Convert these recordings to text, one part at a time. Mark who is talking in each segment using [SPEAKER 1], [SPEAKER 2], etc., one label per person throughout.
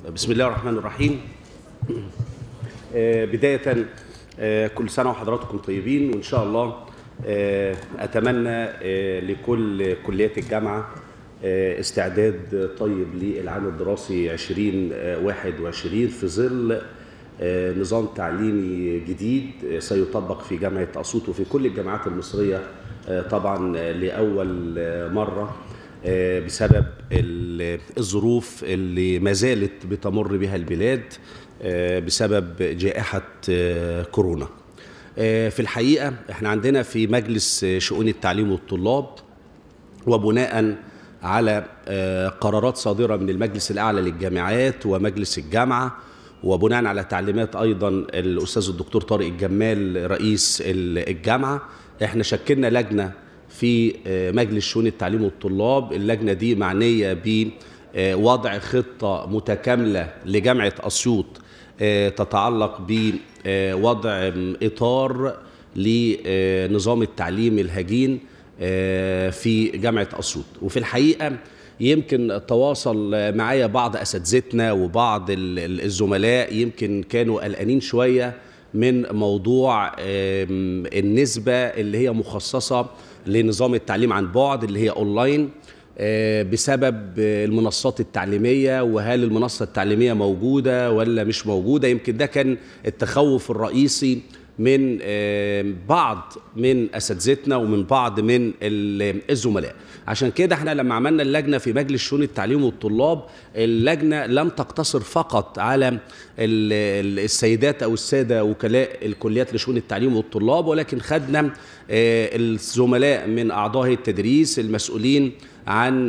[SPEAKER 1] بسم الله الرحمن الرحيم آه، بداية آه، كل سنة وحضراتكم طيبين وإن شاء الله آه، أتمنى آه، لكل كليات الجامعة آه، استعداد طيب للعام الدراسي 2021 في ظل آه، نظام تعليمي جديد آه، سيطبق في جامعة أسيوط وفي كل الجامعات المصرية آه، طبعا آه، لأول آه، مرة آه، بسبب ال- الظروف اللي ما زالت بتمر بها البلاد آه، بسبب جائحة آه، كورونا آه، في الحقيقة احنا عندنا في مجلس آه، شؤون التعليم والطلاب وبناء على آه، قرارات صادرة من المجلس الأعلى للجامعات ومجلس الجامعة وبناء على تعليمات أيضا الأستاذ الدكتور طارق الجمال رئيس ال- الجامعة احنا شكلنا لجنة في آه، مجلس شؤون التعليم والطلاب اللجنة دي معنية بوضع خطة متكاملة لجامعة أسيوط آه، تتعلق بوضع إطار لنظام التعليم الهجين آه، في جامعة أسيوط وفي الحقيقة يمكن تواصل معايا بعض أساتذتنا وبعض ال- ال- الزملاء يمكن كانوا قلقانين شوية من موضوع آم، النسبة اللي هي مخصصة لنظام التعليم عن بعد اللي هي أونلاين آه، بسبب آه، المنصات التعليمية وهل المنصة التعليمية موجودة ولا مش موجودة يمكن ده كان التخوف الرئيسي من آه، بعض من اساتذتنا ومن بعض من ال- الزملاء عشان كده احنا لما عملنا اللجنه في مجلس شؤون التعليم والطلاب اللجنه لم تقتصر فقط على ال- ال- السيدات او الساده وكلاء الكليات لشؤون التعليم والطلاب ولكن خدنا آه، الزملاء من اعضاء هيئة التدريس المسؤولين عن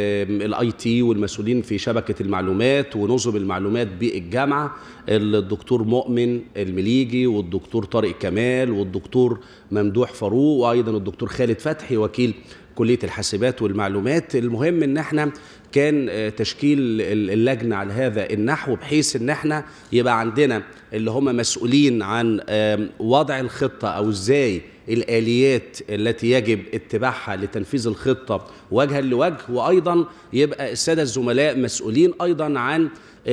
[SPEAKER 1] الاي تي والمسؤولين في شبكه المعلومات ونظم المعلومات بالجامعه الدكتور مؤمن المليجي والدكتور طارق كمال والدكتور ممدوح فاروق وايضا الدكتور خالد فتحي وكيل كليه الحاسبات والمعلومات المهم ان احنا كان آه، تشكيل ال- اللجنه على هذا النحو بحيث ان احنا يبقى عندنا اللي هم مسؤولين عن آم، وضع الخطه او ازاي الاليات التي يجب اتباعها لتنفيذ الخطه وجها لوجه وايضا يبقى الساده الزملاء مسؤولين ايضا عن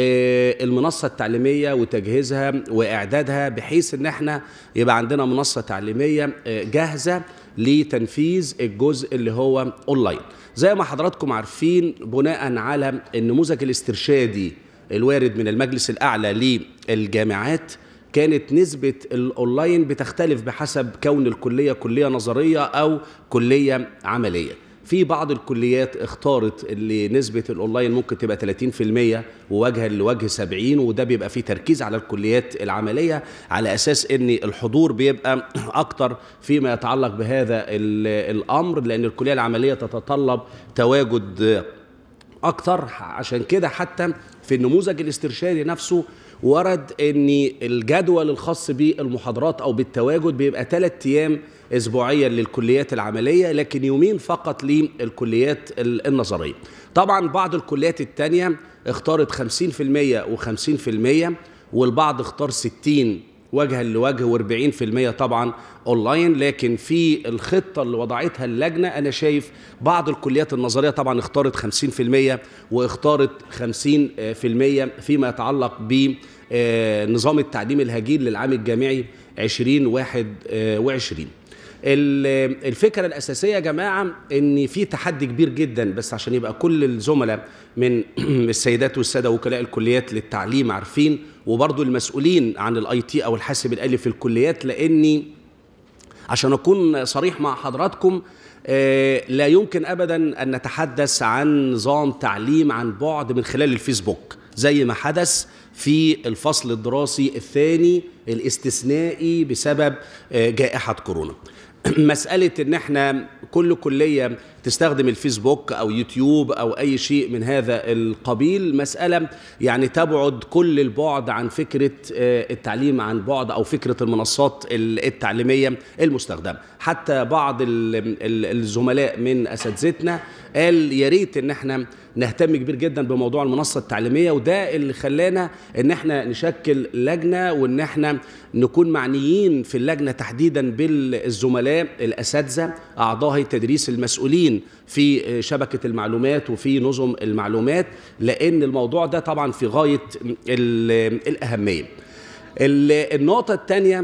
[SPEAKER 1] آه، المنصه التعليميه وتجهيزها واعدادها بحيث ان احنا يبقى عندنا منصه تعليميه آه، جاهزه لتنفيذ الجزء اللي هو اونلاين زي ما حضراتكم عارفين بناء على النموذج الاسترشادي الوارد من المجلس الاعلى للجامعات كانت نسبة الأونلاين بتختلف بحسب كون الكلية كلية نظرية أو كلية عملية في بعض الكليات اختارت اللي نسبة الأونلاين ممكن تبقى 30% ووجها لوجه 70 وده بيبقى فيه تركيز على الكليات العملية على أساس أن الحضور بيبقى أكتر فيما يتعلق بهذا ال- الأمر لأن الكلية العملية تتطلب تواجد اكتر عشان كده حتى في النموذج الاسترشادي نفسه ورد ان الجدول الخاص بالمحاضرات او بالتواجد بيبقى ثلاث ايام اسبوعيا للكليات العمليه لكن يومين فقط للكليات ال- النظريه طبعا بعض الكليات الثانيه اختارت 50% و50% والبعض اختار 60 وجها لوجه و40% طبعا اونلاين لكن في الخطه اللي وضعتها اللجنه انا شايف بعض الكليات النظريه طبعا اختارت 50% واختارت 50% فيما يتعلق بنظام التعليم الهجين للعام الجامعي 2021 ال- الفكره الاساسيه يا جماعه ان في تحدي كبير جدا بس عشان يبقى كل الزملاء من السيدات والساده وكلاء الكليات للتعليم عارفين وبرضو المسؤولين عن الاي تي او الحاسب الالي في الكليات لاني عشان اكون صريح مع حضراتكم آه، لا يمكن ابدا ان نتحدث عن نظام تعليم عن بعد من خلال الفيسبوك زي ما حدث في الفصل الدراسي الثاني الاستثنائي بسبب آه، جائحه كورونا مسألة إن إحنا كل كلية تستخدم الفيسبوك أو يوتيوب أو أي شيء من هذا القبيل مسألة يعني تبعد كل البعد عن فكرة آه، التعليم عن بعد أو فكرة المنصات ال- التعليمية المستخدمة حتى بعض ال- ال- الزملاء من أساتذتنا قال يا ريت إن إحنا نهتم كبير جدا بموضوع المنصة التعليمية وده اللي خلانا إن إحنا نشكل لجنة وإن إحنا نكون معنيين في اللجنة تحديدا بالزملاء الأساتذة أعضاء هيئة التدريس المسؤولين موجودين في شبكه المعلومات وفي نظم المعلومات لان الموضوع ده طبعا في غايه ال- الاهميه. ال- النقطه الثانيه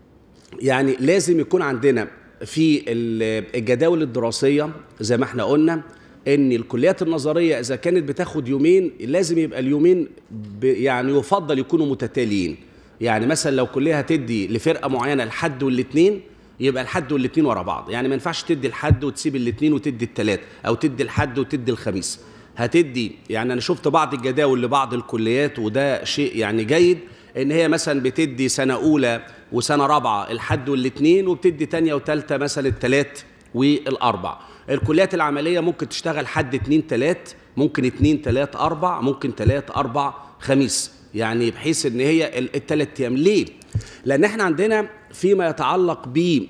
[SPEAKER 1] يعني لازم يكون عندنا في ال- الجداول الدراسيه زي ما احنا قلنا ان الكليات النظريه اذا كانت بتاخد يومين لازم يبقى اليومين ب- يعني يفضل يكونوا متتاليين يعني مثلا لو كليه هتدي لفرقه معينه الحد والاثنين يبقى الحد والاثنين ورا بعض يعني ما ينفعش تدي الحد وتسيب الاثنين وتدي الثلاث او تدي الحد وتدي الخميس هتدي يعني انا شفت بعض الجداول لبعض الكليات وده شيء يعني جيد ان هي مثلا بتدي سنه اولى وسنه رابعه الحد والاثنين وبتدي تانية وثالثه مثلا الثلاث والاربع الكليات العمليه ممكن تشتغل حد اتنين تلات ممكن اتنين تلات اربع ممكن تلات اربع خميس يعني بحيث ان هي ال- التلات ايام ليه لان احنا عندنا فيما يتعلق ب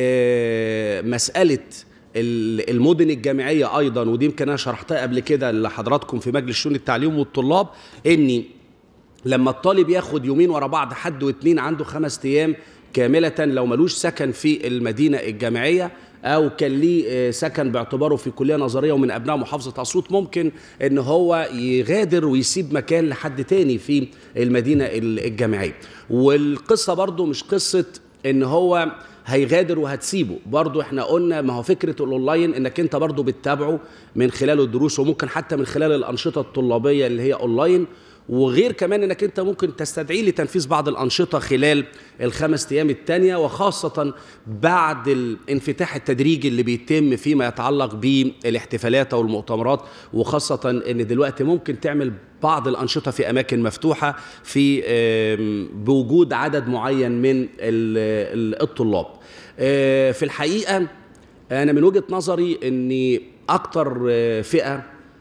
[SPEAKER 1] آه، مساله ال- المدن الجامعيه ايضا ودي يمكن انا شرحتها قبل كده لحضراتكم في مجلس شؤون التعليم والطلاب اني لما الطالب ياخد يومين ورا بعض حد واتنين عنده خمس ايام كاملة لو ملوش سكن في المدينة الجامعية أو كان ليه آه، سكن باعتباره في كلية نظرية ومن أبناء محافظة أسيوط ممكن إن هو يغادر ويسيب مكان لحد تاني في المدينة ال- الجامعية والقصة برضو مش قصة إن هو هيغادر وهتسيبه برضو احنا قلنا ما هو فكرة الاونلاين انك انت برضو بتتابعه من خلال الدروس وممكن حتى من خلال الانشطة الطلابية اللي هي اونلاين وغير كمان انك انت ممكن تستدعيه لتنفيذ بعض الانشطه خلال الخمس ايام التانية وخاصه بعد الانفتاح التدريجي اللي بيتم فيما يتعلق بالاحتفالات او المؤتمرات وخاصه ان دلوقتي ممكن تعمل بعض الانشطه في اماكن مفتوحه في آم، بوجود عدد معين من ال- ال- الطلاب آه، في الحقيقه انا من وجهه نظري ان اكتر آه، فئه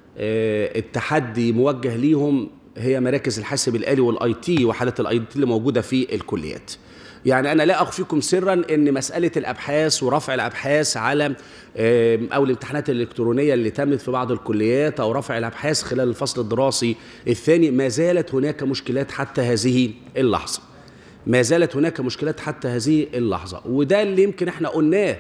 [SPEAKER 1] آه، التحدي موجه ليهم هي مراكز الحاسب الآلي والاي تي وحالات الاي تي اللي موجوده في الكليات. يعني انا لا اخفيكم سرا ان مساله الابحاث ورفع الابحاث على آم، او الامتحانات الالكترونيه اللي تمت في بعض الكليات او رفع الابحاث خلال الفصل الدراسي الثاني ما زالت هناك مشكلات حتى هذه اللحظه. ما زالت هناك مشكلات حتى هذه اللحظه وده اللي يمكن احنا قلناه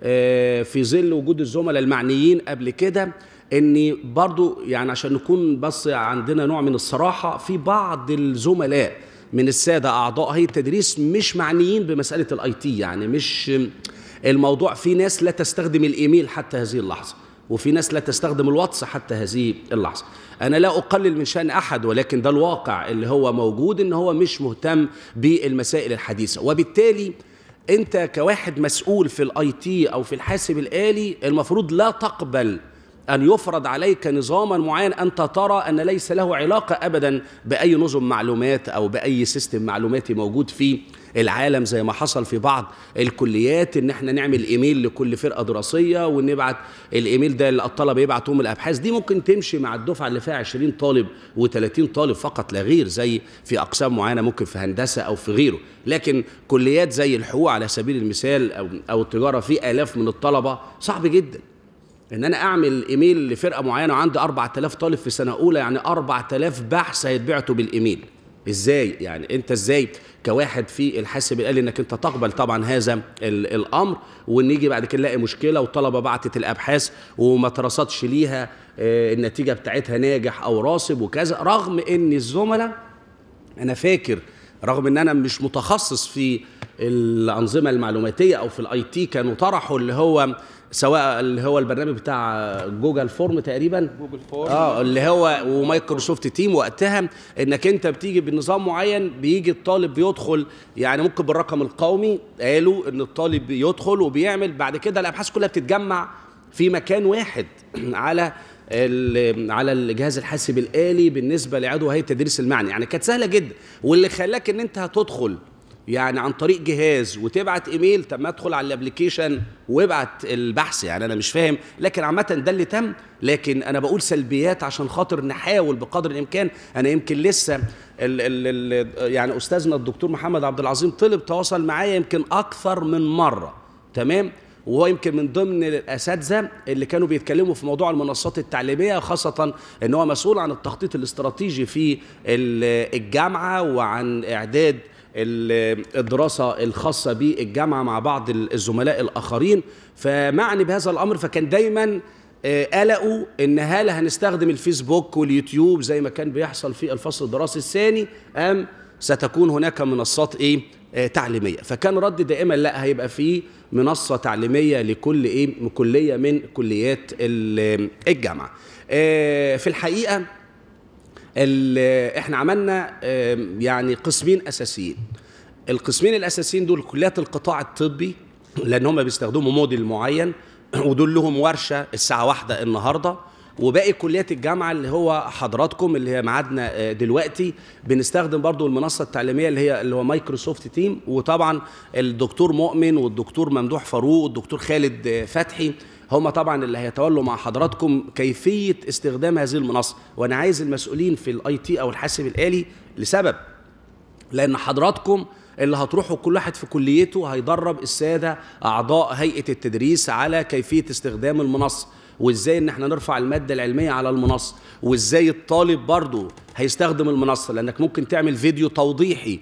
[SPEAKER 1] آه، في ظل وجود الزملاء المعنيين قبل كده ان برضو يعني عشان نكون بس عندنا نوع من الصراحه في بعض الزملاء من الساده اعضاء هيئه التدريس مش معنيين بمساله الاي تي يعني مش الموضوع في ناس لا تستخدم الايميل حتى هذه اللحظه وفي ناس لا تستخدم الواتس حتى هذه اللحظه انا لا اقلل من شان احد ولكن ده الواقع اللي هو موجود ان هو مش مهتم بالمسائل الحديثه وبالتالي انت كواحد مسؤول في الاي تي او في الحاسب الالي المفروض لا تقبل ان يفرض عليك نظاما معين انت ترى ان ليس له علاقه ابدا باي نظم معلومات او باي سيستم معلوماتي موجود في العالم زي ما حصل في بعض الكليات ان احنا نعمل ايميل لكل فرقه دراسيه ونبعت الايميل ده اللي الطلبه يبعتوهم الابحاث دي ممكن تمشي مع الدفعه اللي فيها 20 طالب و30 طالب فقط لا غير زي في اقسام معينه ممكن في هندسه او في غيره لكن كليات زي الحقوق على سبيل المثال او او التجاره في الاف من الطلبه صعب جدا ان انا اعمل ايميل لفرقه معينه وعندي 4000 طالب في سنه اولى يعني 4000 بحث هيتبعتوا بالايميل ازاي يعني انت ازاي كواحد في الحاسب الالي انك انت تقبل طبعا هذا ال- الامر وان يجي بعد كده نلاقي مشكله وطلبه بعتت الابحاث وما ترصدش ليها آه، النتيجه بتاعتها ناجح او راسب وكذا رغم ان الزملاء انا فاكر رغم ان انا مش متخصص في الانظمه المعلوماتيه او في الاي تي كانوا طرحوا اللي هو سواء اللي هو البرنامج بتاع جوجل فورم تقريبا
[SPEAKER 2] جوجل فورم
[SPEAKER 1] اه اللي هو ومايكروسوفت تيم وقتها انك انت بتيجي بنظام معين بيجي الطالب بيدخل يعني ممكن بالرقم القومي قالوا ان الطالب بيدخل وبيعمل بعد كده الابحاث كلها بتتجمع في مكان واحد على ال- على الجهاز الحاسب الالي بالنسبه لعضو هيئه التدريس المعني يعني كانت سهله جدا واللي خلاك ان انت هتدخل يعني عن طريق جهاز وتبعت ايميل طب ما ادخل على الابلكيشن وابعت البحث يعني انا مش فاهم لكن عامه ده اللي تم لكن انا بقول سلبيات عشان خاطر نحاول بقدر الامكان انا يمكن لسه ال ال ال يعني استاذنا الدكتور محمد عبد العظيم طلب تواصل معايا يمكن اكثر من مره تمام وهو يمكن من ضمن الاساتذه اللي كانوا بيتكلموا في موضوع المنصات التعليميه خاصه ان هو مسؤول عن التخطيط الاستراتيجي في ال- الجامعه وعن اعداد ال- الدراسه الخاصه بالجامعه مع بعض الزملاء الاخرين فمعني بهذا الامر فكان دايما آه، قلقوا ان هل هنستخدم الفيسبوك واليوتيوب زي ما كان بيحصل في الفصل الدراسي الثاني ام ستكون هناك منصات ايه آه، تعليميه فكان رد دائما لا هيبقى في منصه تعليميه لكل ايه كليه من كليات ال- الجامعه آه، في الحقيقه ال- احنا عملنا آم، يعني قسمين اساسيين القسمين الاساسيين دول كليات القطاع الطبي لان هم بيستخدموا موديل معين ودول لهم ورشه الساعه واحدة النهارده وباقي كليات الجامعه اللي هو حضراتكم اللي هي ميعادنا آه، دلوقتي بنستخدم برضو المنصه التعليميه اللي هي اللي هو مايكروسوفت تيم وطبعا الدكتور مؤمن والدكتور ممدوح فاروق والدكتور خالد آه، فتحي هم طبعا اللي هيتولوا مع حضراتكم كيفيه استخدام هذه المنصه وانا عايز المسؤولين في الاي تي او الحاسب الالي لسبب لان حضراتكم اللي هتروحوا كل واحد في كليته هيدرب الساده اعضاء هيئه التدريس على كيفيه استخدام المنصه وازاي ان احنا نرفع الماده العلميه على المنصه وازاي الطالب برضه هيستخدم المنصه لانك ممكن تعمل فيديو توضيحي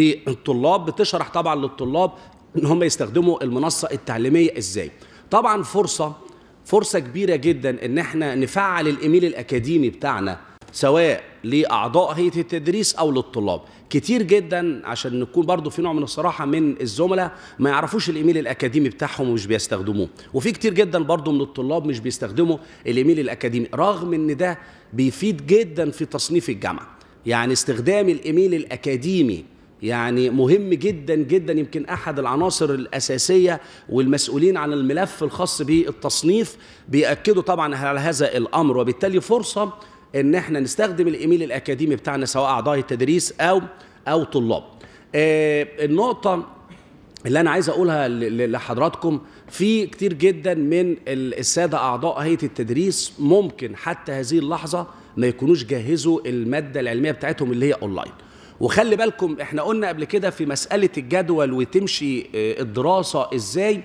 [SPEAKER 1] للطلاب بتشرح طبعا للطلاب ان هم يستخدموا المنصه التعليميه ازاي طبعا فرصه فرصه كبيره جدا ان احنا نفعل الايميل الاكاديمي بتاعنا سواء لاعضاء هيئه التدريس او للطلاب كتير جدا عشان نكون برضو في نوع من الصراحه من الزملاء ما يعرفوش الايميل الاكاديمي بتاعهم ومش بيستخدموه وفي كتير جدا برضو من الطلاب مش بيستخدموا الايميل الاكاديمي رغم ان ده بيفيد جدا في تصنيف الجامعه يعني استخدام الايميل الاكاديمي يعني مهم جدا جدا يمكن احد العناصر الاساسيه والمسؤولين عن الملف الخاص بالتصنيف بياكدوا طبعا على هذا الامر وبالتالي فرصه ان احنا نستخدم الايميل الاكاديمي بتاعنا سواء اعضاء التدريس او او طلاب. آه النقطه اللي انا عايز اقولها ل- ل- لحضراتكم في كتير جدا من ال- الساده اعضاء هيئه التدريس ممكن حتى هذه اللحظه ما يكونوش جهزوا الماده العلميه بتاعتهم اللي هي اونلاين وخلي بالكم احنا قلنا قبل كده في مساله الجدول وتمشي آه، الدراسه ازاي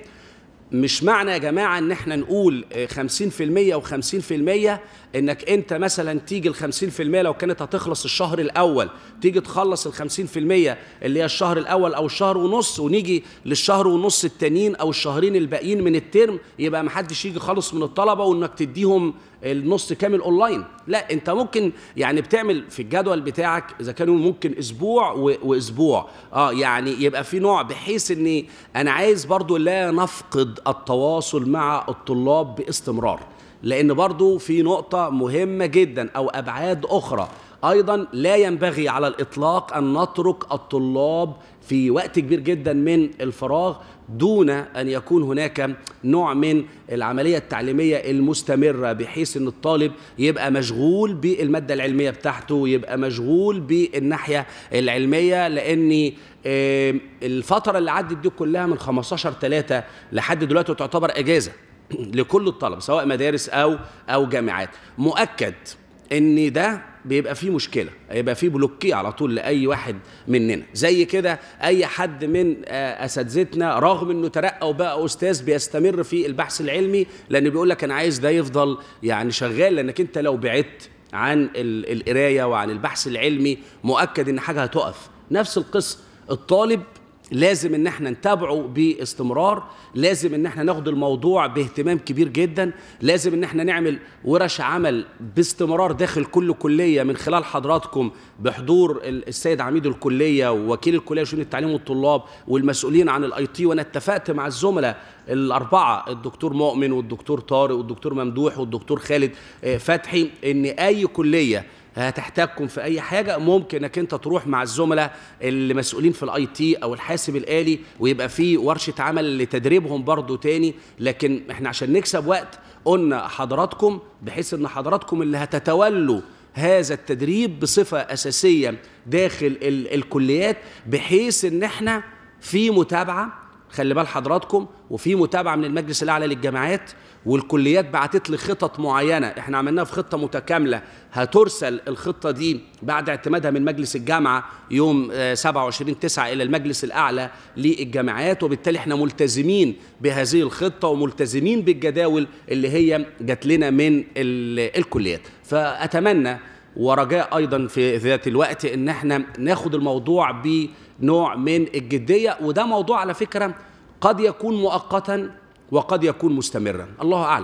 [SPEAKER 1] مش معنى يا جماعة ان احنا نقول آه، 50% و50% انك انت مثلا تيجي ال 50% لو كانت هتخلص الشهر الاول تيجي تخلص ال 50% اللي هي الشهر الاول او الشهر ونص ونيجي للشهر ونص التانيين او الشهرين الباقيين من الترم يبقى ما حدش يجي خالص من الطلبة وانك تديهم النص كامل اونلاين لا انت ممكن يعني بتعمل في الجدول بتاعك اذا كانوا ممكن اسبوع و- واسبوع اه يعني يبقى في نوع بحيث ان انا عايز برضو لا نفقد التواصل مع الطلاب باستمرار لان برضو في نقطة مهمة جدا او ابعاد اخرى ايضا لا ينبغي على الاطلاق ان نترك الطلاب في وقت كبير جدا من الفراغ دون ان يكون هناك نوع من العمليه التعليميه المستمره بحيث ان الطالب يبقى مشغول بالماده العلميه بتاعته يبقى مشغول بالناحيه العلميه لان آه، الفتره اللي عدت دي كلها من 15 3 لحد دلوقتي تعتبر اجازه لكل الطلبه سواء مدارس او او جامعات مؤكد ان ده بيبقى فيه مشكله هيبقى فيه بلوكيه على طول لاي واحد مننا زي كده اي حد من آه، اساتذتنا رغم انه ترقى وبقى استاذ بيستمر في البحث العلمي لان بيقول لك انا عايز ده يفضل يعني شغال لانك انت لو بعدت عن ال- القرايه وعن البحث العلمي مؤكد ان حاجه هتقف نفس القصه الطالب لازم ان احنا نتابعه باستمرار لازم ان احنا ناخد الموضوع باهتمام كبير جدا لازم ان احنا نعمل ورش عمل باستمرار داخل كل كليه من خلال حضراتكم بحضور ال- السيد عميد الكليه ووكيل الكليه شؤون التعليم والطلاب والمسؤولين عن الاي تي وانا اتفقت مع الزملاء الاربعه الدكتور مؤمن والدكتور طارق والدكتور ممدوح والدكتور خالد آه، فتحي ان اي كليه هتحتاجكم في اي حاجه ممكن انك انت تروح مع الزملاء اللي مسؤولين في الاي تي او الحاسب الالي ويبقى في ورشه عمل لتدريبهم برضو تاني لكن احنا عشان نكسب وقت قلنا حضراتكم بحيث ان حضراتكم اللي هتتولوا هذا التدريب بصفه اساسيه داخل ال- الكليات بحيث ان احنا في متابعه خلي بال حضراتكم وفي متابعه من المجلس الاعلى للجامعات والكليات بعتت لي خطط معينه احنا عملناها في خطه متكامله هترسل الخطه دي بعد اعتمادها من مجلس الجامعه يوم آه، 27 9 الى المجلس الاعلى للجامعات وبالتالي احنا ملتزمين بهذه الخطه وملتزمين بالجداول اللي هي جات لنا من ال- الكليات فاتمنى ورجاء ايضا في ذات الوقت ان احنا ناخد الموضوع بنوع من الجديه وده موضوع على فكره قد يكون مؤقتا وقد يكون مستمرا الله اعلم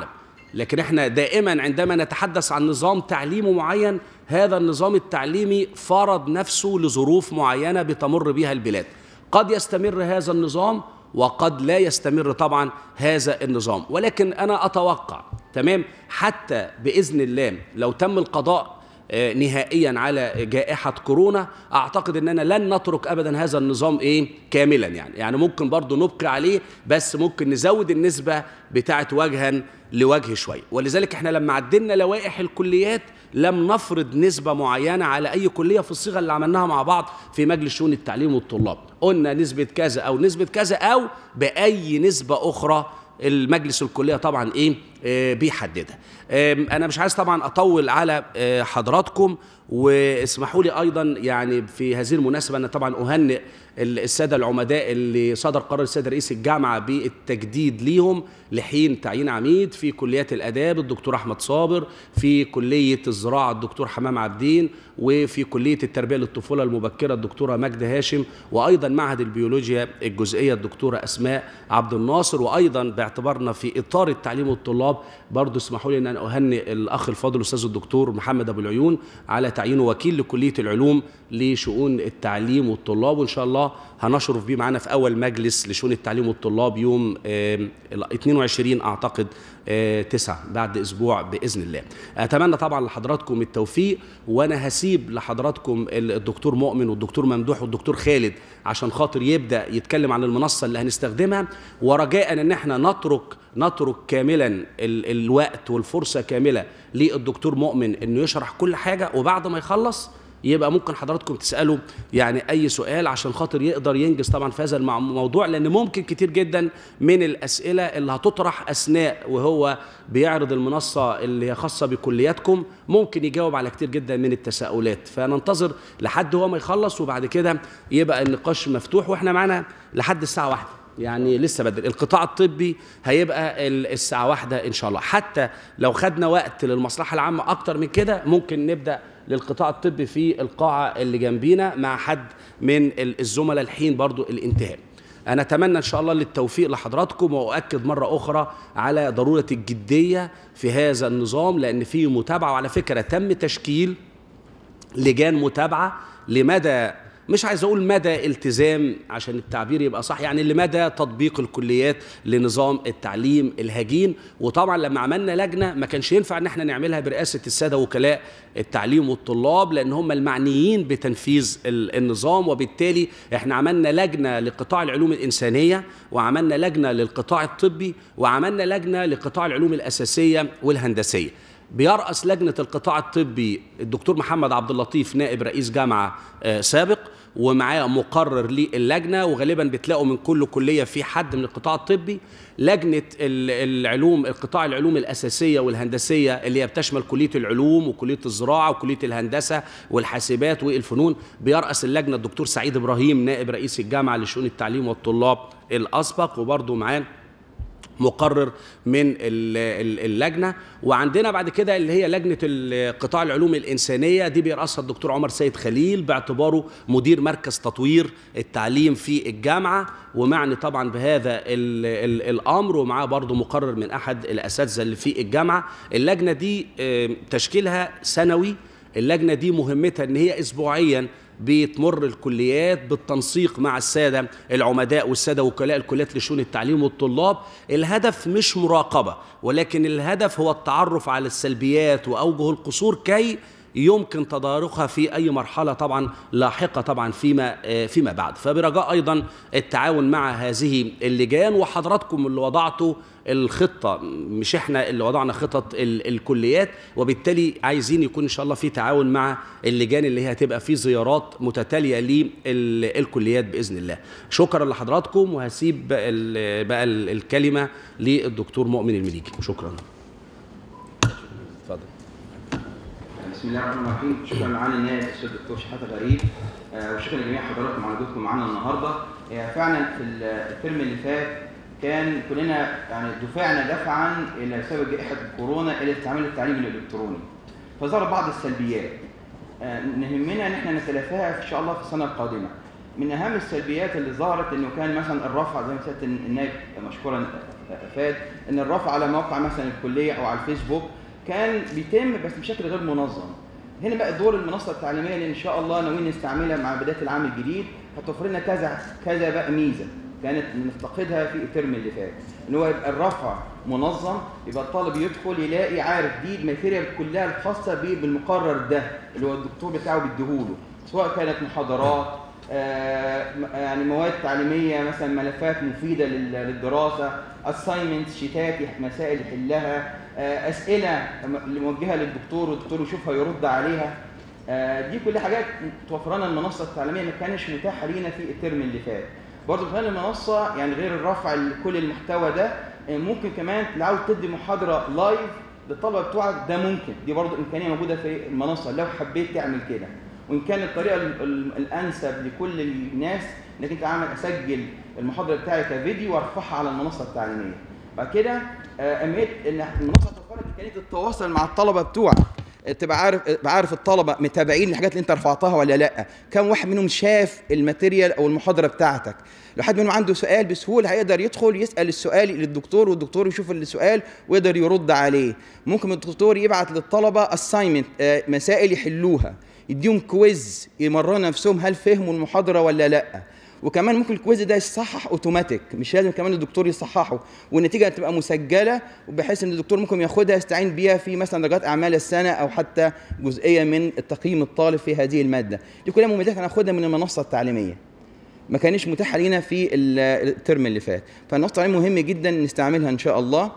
[SPEAKER 1] لكن احنا دائما عندما نتحدث عن نظام تعليمي معين هذا النظام التعليمي فرض نفسه لظروف معينه بتمر بها البلاد قد يستمر هذا النظام وقد لا يستمر طبعا هذا النظام ولكن انا اتوقع تمام حتى باذن الله لو تم القضاء آه، نهائيا على جائحة كورونا أعتقد أننا لن نترك أبدا هذا النظام إيه كاملا يعني يعني ممكن برضو نبقي عليه بس ممكن نزود النسبة بتاعة وجها لوجه شوية ولذلك احنا لما عدلنا لوائح الكليات لم نفرض نسبة معينة على أي كلية في الصيغة اللي عملناها مع بعض في مجلس شؤون التعليم والطلاب قلنا نسبة كذا أو نسبة كذا أو بأي نسبة أخرى المجلس الكليه طبعا ايه آه، بيحددها آم، انا مش عايز طبعا اطول على آه، حضراتكم واسمحوا لي ايضا يعني في هذه المناسبه انا طبعا اهنئ ال- الساده العمداء اللي صدر قرار السيد رئيس الجامعه بالتجديد ليهم لحين تعيين عميد في كليات الاداب الدكتور احمد صابر في كليه الزراعه الدكتور حمام عبدين وفي كليه التربيه للطفوله المبكره الدكتوره ماجده هاشم وايضا معهد البيولوجيا الجزئيه الدكتوره اسماء عبد الناصر وايضا باعتبارنا في اطار التعليم والطلاب برضو اسمحوا لي ان انا اهنئ الاخ الفاضل الاستاذ الدكتور محمد ابو العيون على تعيينه وكيل لكليه العلوم لشؤون التعليم والطلاب وان شاء الله هنشرف بيه معانا في اول مجلس لشؤون التعليم والطلاب يوم آم، ال 22 اعتقد آه، تسعة بعد اسبوع باذن الله اتمنى طبعا لحضراتكم التوفيق وانا هسيب لحضراتكم ال- الدكتور مؤمن والدكتور ممدوح والدكتور خالد عشان خاطر يبدا يتكلم عن المنصه اللي هنستخدمها ورجاء ان احنا نترك نترك كاملا ال- الوقت والفرصه كامله للدكتور مؤمن انه يشرح كل حاجه وبعد ما يخلص يبقى ممكن حضراتكم تسالوا يعني اي سؤال عشان خاطر يقدر ينجز طبعا في هذا المع- الموضوع لان ممكن كتير جدا من الاسئله اللي هتطرح اثناء وهو بيعرض المنصه اللي هي خاصه بكلياتكم ممكن يجاوب على كتير جدا من التساؤلات فننتظر لحد هو ما يخلص وبعد كده يبقى النقاش مفتوح واحنا معانا لحد الساعه واحدة يعني لسه بدري القطاع الطبي هيبقى ال- الساعة واحدة إن شاء الله حتى لو خدنا وقت للمصلحة العامة أكتر من كده ممكن نبدأ للقطاع الطبي في القاعة اللي جنبينا مع حد من ال- الزملاء الحين برضو الانتهاء أنا أتمنى إن شاء الله للتوفيق لحضراتكم وأؤكد مرة أخرى على ضرورة الجدية في هذا النظام لأن فيه متابعة وعلى فكرة تم تشكيل لجان متابعه لمدى مش عايز اقول مدى التزام عشان التعبير يبقى صح يعني لمدى تطبيق الكليات لنظام التعليم الهجين وطبعا لما عملنا لجنه ما كانش ينفع ان احنا نعملها برئاسه الساده وكلاء التعليم والطلاب لان هم المعنيين بتنفيذ ال- النظام وبالتالي احنا عملنا لجنه لقطاع العلوم الانسانيه وعملنا لجنه للقطاع الطبي وعملنا لجنه لقطاع العلوم الاساسيه والهندسيه بيرأس لجنة القطاع الطبي الدكتور محمد عبد اللطيف نائب رئيس جامعة آه، سابق ومعاه مقرر للجنة وغالبا بتلاقوا من كل كلية في حد من القطاع الطبي لجنة ال- العلوم القطاع العلوم الأساسية والهندسية اللي هي بتشمل كلية العلوم وكلية الزراعة وكلية الهندسة والحاسبات والفنون بيرأس اللجنة الدكتور سعيد إبراهيم نائب رئيس الجامعة لشؤون التعليم والطلاب الأسبق وبرضه معاه مقرر من ال- ال- اللجنه وعندنا بعد كده اللي هي لجنه ال- قطاع العلوم الانسانيه دي بيرأسها الدكتور عمر سيد خليل باعتباره مدير مركز تطوير التعليم في الجامعه ومعني طبعا بهذا ال ال الامر ومعاه برضه مقرر من احد الاساتذه اللي في الجامعه اللجنه دي آه، تشكيلها سنوي اللجنه دي مهمتها ان هي اسبوعيا بتمر الكليات بالتنسيق مع الساده العمداء والساده وكلاء الكليات لشؤون التعليم والطلاب الهدف مش مراقبه ولكن الهدف هو التعرف على السلبيات واوجه القصور كي يمكن تداركها في اي مرحله طبعا لاحقه طبعا فيما آه، فيما بعد فبرجاء ايضا التعاون مع هذه اللجان وحضراتكم اللي وضعتوا الخطه مش احنا اللي وضعنا خطط ال- الكليات وبالتالي عايزين يكون ان شاء الله في تعاون مع اللجان اللي هي هتبقى في زيارات متتاليه للكليات باذن الله شكرا لحضراتكم وهسيب بقى ال- بقى ال- الكلمه للدكتور مؤمن المليجي شكرا اتفضل
[SPEAKER 2] بسم الله الرحمن الرحيم شكرا معالي النائب الاستاذ الدكتور شحاته غريب آه، وشكرا لجميع حضراتكم على وجودكم معانا النهارده آه، فعلا في ال- الترم اللي فات كان كلنا يعني دفعنا دفعا الى سبب جائحه كورونا الى استعمال التعليم الالكتروني فظهر بعض السلبيات آه، نهمنا ان احنا نتلافاها ان شاء الله في السنه القادمه من اهم السلبيات اللي ظهرت انه كان مثلا الرفع زي ما سياده النائب مشكورا افاد ان الرفع على موقع مثلا الكليه او على الفيسبوك كان بيتم بس بشكل غير منظم هنا بقى دور المنصه التعليميه اللي ان شاء الله ناويين نستعملها مع بدايه العام الجديد هتوفر لنا كذا كذا بقى ميزه كانت بنفتقدها في الترم اللي فات ان هو يبقى الرفع منظم يبقى الطالب يدخل يلاقي عارف دي الماتيريال كلها الخاصه بيه بالمقرر ده اللي هو الدكتور بتاعه بيديهوله سواء كانت محاضرات آه، يعني مواد تعليميه مثلا ملفات مفيده لل- للدراسه اساينمنتس شيتات مسائل يحلها آه، اسئله اللي موجهه للدكتور والدكتور يشوفها يرد عليها آه، دي كل حاجات توفر لنا المنصه التعليميه ما كانش متاحه لينا في الترم اللي فات برضه كمان المنصه يعني غير الرفع كل المحتوى ده آه، ممكن كمان لو عاوز تدي محاضره لايف للطلبه بتوعك ده ممكن دي برضه امكانيه موجوده في المنصه لو حبيت تعمل كده وان كان الطريقه ال- ال- الانسب لكل الناس انك انت عامل اسجل المحاضره بتاعي كفيديو وارفعها على المنصه التعليميه بعد كده آه، اهميه ان المنصه توفر لك امكانيه التواصل مع الطلبه بتوعك تبقى عارف تبقى عارف الطلبه متابعين الحاجات اللي انت رفعتها ولا لا كم واحد منهم شاف الماتيريال او المحاضره بتاعتك لو حد منهم عنده سؤال بسهوله هيقدر يدخل يسال السؤال للدكتور والدكتور يشوف السؤال ويقدر يرد عليه ممكن الدكتور يبعت للطلبه اساينمنت مسائل يحلوها يديهم كويز يمرنوا نفسهم هل فهموا المحاضره ولا لا وكمان ممكن الكويز ده يصحح اوتوماتيك مش لازم كمان الدكتور يصححه والنتيجه تبقى مسجله وبحيث ان الدكتور ممكن ياخدها يستعين بيها في مثلا درجات اعمال السنه او حتى جزئيه من تقييم الطالب في هذه الماده دي كلها مميزات هناخدها من المنصه التعليميه ما كانش متاحه لينا في ال- الترم اللي فات فالمنصه التعليميه مهم جدا نستعملها ان شاء الله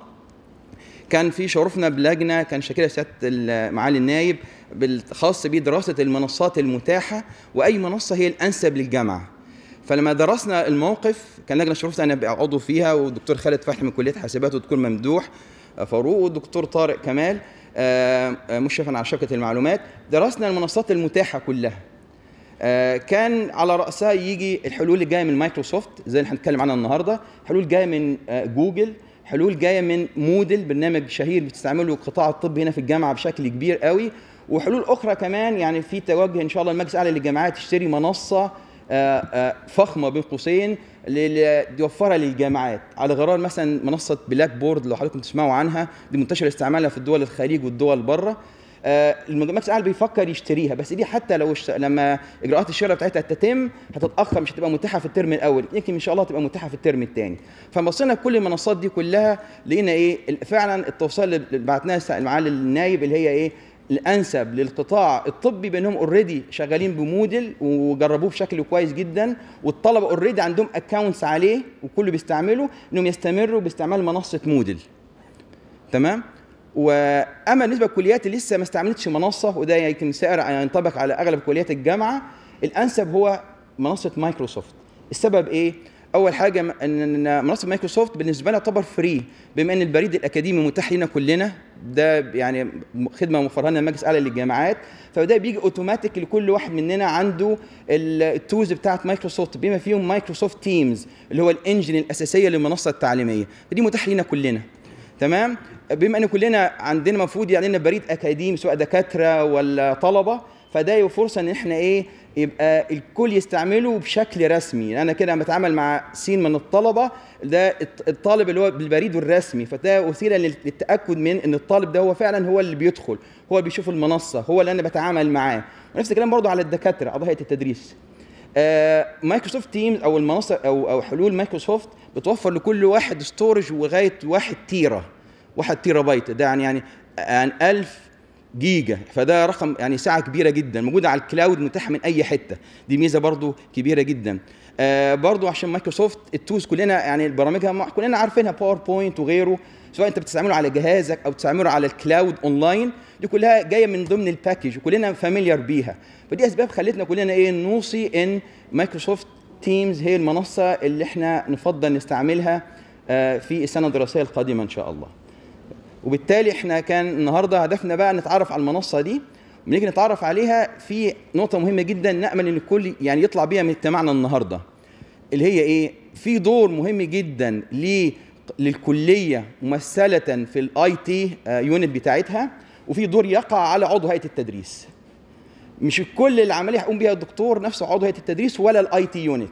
[SPEAKER 2] كان في شرفنا بلجنه كان شاكرها سياده ال- معالي النايب بالخاص بدراسه المنصات المتاحه واي منصه هي الانسب للجامعه فلما درسنا الموقف كان لجنه شرفت انا أبقى عضو فيها والدكتور خالد فتحي من كليه حاسبات والدكتور ممدوح فاروق والدكتور طارق كمال آه، آه، مشرفا على شبكه المعلومات درسنا المنصات المتاحه كلها آه، كان على راسها يجي الحلول اللي جايه من مايكروسوفت زي اللي هنتكلم عنها النهارده حلول جايه من آه، جوجل حلول جايه من مودل برنامج شهير بتستعمله القطاع الطبي هنا في الجامعه بشكل كبير قوي وحلول اخرى كمان يعني في توجه ان شاء الله المجلس الاعلى للجامعات تشتري منصه آه، آه، فخمه بين قوسين لل- يوفرها للجامعات على غرار مثلا منصه بلاك بورد لو حضراتكم تسمعوا عنها دي منتشر استعمالها في الدول الخليج والدول بره آه، المجلس الاعلى بيفكر يشتريها بس دي حتى لو اشت... لما اجراءات الشراء بتاعتها تتم هتتاخر مش هتبقى متاحه في الترم الاول يمكن ان شاء الله تبقى متاحه في الترم الثاني فبصينا كل المنصات دي كلها لقينا ايه ال- فعلا التوصيل اللي بعتناها معالي النايب اللي هي ايه الانسب للقطاع الطبي بانهم اوريدي شغالين بموديل وجربوه بشكل كويس جدا والطلبه اوريدي عندهم اكونتس عليه وكله بيستعمله انهم يستمروا باستعمال منصه موديل تمام واما بالنسبه للكليات اللي لسه ما استعملتش منصه وده يمكن سائر ينطبق على اغلب كليات الجامعه الانسب هو منصه مايكروسوفت السبب ايه اول حاجه م- ان إن منصه مايكروسوفت بالنسبه لنا تعتبر فري بما ان البريد الاكاديمي متاح لنا كلنا ده يعني خدمه موفرها لنا المجلس الاعلى للجامعات فده بيجي اوتوماتيك لكل واحد مننا عنده ال- التولز بتاعت مايكروسوفت بما فيهم مايكروسوفت تيمز اللي هو الانجن الاساسيه للمنصه التعليميه فدي متاح لنا كلنا تمام بما ان كلنا عندنا المفروض يعني لنا بريد اكاديمي سواء دكاتره ولا طلبه فده فرصه ان احنا ايه يبقى الكل يستعمله بشكل رسمي انا كده بتعامل مع سين من الطلبه ده الط- الطالب اللي هو بالبريد الرسمي فده وسيله لل- للتاكد من ان الطالب ده هو فعلا هو اللي بيدخل هو اللي بيشوف المنصه هو اللي انا بتعامل معاه ونفس الكلام برضو على الدكاتره اعضاء هيئه التدريس آه، مايكروسوفت تيمز او المنصه او او حلول مايكروسوفت بتوفر لكل واحد ستورج لغايه واحد تيرا واحد تيرا بايت ده يعني يعني عن 1000 جيجا فده رقم يعني ساعه كبيره جدا موجوده على الكلاود متاحه من اي حته دي ميزه برضو كبيره جدا آه برضو عشان مايكروسوفت التولز كلنا يعني برامجها ما- كلنا عارفينها باوربوينت وغيره سواء انت بتستعمله على جهازك او بتستعمله على الكلاود اونلاين دي كلها جايه من ضمن الباكج وكلنا فاميليار بيها فدي اسباب خلتنا كلنا ايه نوصي ان مايكروسوفت تيمز هي المنصه اللي احنا نفضل نستعملها آه، في السنه الدراسيه القادمه ان شاء الله وبالتالي احنا كان النهارده هدفنا بقى نتعرف على المنصه دي ونيجي نتعرف عليها في نقطه مهمه جدا نامل ان الكل يعني يطلع بيها من اجتماعنا النهارده اللي هي ايه في دور مهم جدا ل للكليه ممثله في الاي تي يونت بتاعتها وفي دور يقع على عضو هيئه التدريس مش كل العمليه هيقوم بيها الدكتور نفسه عضو هيئه التدريس ولا الاي تي يونت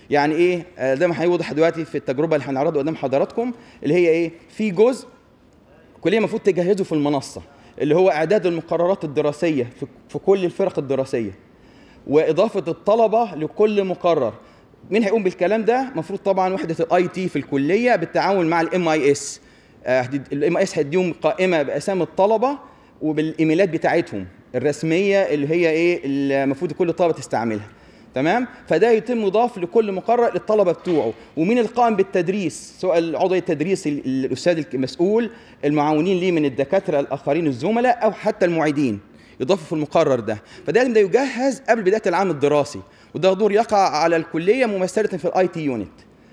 [SPEAKER 2] يعني ايه آه، ده ما هيوضح دلوقتي في التجربه اللي هنعرضها قدام حضراتكم اللي هي ايه في جزء الكليه المفروض تجهزه في المنصه اللي هو اعداد المقررات الدراسيه في, في كل الفرق الدراسيه واضافه الطلبه لكل مقرر مين هيقوم بالكلام ده المفروض طبعا وحده الاي تي في الكليه بالتعاون مع الام اي اس الام اي اس هيديهم قائمه باسامي الطلبه وبالايميلات بتاعتهم الرسميه اللي هي ايه اللي المفروض كل طالبه تستعملها تمام فده يتم مضاف لكل مقرر للطلبه بتوعه ومين القائم بالتدريس سواء عضو التدريس ال- ال- الاستاذ المسؤول المعاونين ليه من الدكاتره الاخرين الزملاء او حتى المعيدين يضافوا في المقرر ده فده لازم ده يجهز قبل بدايه العام الدراسي وده دور يقع على الكليه ممثله في الاي تي يونت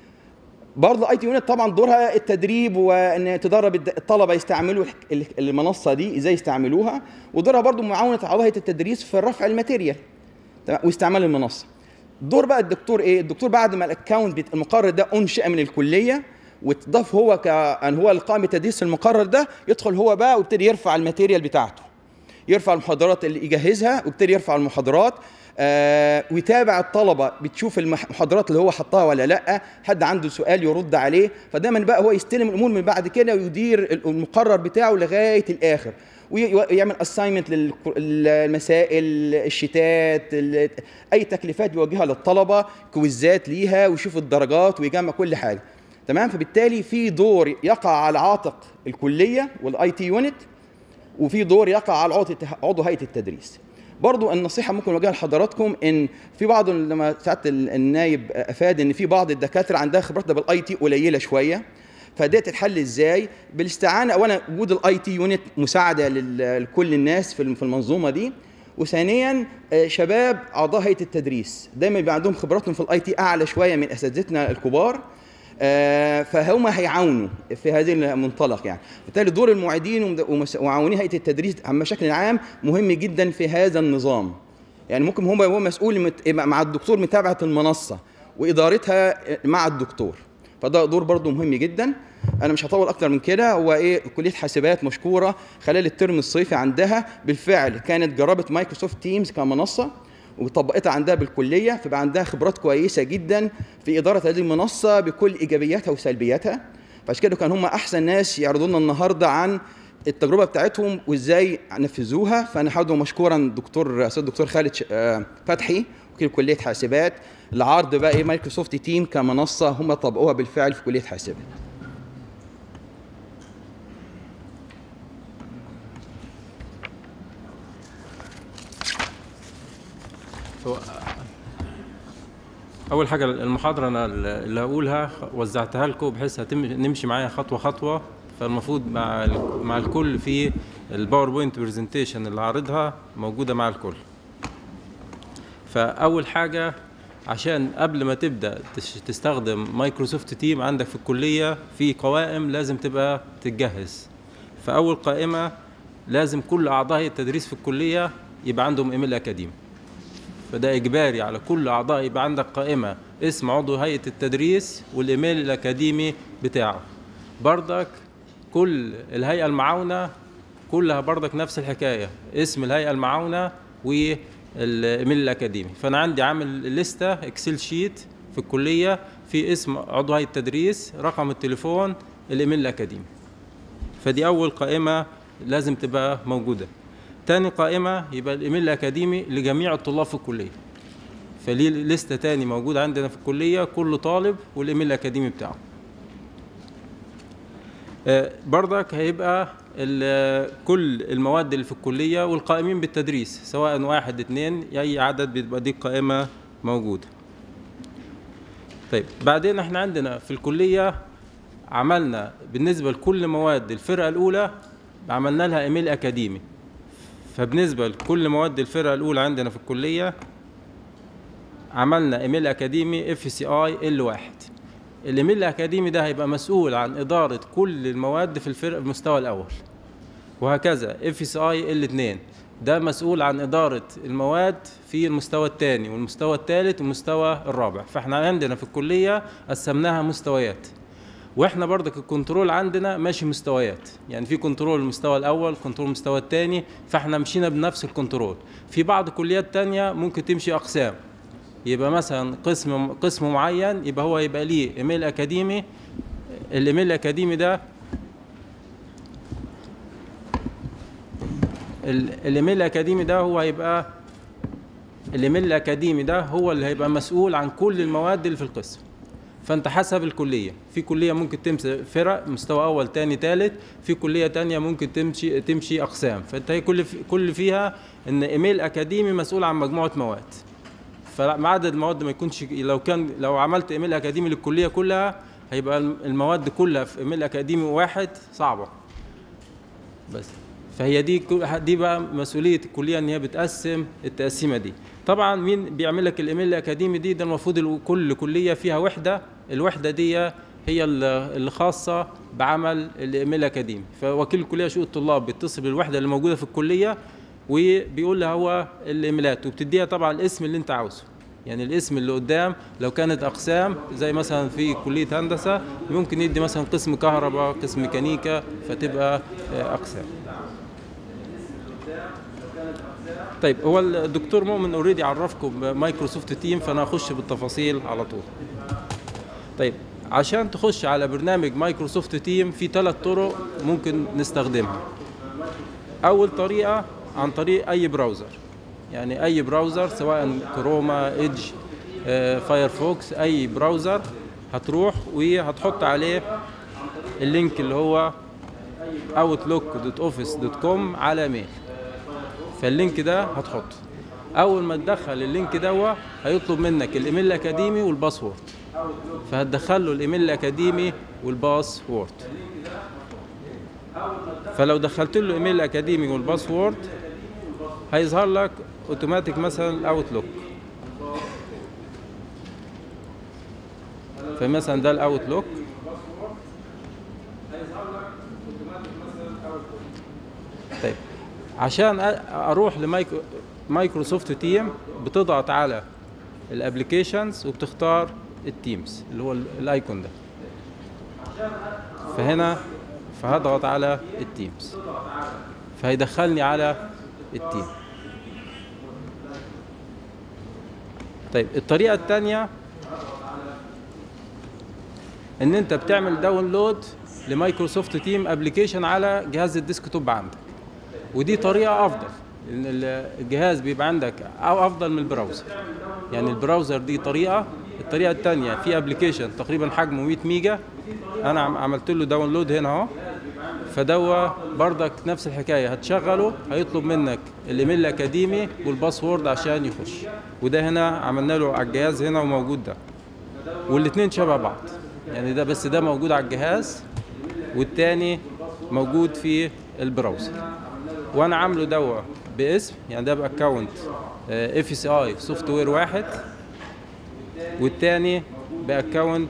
[SPEAKER 2] برضه الاي تي يونت طبعا دورها التدريب وان تدرب الد- الطلبه يستعملوا الح- ال- المنصه دي ازاي يستعملوها ودورها برضه معاونه على هيئه التدريس في رفع الماتيريال تمام واستعمال المنصه دور بقى الدكتور ايه الدكتور بعد ما الاكونت بت- المقرر ده انشئ من الكليه واتضاف هو كان هو القائم بتدريس المقرر ده يدخل هو بقى ويبتدي يرفع الماتيريال بتاعته يرفع المحاضرات اللي يجهزها ويبتدي يرفع المحاضرات آه ويتابع الطلبه بتشوف المح- المحاضرات اللي هو حطها ولا لا حد عنده سؤال يرد عليه فدايما بقى هو يستلم الامور من بعد كده ويدير المقرر بتاعه لغايه الاخر ويعمل اساينمنت للمسائل الشتات ال- اي تكليفات بيوجهها للطلبه كويزات ليها ويشوف الدرجات ويجمع كل حاجه تمام فبالتالي في دور يقع على عاتق الكليه والاي تي يونت وفي دور يقع على عضو عضو هيئه التدريس برضو النصيحه ممكن اوجهها لحضراتكم ان في بعض لما ساعه النايب افاد ان في بعض الدكاتره عندها خبرتها بالاي تي قليله شويه فده تتحل ازاي بالاستعانه اولا وجود الاي تي يونت مساعده لل- لكل الناس في الم- في المنظومه دي وثانيا آه، شباب اعضاء هيئه التدريس دايما بيبقى عندهم خبراتهم في الاي تي اعلى شويه من اساتذتنا الكبار آه، فهم هيعاونوا في هذه المنطلق يعني بالتالي دور المعيدين ومد- ومس- ومعاونين هيئه التدريس عم بشكل عام مهم جدا في هذا النظام يعني ممكن هم هو مسؤول مت- مع الدكتور متابعه المنصه وادارتها مع الدكتور فده دور برضه مهم جدا انا مش هطول اكتر من كده هو ايه كليه حاسبات مشكوره خلال الترم الصيفي عندها بالفعل كانت جربت مايكروسوفت تيمز كمنصه وطبقتها عندها بالكليه فبقى عندها خبرات كويسه جدا في اداره هذه المنصه بكل ايجابياتها وسلبياتها فعشان كده كان هم احسن ناس يعرضوا لنا النهارده عن التجربه بتاعتهم وازاي نفذوها فانا حاضر مشكورا دكتور استاذ دكتور خالد ش- آه، فتحي وكيل كليه حاسبات لعرض بقى ايه مايكروسوفت تيم كمنصه هم طبقوها بالفعل في كليه حاسبات
[SPEAKER 3] هو اول حاجه المحاضره انا اللي هقولها وزعتها لكم بحيث هتم نمشي معايا خطوه خطوه فالمفروض مع ال- مع الكل في الباوربوينت برزنتيشن اللي عارضها موجوده مع الكل فاول حاجه عشان قبل ما تبدا تش- تستخدم مايكروسوفت تيم عندك في الكليه في قوائم لازم تبقى تتجهز فاول قائمه لازم كل اعضاء هيئة التدريس في الكليه يبقى عندهم ايميل اكاديمي فده اجباري على كل اعضاء يبقى عندك قائمه اسم عضو هيئه التدريس والايميل الاكاديمي بتاعه بردك كل الهيئه المعاونه كلها بردك نفس الحكايه اسم الهيئه المعاونه والايميل الاكاديمي فانا عندي عامل لسته اكسل شيت في الكليه في اسم عضو هيئه التدريس رقم التليفون الايميل الاكاديمي فدي اول قائمه لازم تبقى موجوده تاني قائمه يبقى الايميل الاكاديمي لجميع الطلاب في الكليه فليه لسته تاني موجود عندنا في الكليه كل طالب والايميل الاكاديمي بتاعه آه، برضك هيبقى ال- كل المواد اللي في الكليه والقائمين بالتدريس سواء واحد اتنين اي عدد بيبقى دي قائمه موجوده طيب بعدين احنا عندنا في الكليه عملنا بالنسبه لكل مواد الفرقه الاولى عملنا لها ايميل اكاديمي فبالنسبه لكل مواد الفرقه الاولى عندنا في الكليه عملنا ايميل اكاديمي اف سي اي ال واحد الايميل الاكاديمي ده هيبقى مسؤول عن اداره كل المواد في الفرق المستوى الاول وهكذا اف سي اي ال 2 ده مسؤول عن اداره المواد في المستوى الثاني والمستوى الثالث والمستوى الرابع فاحنا عندنا في الكليه قسمناها مستويات واحنا برضك الكنترول عندنا ماشي مستويات يعني في كنترول المستوى الاول كنترول المستوى الثاني فاحنا مشينا بنفس الكنترول في بعض كليات تانية ممكن تمشي اقسام يبقى مثلا قسم قسم معين يبقى هو يبقى ليه ايميل اكاديمي الايميل الاكاديمي ده ال- الايميل الاكاديمي ده هو هيبقى الايميل الاكاديمي ده هو اللي هيبقى مسؤول عن كل المواد اللي في القسم فانت حسب الكليه في كليه ممكن تمشي فرق مستوى اول تاني تالت في كليه تانية ممكن تمشي تمشي اقسام فانت هي كل في كل فيها ان ايميل اكاديمي مسؤول عن مجموعه مواد فعدد المواد ما يكونش لو كان لو عملت ايميل اكاديمي للكليه كلها هيبقى المواد كلها في ايميل اكاديمي واحد صعبه بس فهي دي كل- دي بقى مسؤوليه الكليه ان هي بتقسم التقسيمه دي طبعا مين بيعمل لك الايميل الاكاديمي دي ده المفروض ال- كل كليه فيها وحده الوحده دي هي ال- اللي خاصه بعمل الايميل الاكاديمي فوكيل الكليه شؤون الطلاب بيتصل بالوحده اللي موجوده في الكليه وبيقول لها هو الايميلات وبتديها طبعا الاسم اللي انت عاوزه يعني الاسم اللي قدام لو كانت اقسام زي مثلا في كليه هندسه ممكن يدي مثلا قسم كهرباء قسم ميكانيكا فتبقى آه، اقسام طيب هو الدكتور مؤمن اوريدي عرفكم مايكروسوفت تيم فانا هخش بالتفاصيل على طول طيب عشان تخش على برنامج مايكروسوفت تيم في ثلاث طرق ممكن نستخدمها اول طريقه عن طريق اي براوزر يعني اي براوزر سواء كروما ايدج آه، فايرفوكس اي براوزر هتروح وهتحط عليه اللينك اللي هو outlook.office.com على ميل فاللينك ده هتحطه اول ما تدخل اللينك ده هيطلب منك الايميل الاكاديمي والباسورد فهتدخل له الايميل الاكاديمي والباسورد فلو دخلت له الايميل الاكاديمي والباسورد هيظهر لك اوتوماتيك مثلا الاوتلوك فمثلا ده الاوتلوك طيب عشان أ- اروح لمايكروسوفت تيم بتضغط على الابلكيشنز وبتختار التيمز اللي هو ال- الايكون ده فهنا فهضغط على التيمز فهيدخلني على التيم طيب الطريقة الثانية ان انت بتعمل داونلود لمايكروسوفت تيم ابلكيشن على جهاز الديسكتوب عندك ودي طريقة افضل لان ال- الجهاز بيبقى عندك او افضل من البراوزر يعني البراوزر دي طريقة الطريقة الثانية في ابلكيشن تقريبا حجمه 100 ميجا انا عم- عملت له داونلود هنا اهو فدوا بردك نفس الحكايه هتشغله هيطلب منك الايميل الاكاديمي والباسورد عشان يخش وده هنا عملنا له على الجهاز هنا وموجود ده والاثنين شبه بعض يعني ده بس ده موجود على الجهاز والتاني موجود في البراوزر وانا عامله دوا باسم يعني ده باكونت اف سي اي سوفت وير واحد والتاني باكونت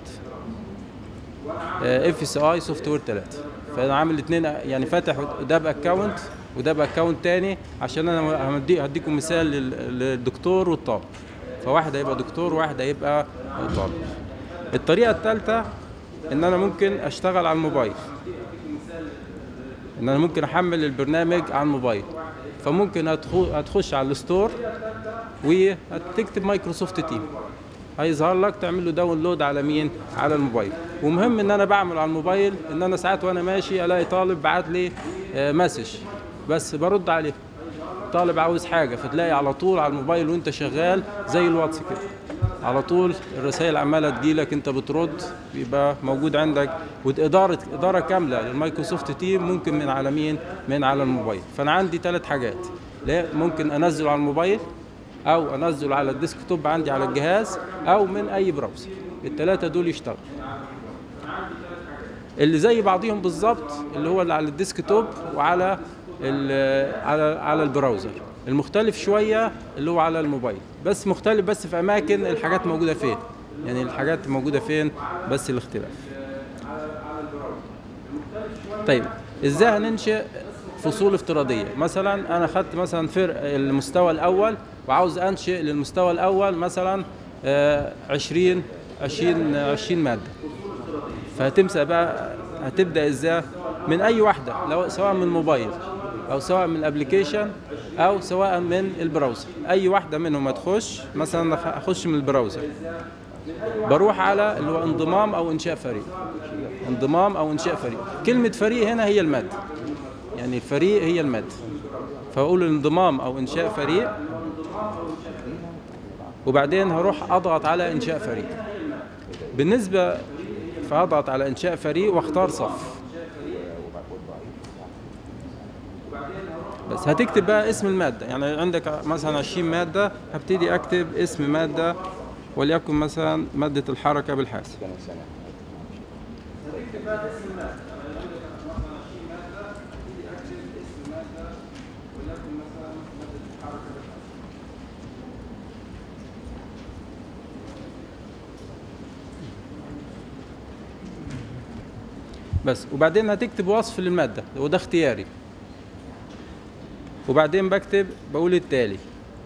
[SPEAKER 3] اف سي اي سوفت وير 3 فانا عامل الاثنين يعني فاتح ده باكونت وده باكونت تاني عشان انا همدي هديكم مثال لل- للدكتور والطالب فواحد هيبقى دكتور وواحد هيبقى طالب الطريقه الثالثه ان انا ممكن اشتغل على الموبايل ان انا ممكن احمل البرنامج على الموبايل فممكن هتخو- هتخش على الستور وهتكتب مايكروسوفت تيم هيظهر لك تعمل له داونلود على مين على الموبايل ومهم ان انا بعمل على الموبايل ان انا ساعات وانا ماشي الاقي طالب بعت لي آه، مسج بس برد عليه طالب عاوز حاجه فتلاقي على طول على الموبايل وانت شغال زي الواتس كده على طول الرسائل عماله تجيلك انت بترد بيبقى موجود عندك واداره اداره كامله للمايكروسوفت تيم ممكن من على مين من على الموبايل فانا عندي ثلاث حاجات لا ممكن انزله على الموبايل او انزله على الديسكتوب عندي على الجهاز او من اي براوزر الثلاثه دول يشتغلوا اللي زي بعضيهم بالظبط اللي هو اللي على الديسكتوب وعلى ال- على على البراوزر المختلف شويه اللي هو على الموبايل بس مختلف بس في اماكن الحاجات موجوده فين يعني الحاجات موجوده فين بس الاختلاف طيب ازاي هننشئ فصول افتراضيه مثلا انا خدت مثلا فرق المستوى الاول وعاوز انشئ للمستوى الاول مثلا آه، 20 20 20 ماده فهتمسك بقى هتبدا ازاي من اي واحده لو سواء من موبايل او سواء من الابلكيشن او سواء من البراوزر اي واحده منهم هتخش مثلا أنا اخش من البراوزر بروح على اللي هو انضمام او انشاء فريق انضمام او انشاء فريق كلمه فريق هنا هي الماده يعني الفريق هي الماده فاقول انضمام او انشاء فريق وبعدين هروح اضغط على انشاء فريق بالنسبه فاضغط على انشاء فريق واختار صف بس هتكتب بقى اسم المادة يعني عندك مثلا 20 مادة هبتدي اكتب اسم مادة وليكن مثلا مادة الحركة بالحاسب بس وبعدين هتكتب وصف للمادة وده اختياري وبعدين بكتب بقول التالي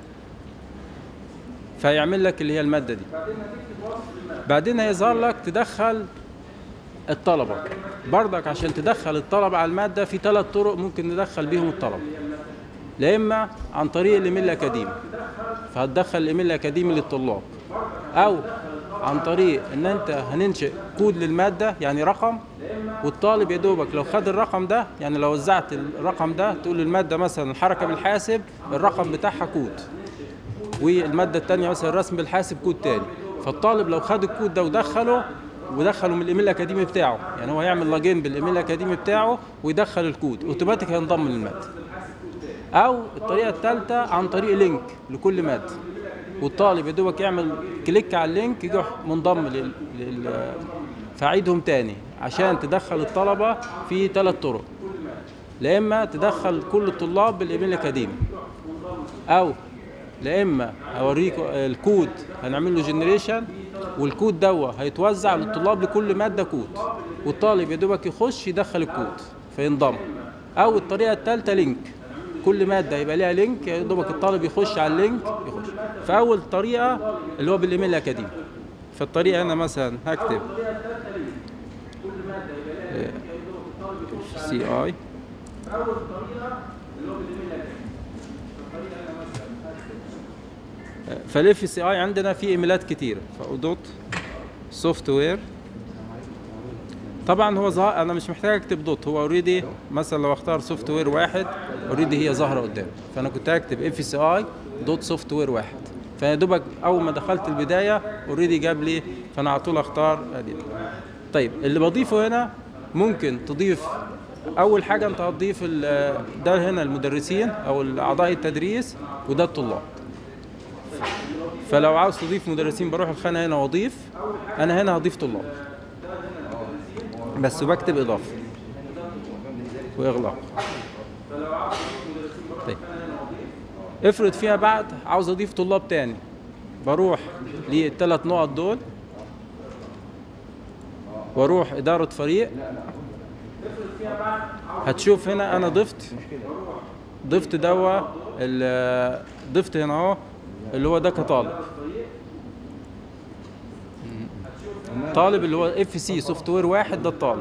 [SPEAKER 3] فيعمل لك اللي هي المادة دي بعدين هيظهر لك تدخل الطلبة برضك عشان تدخل الطلبة على المادة في ثلاث طرق ممكن ندخل بيهم الطلبة لا إما عن طريق الإيميل الأكاديمي فهتدخل الإيميل الأكاديمي للطلاب أو عن طريق إن أنت هننشئ كود للمادة يعني رقم والطالب يا دوبك لو خد الرقم ده يعني لو وزعت الرقم ده تقول المادة مثلا الحركة بالحاسب الرقم بتاعها كود والمادة التانية مثلا الرسم بالحاسب كود تاني فالطالب لو خد الكود ده ودخله ودخله من الايميل الاكاديمي بتاعه يعني هو هيعمل لاجين بالايميل الاكاديمي بتاعه ويدخل الكود اوتوماتيك هينضم للماده او الطريقه الثالثه عن طريق لينك لكل ماده والطالب يا دوبك يعمل كليك على اللينك يروح منضم لل... لل... فاعيدهم تاني عشان تدخل الطلبه في ثلاث طرق لا اما تدخل كل الطلاب بالايميل الاكاديمي او لا اما هوريكم الكود هنعمل له جنريشن والكود دوا هيتوزع للطلاب لكل ماده كود والطالب يا دوبك يخش يدخل الكود فينضم او الطريقه الثالثه لينك كل ماده يبقى ليها لينك يا دوبك الطالب يخش على اللينك يخش فاول طريقه اللي هو بالايميل الاكاديمي فالطريقه انا مثلا هكتب سي اي فالاف سي اي عندنا في ايميلات كتيره فدوت سوفت وير طبعا هو ظهر انا مش محتاج اكتب دوت هو اوريدي مثلا لو اختار سوفت وير واحد اوريدي هي ظاهره قدامي فانا كنت هكتب اف سي اي دوت سوفت وير واحد فيا دوبك اول ما دخلت البدايه اوريدي جاب لي فانا على طول اختار ادي طيب اللي بضيفه هنا ممكن تضيف اول حاجه انت هتضيف ده هنا المدرسين او اعضاء التدريس وده الطلاب فلو عاوز تضيف مدرسين بروح الخانه هنا واضيف انا هنا هضيف طلاب بس بكتب اضافه واغلاق طيب افرض فيها بعد عاوز اضيف طلاب تاني بروح للثلاث نقط دول واروح اداره فريق هتشوف هنا انا ضفت ضفت دوا ضفت هنا اهو اللي هو ده كطالب طالب اللي هو اف سي سوفت وير واحد ده الطالب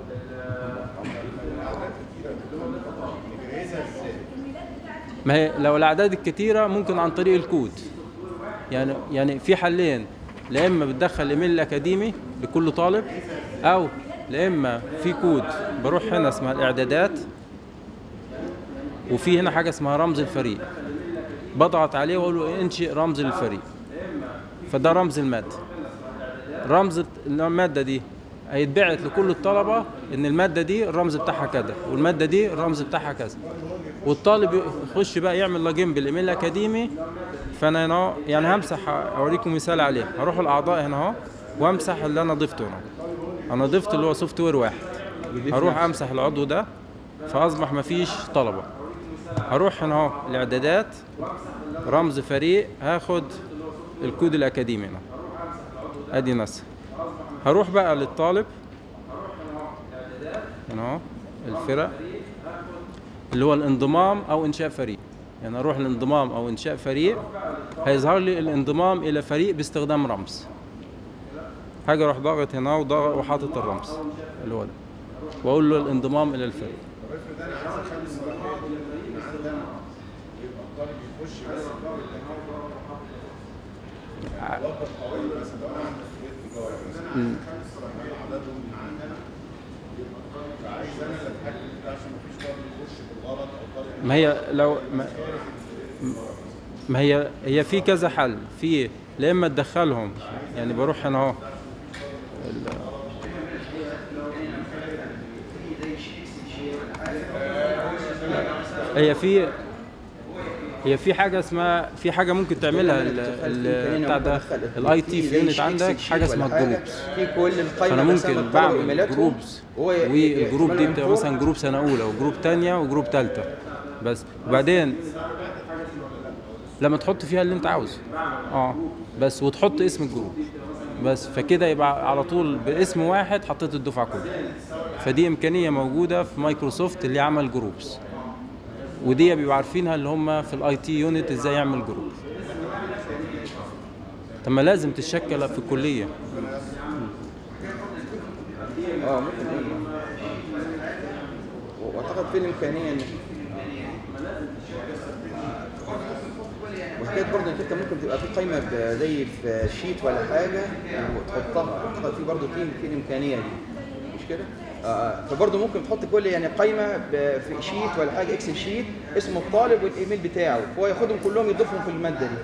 [SPEAKER 3] ما هي لو الاعداد الكتيره ممكن عن طريق الكود يعني يعني في حلين لا اما بتدخل الايميل الاكاديمي لكل طالب او لا اما في كود بروح هنا اسمها الاعدادات وفي هنا حاجه اسمها رمز الفريق بضغط عليه واقول له انشئ رمز للفريق فده رمز الماده رمز الماده دي هيتبعت لكل الطلبه ان الماده دي الرمز بتاعها كذا والماده دي الرمز بتاعها كذا والطالب يخش بقى يعمل لاجين بالايميل الاكاديمي فانا هنا يعني همسح اوريكم مثال عليه هروح الاعضاء هنا اهو وامسح اللي انا ضفته هنا انا ضفت اللي هو سوفت وير واحد هروح امسح العضو ده فاصبح مفيش طلبه هروح هنا اهو الاعدادات رمز فريق هاخد الكود الاكاديمي هنا ادي نسخ هروح بقى للطالب هنا اهو الفرق اللي هو الانضمام او انشاء فريق يعني اروح الانضمام او انشاء فريق هيظهر لي الانضمام الى فريق باستخدام رمز هاجي اروح ضاغط هنا وضاغط وحاطط الرمز اللي هو ده واقول له الانضمام الى الفريق
[SPEAKER 4] الطالب يخش بس يوظف قوي بس لو انا عندي كليه تجاره مثلا خمس رجال عددهم من عندنا يبقى الطالب فعايز انا اللي اتحكم فيه عشان مفيش طالب يخش بالغلط او طالب
[SPEAKER 3] ما هي لو ما, ما هي هي في كذا حل في لا اما تدخلهم يعني بروح انا اهو هي في هي في حاجه اسمها في حاجه ممكن تعملها ال- ال- بتاع ده الاي تي في يونت عندك حاجه اسمها جروبس
[SPEAKER 2] في كل القائمه
[SPEAKER 3] فانا
[SPEAKER 2] بس أنا
[SPEAKER 3] ممكن
[SPEAKER 2] بطلب
[SPEAKER 3] بعمل
[SPEAKER 2] إيميلاتهم،
[SPEAKER 3] جروبس
[SPEAKER 2] وهو ي-
[SPEAKER 3] والجروب دي
[SPEAKER 2] يحملهم
[SPEAKER 3] بتبقى
[SPEAKER 2] فوق.
[SPEAKER 3] مثلا جروب سنه اولى وجروب تانية وجروب تالتة بس وبعدين لما تحط فيها اللي انت عاوزه اه بس وتحط اسم الجروب بس فكده يبقى على طول باسم واحد حطيت الدفعه كلها فدي امكانيه موجوده في مايكروسوفت اللي عمل جروبس ودي بيبقوا عارفينها اللي هم في الاي تي يونت ازاي يعمل جروب طب ما لازم تتشكل في الكليه
[SPEAKER 2] اه ممكن ايه واعتقد في الامكانيه ان وحكايه برضه انك انت ممكن تبقى في قائمه ب- زي في شيت ولا حاجه وتحطها اعتقد في برضه في في الامكانيه دي مش كده؟ آه فبرضه ممكن تحط كل يعني قائمه ب- في شيت ولا حاجه اكسل شيت اسم الطالب والايميل بتاعه فهو ياخدهم كلهم يضيفهم في الماده دي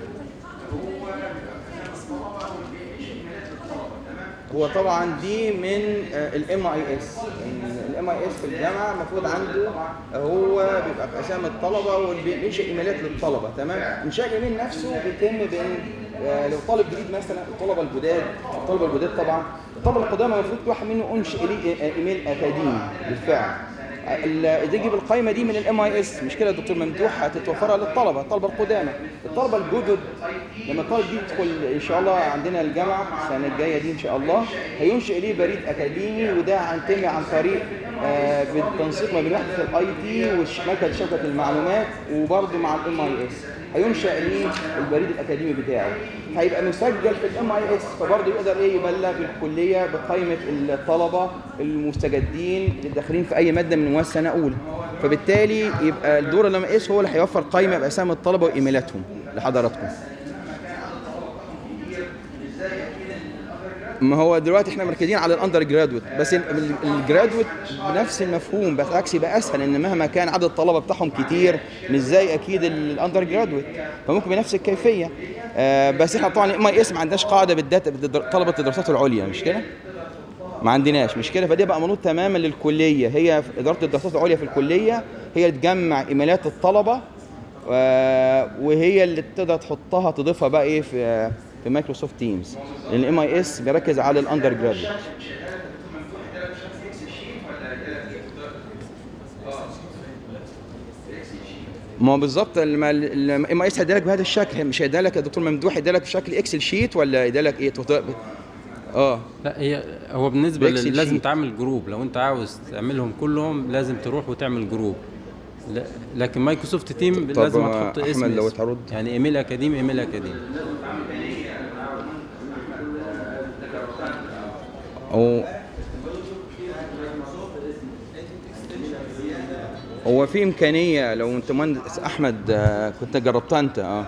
[SPEAKER 2] هو طبعا دي من الام اي اس الام اي اس في الجامعه المفروض عنده هو بيبقى في اسامي الطلبه وبينشئ ايميلات للطلبه تمام انشاء الايميل نفسه بيتم بين آه، لو طالب جديد مثلا الطلبه الجداد الطلبه الجداد طبعا الطلبه القدامى المفروض كل واحد منه انشئ ليه ايميل اكاديمي بالفعل ال- تجيب القائمه دي من الام اي اس مش كده يا دكتور ممدوح هتتوفرها للطلبه الطلبه القدامى الطلبه الجدد لما الطالب دي يدخل ان شاء الله عندنا الجامعه السنه الجايه دي ان شاء الله هينشئ ليه بريد اكاديمي وده هيتم عن طريق آه، بالتنسيق ما بين وحده الاي تي ومركز شبكه المعلومات وبرضه مع الام اي اس هينشأ ليه البريد الاكاديمي بتاعه هيبقى مسجل في الام اي اس فبرضه يقدر ايه يبلغ الكليه بقائمه الطلبه المستجدين اللي داخلين في اي ماده من مواد سنه اولى فبالتالي يبقى الدور الام اس هو اللي هيوفر قائمه باسامي الطلبه وايميلاتهم لحضراتكم ما هو دلوقتي احنا مركزين على الاندر جرادويت بس ال- ال- الجرادويت بنفس المفهوم بالعكس يبقى اسهل ان مهما كان عدد الطلبه بتاعهم كتير مش زي اكيد الاندر جرادويت فممكن بنفس الكيفيه آه بس احنا طبعا ام اي اس ما عندناش قاعده بالداتا بالدر- طلبه الدراسات العليا مش كده؟ ما عندناش مش كده فدي بقى منوط تماما للكليه هي في اداره الدراسات العليا في الكليه هي اللي تجمع ايميلات الطلبه آه، وهي اللي تقدر تحطها تضيفها بقى ايه في في مايكروسوفت تيمز لان الام اي اس بيركز على الاندر جرادويت ما هو بالظبط الام اي اس هيديلك بهذا الشكل مش هيديلك يا دكتور ممدوح هيديلك بشكل اكسل شيت ولا هيديلك ايه تط- اه
[SPEAKER 3] لا هي هو بالنسبه
[SPEAKER 2] بإكسل
[SPEAKER 3] لل- لازم
[SPEAKER 2] شيت.
[SPEAKER 3] تعمل جروب لو انت عاوز تعملهم كلهم لازم تروح وتعمل جروب لا- لكن مايكروسوفت تيم
[SPEAKER 2] طب
[SPEAKER 3] لازم
[SPEAKER 2] آه،
[SPEAKER 3] تحط اسم
[SPEAKER 2] أحمد لو
[SPEAKER 3] اسم.
[SPEAKER 2] ترد.
[SPEAKER 3] يعني ايميل اكاديمي ايميل اكاديمي
[SPEAKER 2] هو هو في امكانيه لو انت مهندس احمد آه، كنت جربتها انت اه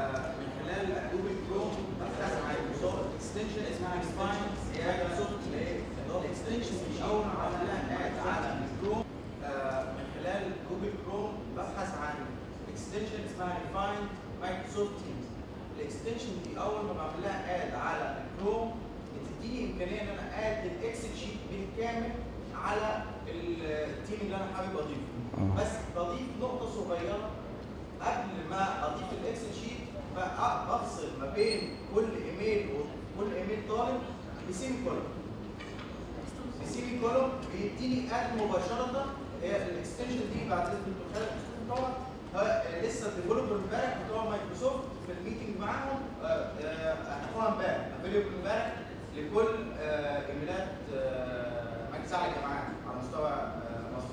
[SPEAKER 5] من خلال جوجل كروم ببحث عن اكستنشن اسمها ريفايند مايكروسوفت تيمز الاكستنشن دي اول ما بعمل لها اد على الكروم بتديني امكانيه ان انا اد الاكسل شيت بالكامل على التيم اللي انا حابب اضيفه بس بضيف نقطه صغيره قبل ما اضيف الاكسل شيت بقى بفصل ما بين كل ايميل وكل ايميل طالب بسيمي كولوم السيمي كولوم بيديني اد مباشره هي الاكستنشن دي بعد اذن الدكتور خالد طبعا هو لسه الديفلوبر امبارح بتوع مايكروسوفت في الميتنج معاهم آه، آه، هتاخدها امبارح افيلبل امبارح لكل آه، ايميلات آه، اجزاء الجامعات على مستوى آه، مصر.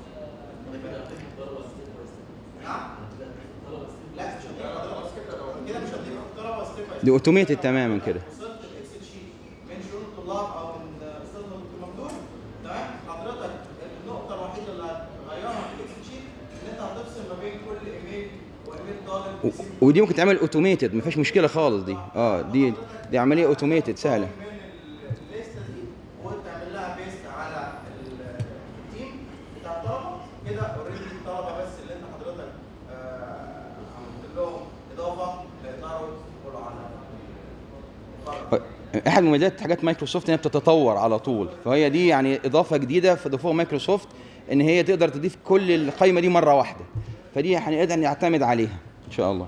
[SPEAKER 5] نعم؟ لا مش هتضيف طلبه سكيب كده مش هتضيف طلبه سكيب
[SPEAKER 2] دي اوتوميتد تماما كده
[SPEAKER 5] وصلت الاكسل شيت من شؤون الطلاب او من استاذنا دكتور ممدوح تمام حضرتك النقطه الوحيده اللي هتغيرها في الاكسل شيت ان انت هتفصل ما بين كل ايميل وايميل كبير طالب
[SPEAKER 2] و-
[SPEAKER 5] يسيب
[SPEAKER 2] ودي ممكن تعمل اوتوميتد ما فيش مشكله خالص دي اه دي دي عمليه اوتوميتد سهله
[SPEAKER 5] من الليسته دي وتعمل لها بيست على ال- التيم بتاع الطلبه كده اوريدي الطلبه بس اللي انت حضرتك آه، عملت لهم اضافه يقدروا يدخلوا على
[SPEAKER 2] احد مميزات حاجات مايكروسوفت انها بتتطور على طول فهي دي يعني اضافه جديده فضافوها مايكروسوفت ان هي تقدر تضيف كل القائمه دي مره واحده فدي هنقدر نعتمد عليها ان شاء الله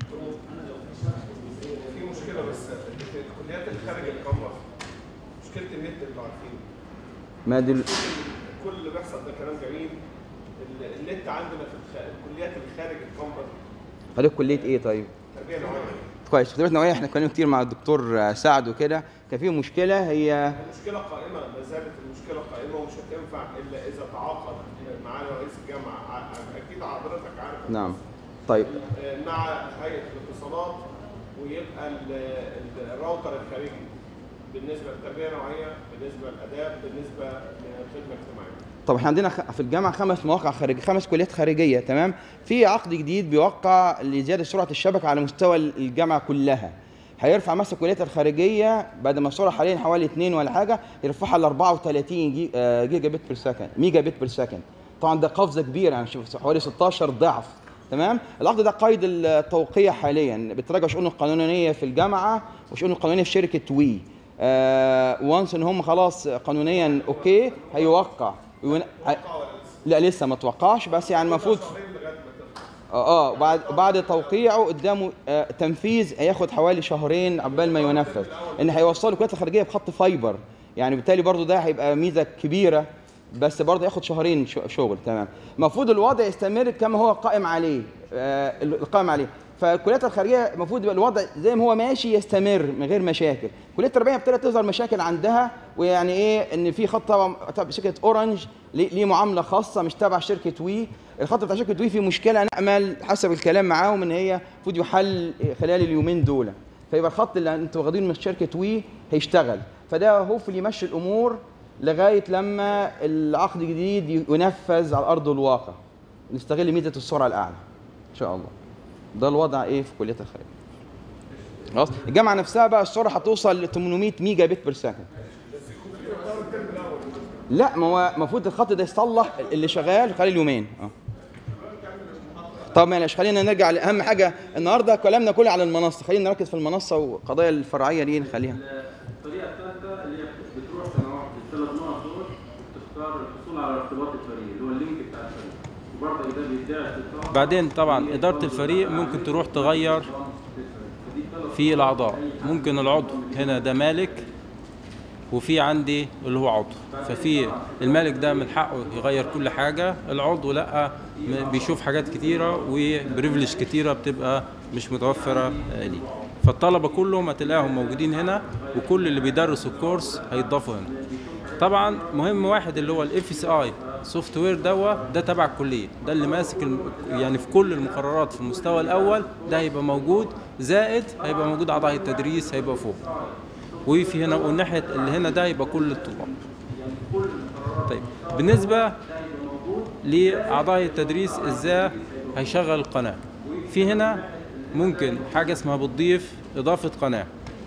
[SPEAKER 4] في مشكله بس في الكليات اللي خارج الكامبس مشكله النت اللي عارفينه
[SPEAKER 2] ما دل...
[SPEAKER 4] كل اللي بيحصل ده كلام جميل ال- النت عندنا في الخ... الكليات اللي خارج الكامبس
[SPEAKER 2] حضرتك كليه ايه طيب
[SPEAKER 4] تربيه نوعيه
[SPEAKER 2] كويس اختبارات نوعيه احنا اتكلمنا كتير مع الدكتور آه، سعد وكده كان في مشكله هي
[SPEAKER 4] المشكله قائمه ما زالت المشكله قائمه ومش هتنفع الا اذا تعاقد معانا رئيس الجامعه ع- اكيد حضرتك عارف
[SPEAKER 2] نعم طيب
[SPEAKER 4] مع هيئه الاتصالات ويبقى ال- ال- الراوتر الخارجي بالنسبه للتربيه النوعيه بالنسبه للاداب بالنسبه للخدمه الاجتماعيه
[SPEAKER 2] طب احنا عندنا خ- في الجامعه خمس مواقع خارجيه خمس كليات خارجيه تمام في عقد جديد بيوقع لزياده سرعه الشبكه على مستوى الجامعه كلها هيرفع مثلا الكليات الخارجيه بعد ما السرعه حاليا حوالي 2 ولا حاجه يرفعها ل 34 جي- آه، جيجا بت بير سكند ميجا بت بير سكند طبعا ده قفزه كبيره يعني شوف حوالي 16 ضعف تمام العقد ده قيد التوقيع حاليا بتراجع شؤون القانونيه في الجامعه وشؤون القانونيه في شركه وي آه وانس ان هم خلاص قانونيا اوكي هيوقع وين- ه- لا لسه ما توقعش بس يعني المفروض اه اه بعد بعد توقيعه قدامه آه تنفيذ هياخد حوالي شهرين عقبال ما ينفذ ان هيوصلوا الكويت الخارجيه بخط فايبر يعني بالتالي برضو ده هيبقى ميزه كبيره بس برضه ياخد شهرين شو- شغل تمام المفروض الوضع يستمر كما هو قائم عليه آه القائم عليه فالكليات الخارجيه المفروض يبقى الوضع زي ما هو ماشي يستمر من غير مشاكل كليه التربيه ابتدت تظهر مشاكل عندها ويعني ايه ان في خط طبعا تبع شركه اورنج ليه ليه معامله خاصه مش تبع شركه وي الخط بتاع شركه وي فيه مشكله نامل حسب الكلام معاهم ان هي المفروض يحل خلال اليومين دول فيبقى الخط اللي انتوا واخدينه من شركه وي هيشتغل فده هوفلي يمشي الامور لغايه لما العقد الجديد ينفذ على ارض الواقع نستغل ميزه السرعه الاعلى ان شاء الله ده الوضع ايه في كليه الخارجيه خلاص الجامعه نفسها بقى السرعه هتوصل ل 800 ميجا بت بير سكند لا ما هو المفروض الخط ده يصلح اللي شغال خلال يومين اه طب معلش خلينا نرجع لاهم حاجه النهارده كلامنا كله على المنصه خلينا نركز في المنصه والقضايا الفرعيه دي نخليها
[SPEAKER 3] الطريقه الثالثه اللي هي بتروح تنوع الثلاث نقط دول وتختار الحصول على ارتباط الفريق اللي هو اللينك بتاع الفريق وبرضه ده بيدعي بعدين طبعا اداره الفريق ممكن تروح تغير في الاعضاء ممكن العضو هنا ده مالك وفي عندي اللي هو عضو ففي المالك ده من حقه يغير كل حاجه العضو لا م- بيشوف حاجات كتيره وبريفليج كتيره بتبقى مش متوفره آه، ليه فالطلبه كلهم هتلاقيهم موجودين هنا وكل اللي بيدرسوا الكورس هيتضافوا هنا طبعا مهم واحد اللي هو الاف اس اي سوفت وير دوا ده تبع الكليه ده اللي ماسك الم... يعني في كل المقررات في المستوى الاول ده هيبقى موجود زائد هيبقى موجود اعضاء التدريس هيبقى فوق وفي هنا والناحيه اللي هنا ده يبقى كل الطلاب طيب بالنسبه لاعضاء التدريس ازاي هيشغل القناه في هنا ممكن حاجه اسمها بتضيف اضافه قناه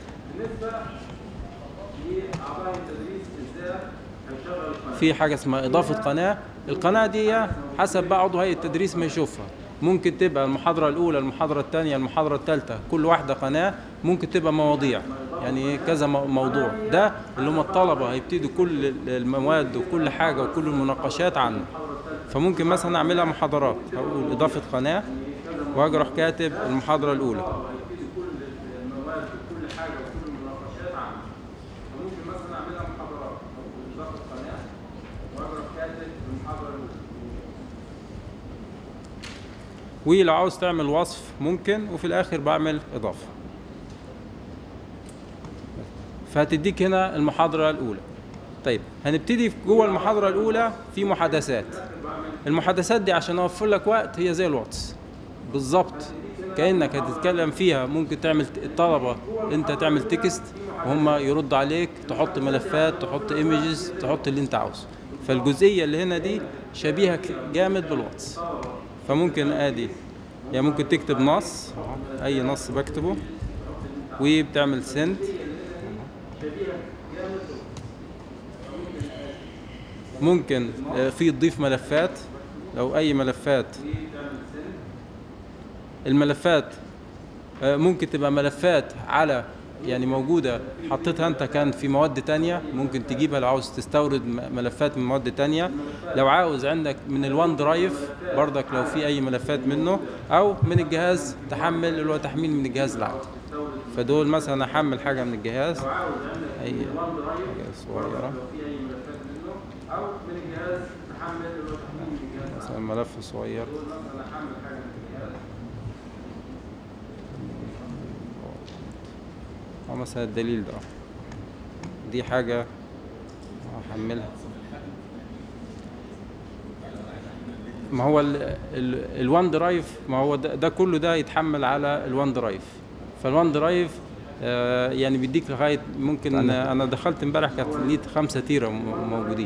[SPEAKER 3] في حاجه اسمها اضافه قناه القناه دي حسب بقى عضو هيئه التدريس ما يشوفها ممكن تبقى المحاضره الاولى المحاضره الثانيه المحاضره الثالثه كل واحده قناه ممكن تبقى مواضيع يعني كذا مو- موضوع ده اللي هم الطلبه هيبتدوا كل المواد وكل حاجه وكل المناقشات عنه فممكن مثلا اعملها محاضرات هقول اضافه قناه واجي اروح كاتب المحاضره الاولى ولو عاوز تعمل وصف ممكن وفي الاخر بعمل اضافه فهتديك هنا المحاضره الاولى طيب هنبتدي في جوه المحاضره الاولى في محادثات المحادثات دي عشان اوفر لك وقت هي زي الواتس بالظبط كانك هتتكلم فيها ممكن تعمل الطلبه انت تعمل تكست وهم يردوا عليك تحط ملفات تحط ايمجز تحط اللي انت عاوزه فالجزئيه اللي هنا دي شبيهه ك- جامد بالواتس فممكن ادي يعني ممكن تكتب نص اي نص بكتبه وبتعمل سند ممكن آه، في تضيف ملفات لو اي ملفات الملفات آه، ممكن تبقى ملفات على يعني موجودة حطيتها انت كان في مواد تانية ممكن تجيبها لو عاوز تستورد م- ملفات من مواد تانية لو عاوز عندك من الوان درايف برضك لو في اي ملفات منه او من الجهاز تحمل اللي هو تحميل من الجهاز العادي فدول مثلا احمل حاجة من الجهاز اي حاجة صغيرة مثلا ملف صغير أو مثلا الدليل ده دي حاجة هحملها ما هو الوان درايف ما هو ده, ده كله ده يتحمل على الوان درايف فالوان درايف آه، يعني بيديك لغايه ممكن آه، انا دخلت امبارح كانت لقيت خمسة تيرة م- موجودين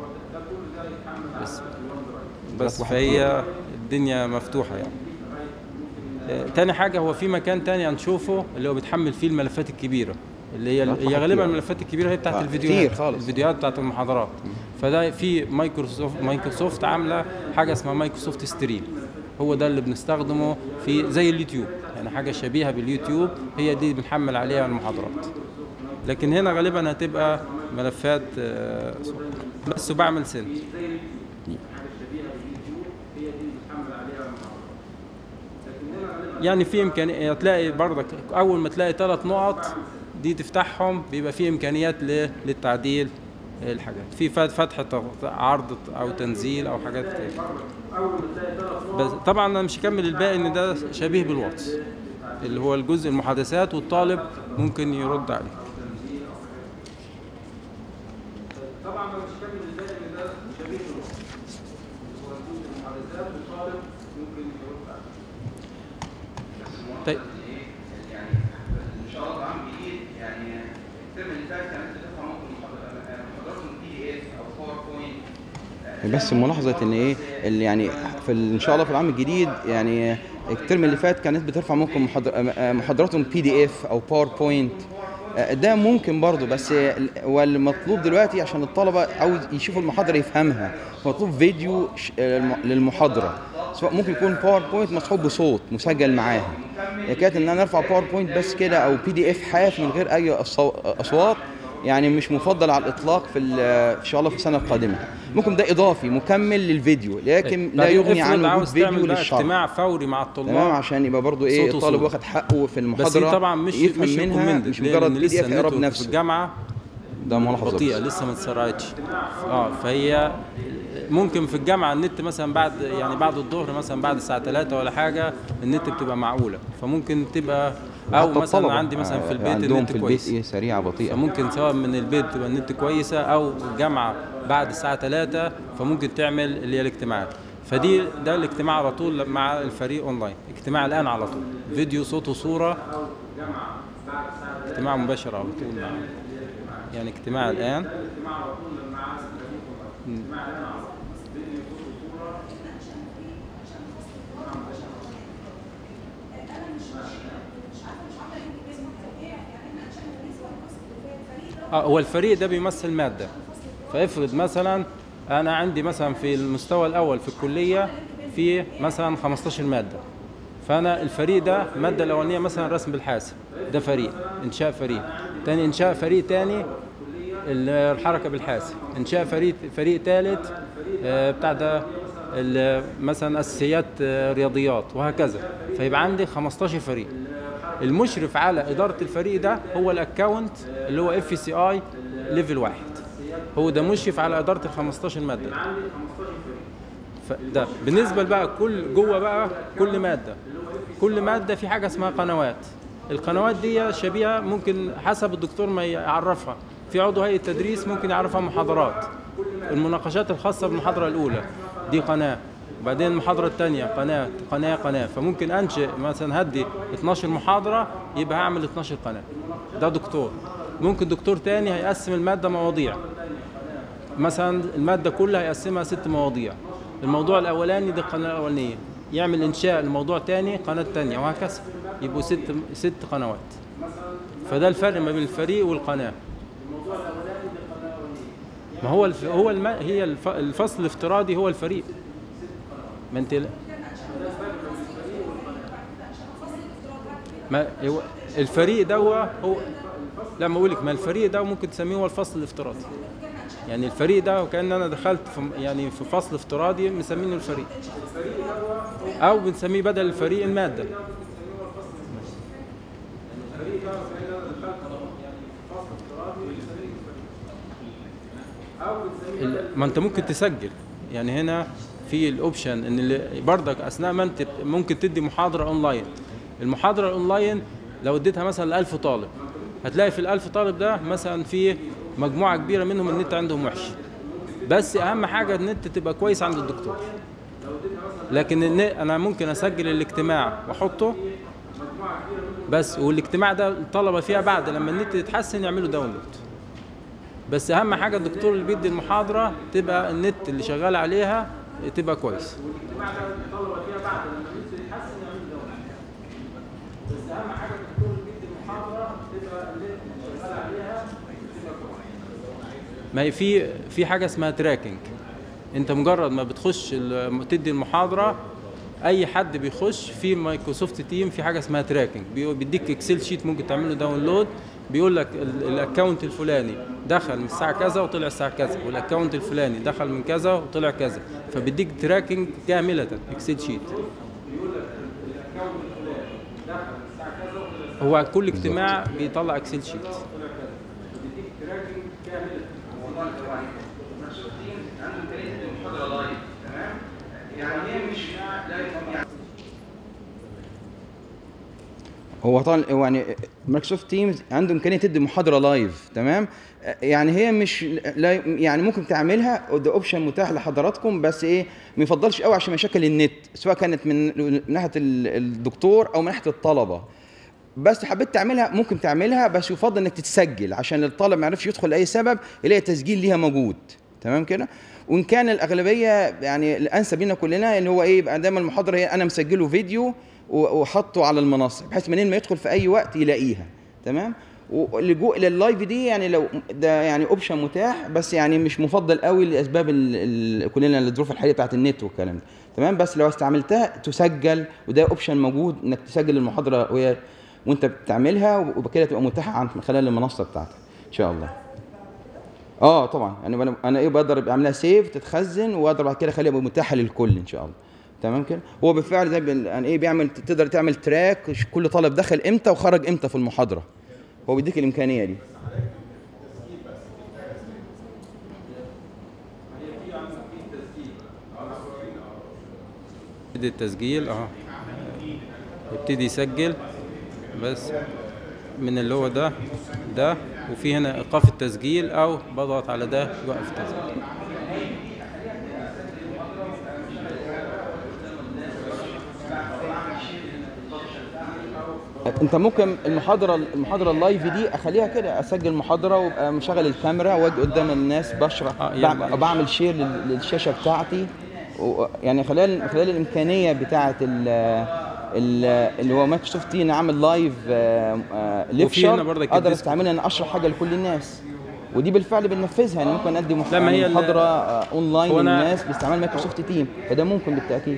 [SPEAKER 3] بس بس فهي الدنيا مفتوحه يعني آه، تاني حاجه هو في مكان تاني هنشوفه اللي هو بيتحمل فيه الملفات الكبيره اللي هي هي غالبا الملفات الكبيره هي بتاعت
[SPEAKER 6] آه،
[SPEAKER 3] الفيديوهات
[SPEAKER 6] كتير خالص.
[SPEAKER 3] الفيديوهات بتاعت المحاضرات فده في مايكروسوفت مايكروسوفت عامله حاجه اسمها مايكروسوفت ستريم هو ده اللي بنستخدمه في زي اليوتيوب يعني حاجه شبيهه باليوتيوب هي دي بنحمل عليها المحاضرات لكن هنا غالبا هتبقى ملفات آه، بس وبعمل سند يعني في امكانيه تلاقي برضك اول ما تلاقي ثلاث نقط دي تفتحهم بيبقى في امكانيات ل- للتعديل الحاجات في فت- فتح تغ- عرض او تنزيل او حاجات كده بس طبعا انا مش هكمل الباقي ان ده شبيه بالواتس اللي هو الجزء المحادثات والطالب ممكن يرد عليه طبعا انا مش هكمل الباقي ان ده شبيه بالواتس هو الجزء المحادثات والطالب ممكن يرد عليه طيب
[SPEAKER 2] يعني ان شاء الله عام جديد يعني الترم اللي فات كانت بتدفع ممكن محاضرات محاضرات من بي دي اف او باوربوينت
[SPEAKER 6] بس ملاحظة ان ايه اللي يعني في ال- ان شاء الله في العام الجديد يعني الترم اللي فات كانت بترفع ممكن محاضر- محاضراتهم بي دي اف او باوربوينت ده ممكن برضه بس ال- والمطلوب دلوقتي عشان الطلبة عاوز يشوفوا المحاضرة يفهمها مطلوب فيديو ش- الم- للمحاضرة سواء ممكن يكون باوربوينت مصحوب بصوت مسجل معاها كانت ان انا ارفع باوربوينت بس كده او بي دي اف حاف من غير اي أصو- اصوات يعني مش مفضل على الاطلاق في ال- ان شاء الله في السنه القادمه ممكن ده اضافي مكمل للفيديو لكن لا
[SPEAKER 3] بعدين
[SPEAKER 6] يغني
[SPEAKER 3] افرض
[SPEAKER 6] عن وجود
[SPEAKER 3] عاوز
[SPEAKER 6] فيديو
[SPEAKER 3] تعمل بقى
[SPEAKER 6] للشرح
[SPEAKER 3] اجتماع فوري مع الطلاب
[SPEAKER 6] تمام عشان يبقى برضو ايه
[SPEAKER 3] صوت
[SPEAKER 6] الطالب
[SPEAKER 3] وصورة.
[SPEAKER 6] واخد حقه في
[SPEAKER 3] بس
[SPEAKER 6] المحاضره
[SPEAKER 3] دي طبعا مش
[SPEAKER 6] يفهم
[SPEAKER 3] مش
[SPEAKER 6] منها
[SPEAKER 3] recommended.
[SPEAKER 6] مش
[SPEAKER 3] ليه؟
[SPEAKER 6] مجرد
[SPEAKER 3] لأن
[SPEAKER 6] بي دي
[SPEAKER 3] لسه
[SPEAKER 6] اف يقرب
[SPEAKER 3] النتورك في
[SPEAKER 6] نفسه
[SPEAKER 3] الجامعه
[SPEAKER 6] ده ملاحظه
[SPEAKER 3] بطيئه
[SPEAKER 6] بس.
[SPEAKER 3] لسه ما اتسرعتش اه فهي ممكن في الجامعه النت مثلا بعد يعني بعد الظهر مثلا بعد الساعه 3 ولا حاجه النت بتبقى معقوله فممكن تبقى او
[SPEAKER 6] حتى
[SPEAKER 3] مثلا
[SPEAKER 6] الطلبة،
[SPEAKER 3] عندي مثلا في
[SPEAKER 6] آه،
[SPEAKER 3] البيت
[SPEAKER 6] عندهم
[SPEAKER 3] النت
[SPEAKER 6] في البيت
[SPEAKER 3] كويس
[SPEAKER 6] ايه سريعه بطيئه
[SPEAKER 3] فممكن سواء من البيت تبقى النت كويسه او الجامعه بعد الساعه 3 فممكن تعمل اللي هي الاجتماعات فدي ده الاجتماع على طول مع الفريق اونلاين اجتماع الان على طول فيديو صوت وصوره اجتماع مباشر على طول مع يعني اجتماع الان مم. اه هو الفريق ده بيمثل ماده فافرض مثلا انا عندي مثلا في المستوى الاول في الكليه في مثلا 15 ماده فانا الفريق ده الماده الاولانيه مثلا رسم بالحاسب ده فريق انشاء فريق تاني انشاء فريق تاني الحركه بالحاسب انشاء فريق فريق ثالث بتاع ده ال- مثلا اساسيات آه، رياضيات وهكذا فيبقى عندي 15 فريق المشرف على اداره الفريق ده هو الاكونت اللي هو اف سي اي ليفل واحد هو ده مشرف على اداره ال 15 ماده دي. فده بالنسبه بقى كل جوه بقى كل ماده كل ماده في حاجه اسمها قنوات القنوات دي شبيهه ممكن حسب الدكتور ما يعرفها في عضو هيئه تدريس ممكن يعرفها محاضرات المناقشات الخاصه بالمحاضره الاولى دي قناه وبعدين المحاضره الثانيه قناه قناه قناه فممكن انشئ مثلا هدي 12 محاضره يبقى هعمل 12 قناه ده دكتور ممكن دكتور تاني هيقسم الماده مواضيع مثلا الماده كلها هيقسمها ست مواضيع الموضوع الاولاني دي القناه الاولانيه يعمل انشاء لموضوع تاني قناه تانية وهكذا يبقوا ست ست قنوات فده الفرق ما بين الفريق والقناه ما هو الف... هو الم... هي الف... الفصل الافتراضي هو الفريق ما انت ما هو الفريق ده هو هو لا ما اقول لك ما الفريق ده ممكن تسميه هو الفصل الافتراضي يعني الفريق ده وكان انا دخلت في يعني في فصل افتراضي مسمينه الفريق او بنسميه بدل الفريق الماده ال- ما انت ممكن تسجل يعني هنا في الاوبشن ان اللي برضك اثناء ما انت ممكن تدي محاضره اونلاين المحاضره الاونلاين لو اديتها مثلا ل 1000 طالب هتلاقي في ال 1000 طالب ده مثلا في مجموعه كبيره منهم النت عندهم وحش بس اهم حاجه النت تبقى كويس عند الدكتور لكن النت انا ممكن اسجل الاجتماع واحطه بس والاجتماع ده الطلبه فيها بعد لما النت يتحسن يعملوا داونلود بس اهم حاجه الدكتور اللي بيدي المحاضره تبقى النت اللي شغال عليها تبقى كويس ما هي في في حاجه اسمها تراكنج انت مجرد ما بتخش ال- تدي المحاضره اي حد بيخش في مايكروسوفت تيم في حاجه اسمها تراكنج بيديك اكسل شيت ممكن تعمله داونلود بيقول لك ال- الاكونت الفلاني دخل من الساعه كذا وطلع الساعه كذا والاكونت الفلاني دخل من كذا وطلع كذا فبيديك تراكنج كامله اكسل شيت هو كل اجتماع بيطلع اكسل شيت
[SPEAKER 6] هو طبعا هو يعني مايكروسوفت تيمز عنده امكانيه تدي محاضره لايف تمام يعني هي مش لا يعني ممكن تعملها ده اوبشن متاح لحضراتكم بس ايه ما يفضلش قوي عشان مشاكل النت سواء كانت من من ناحيه ال- الدكتور او من ناحيه الطلبه بس حبيت تعملها ممكن تعملها بس يفضل انك تتسجل عشان الطالب ما يعرفش يدخل لاي سبب يلاقي تسجيل ليها موجود تمام كده وان كان الاغلبيه يعني الانسب لنا كلنا ان هو ايه يبقى دايما المحاضره هي انا مسجله فيديو و- وحطه على المنصه بحيث منين ما يدخل في اي وقت يلاقيها تمام واللجوء لللايف دي يعني لو ده يعني اوبشن متاح بس يعني مش مفضل قوي لاسباب ال- ال- كلنا الظروف الحاليه بتاعت النت والكلام ده تمام بس لو استعملتها تسجل وده اوبشن موجود انك تسجل المحاضره وهي وانت بتعملها وبكده تبقى متاحه عن من خلال المنصه بتاعتك ان شاء الله اه طبعا يعني انا انا ايه بقدر اعملها سيف تتخزن واقدر بعد كده اخليها متاحه للكل ان شاء الله تمام كده هو بالفعل زي بال- يعني ايه بيعمل تقدر تعمل تراك كل طالب دخل امتى وخرج امتى في المحاضره هو بيديك الامكانيه دي
[SPEAKER 3] يبتدي التسجيل اه يبتدي يسجل بس من اللي هو ده ده وفي هنا ايقاف التسجيل او بضغط على ده يوقف التسجيل
[SPEAKER 6] انت ممكن المحاضره المحاضره اللايف دي اخليها كده اسجل محاضره وابقى مشغل الكاميرا واجي قدام الناس بشرح
[SPEAKER 3] آه، يعني-
[SPEAKER 6] بعمل, بعمل شير لل- للشاشه بتاعتي و- يعني خلال خلال الامكانيه بتاعه ال ال- اللي هو مايكروسوفت تي نعمل لايف ليكشر
[SPEAKER 3] هنا برضك
[SPEAKER 6] اقدر
[SPEAKER 3] الديسك.
[SPEAKER 6] استعملها ان اشرح حاجه لكل الناس ودي بالفعل بننفذها يعني ممكن ادي مح-
[SPEAKER 3] لا، ما هي
[SPEAKER 6] يعني
[SPEAKER 3] ال-
[SPEAKER 6] محاضره آه، اونلاين
[SPEAKER 3] هو أنا-
[SPEAKER 6] للناس باستعمال مايكروسوفت تيم فده ممكن بالتاكيد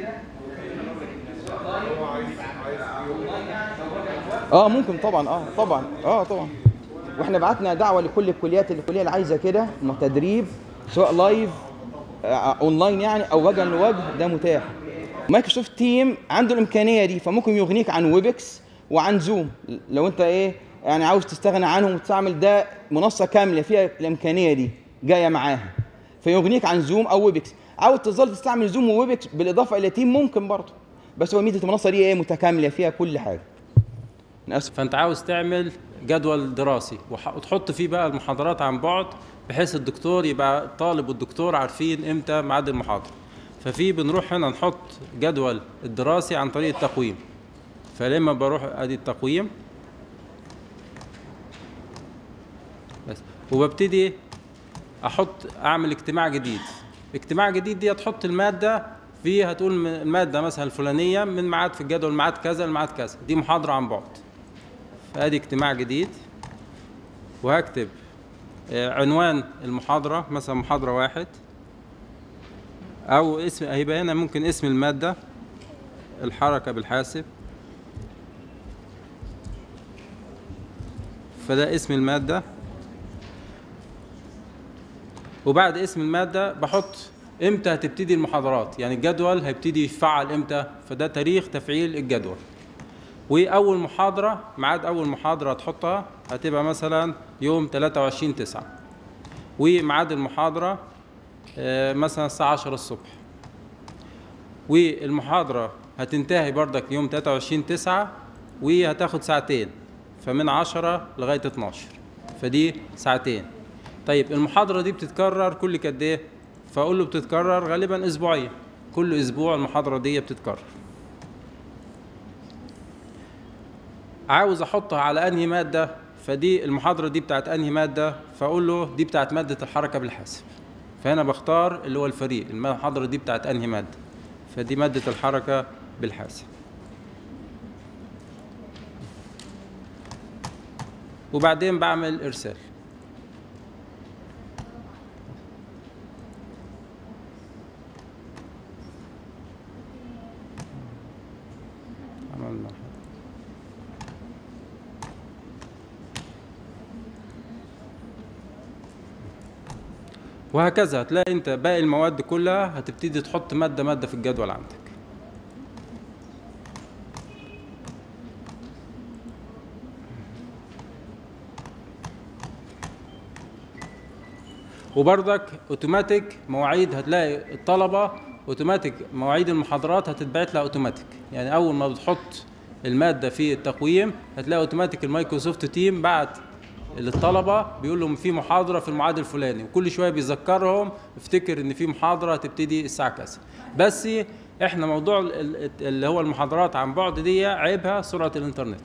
[SPEAKER 6] اه ممكن طبعا اه طبعا اه طبعا واحنا بعتنا دعوه لكل الكليات الكليه اللي عايزه كده إنه تدريب سواء لايف آه اونلاين يعني او وجها لوجه ده متاح مايكروسوفت تيم عنده الامكانيه دي فممكن يغنيك عن ويبكس وعن زوم لو انت ايه يعني عاوز تستغنى عنهم وتستعمل ده منصه كامله فيها الامكانيه دي جايه معاها فيغنيك عن زوم او ويبكس عاوز تظل تستعمل زوم وويبكس بالاضافه الى تيم ممكن برضه بس هو ميزه المنصه دي ايه متكامله فيها كل حاجه أنا اسف
[SPEAKER 3] فانت عاوز تعمل جدول دراسي وح- وتحط فيه بقى المحاضرات عن بعد بحيث الدكتور يبقى الطالب والدكتور عارفين امتى ميعاد المحاضره ففي بنروح هنا نحط جدول الدراسي عن طريق التقويم فلما بروح ادي التقويم بس وببتدي احط اعمل اجتماع جديد اجتماع جديد دي تحط الماده في هتقول م- الماده مثلا الفلانيه من ميعاد في الجدول ميعاد كذا لميعاد كذا دي محاضره عن بعد فادي اجتماع جديد وهكتب آه، عنوان المحاضره مثلا محاضره واحد او اسم هيبقى هنا ممكن اسم الماده الحركه بالحاسب فده اسم الماده وبعد اسم المادة بحط امتى هتبتدي المحاضرات يعني الجدول هيبتدي يفعل امتى فده تاريخ تفعيل الجدول واول محاضرة ميعاد اول محاضرة هتحطها هتبقى مثلا يوم 23 9 وميعاد المحاضرة آه، مثلا الساعة 10 الصبح والمحاضرة هتنتهي بردك يوم 23 9 وهتاخد ساعتين فمن 10 لغاية 12 فدي ساعتين طيب المحاضرة دي بتتكرر كل قد ايه؟ فأقول له بتتكرر غالبا أسبوعيا كل أسبوع المحاضرة دي بتتكرر عاوز أحطها على أنهي مادة فدي المحاضرة دي بتاعت أنهي مادة فأقول له دي بتاعت مادة الحركة بالحاسب فهنا بختار اللي هو الفريق المحاضرة دي بتاعت أنهي مادة فدي مادة الحركة بالحاسب وبعدين بعمل إرسال عملنا وهكذا هتلاقي انت باقي المواد كلها هتبتدي تحط ماده ماده في الجدول عندك وبرضك اوتوماتيك مواعيد هتلاقي الطلبه اوتوماتيك مواعيد المحاضرات هتتبعت لها اوتوماتيك يعني اول ما بتحط الماده في التقويم هتلاقي اوتوماتيك المايكروسوفت تيم بعت للطلبه بيقول لهم في محاضره في الميعاد الفلاني وكل شويه بيذكرهم افتكر ان في محاضره هتبتدي الساعه كذا بس احنا موضوع ال- ال- اللي هو المحاضرات عن بعد دي عيبها سرعه الانترنت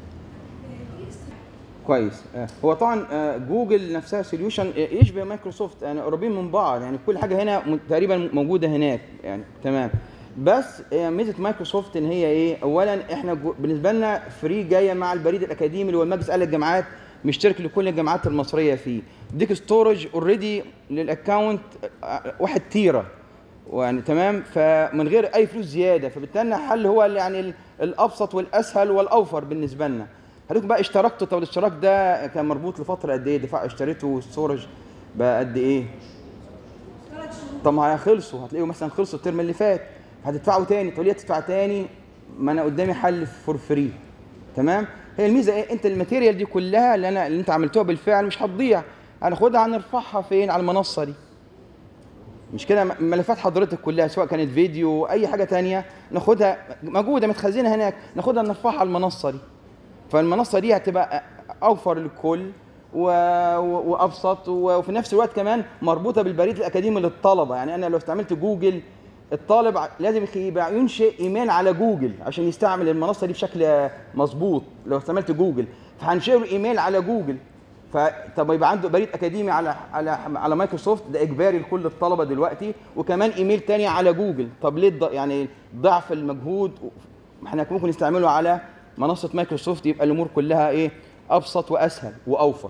[SPEAKER 6] كويس آه، هو طبعا آه، جوجل نفسها سوليوشن يشبه مايكروسوفت يعني قريبين من بعض يعني كل حاجه هنا م- تقريبا موجوده هناك يعني تمام بس آه، ميزه مايكروسوفت ان هي ايه اولا احنا جو- بالنسبه لنا فري جايه مع البريد الاكاديمي اللي هو المجلس الاعلى للجامعات مشترك لكل الجامعات المصريه فيه ديك ستورج اوريدي للاكونت آه، واحد تيرا يعني تمام فمن غير اي فلوس زياده فبالتالي الحل هو اللي يعني ال- الابسط والاسهل والاوفر بالنسبه لنا حضرتك بقى اشتركتوا طب الاشتراك ده كان مربوط لفتره قد ايه دفع اشتريته ستورج بقى قد ايه طب ما خلصوا هتلاقيهم مثلا خلصوا الترم اللي فات هتدفعوا تاني تقول لي هتدفع تاني ما انا قدامي حل فور فري تمام هي الميزه ايه انت الماتيريال دي كلها اللي انا اللي انت عملتوها بالفعل مش هتضيع هناخدها هنرفعها فين على المنصه دي مش كده ملفات حضرتك كلها سواء كانت فيديو اي حاجه تانية ناخدها موجوده متخزنه هناك ناخدها نرفعها على المنصه دي فالمنصه دي هتبقى اوفر للكل و... و... وابسط و... وفي نفس الوقت كمان مربوطه بالبريد الاكاديمي للطلبه يعني انا لو استعملت جوجل الطالب ع- لازم يبقى ينشئ ايميل على جوجل عشان يستعمل المنصه دي بشكل مظبوط لو استعملت جوجل فهنشئ له ايميل على جوجل فطب يبقى عنده بريد اكاديمي على على على مايكروسوفت ده اجباري لكل الطلبه دلوقتي وكمان ايميل تاني على جوجل طب ليه الض- يعني ضعف المجهود احنا ممكن نستعمله على منصه مايكروسوفت يبقى الامور كلها ايه ابسط واسهل واوفر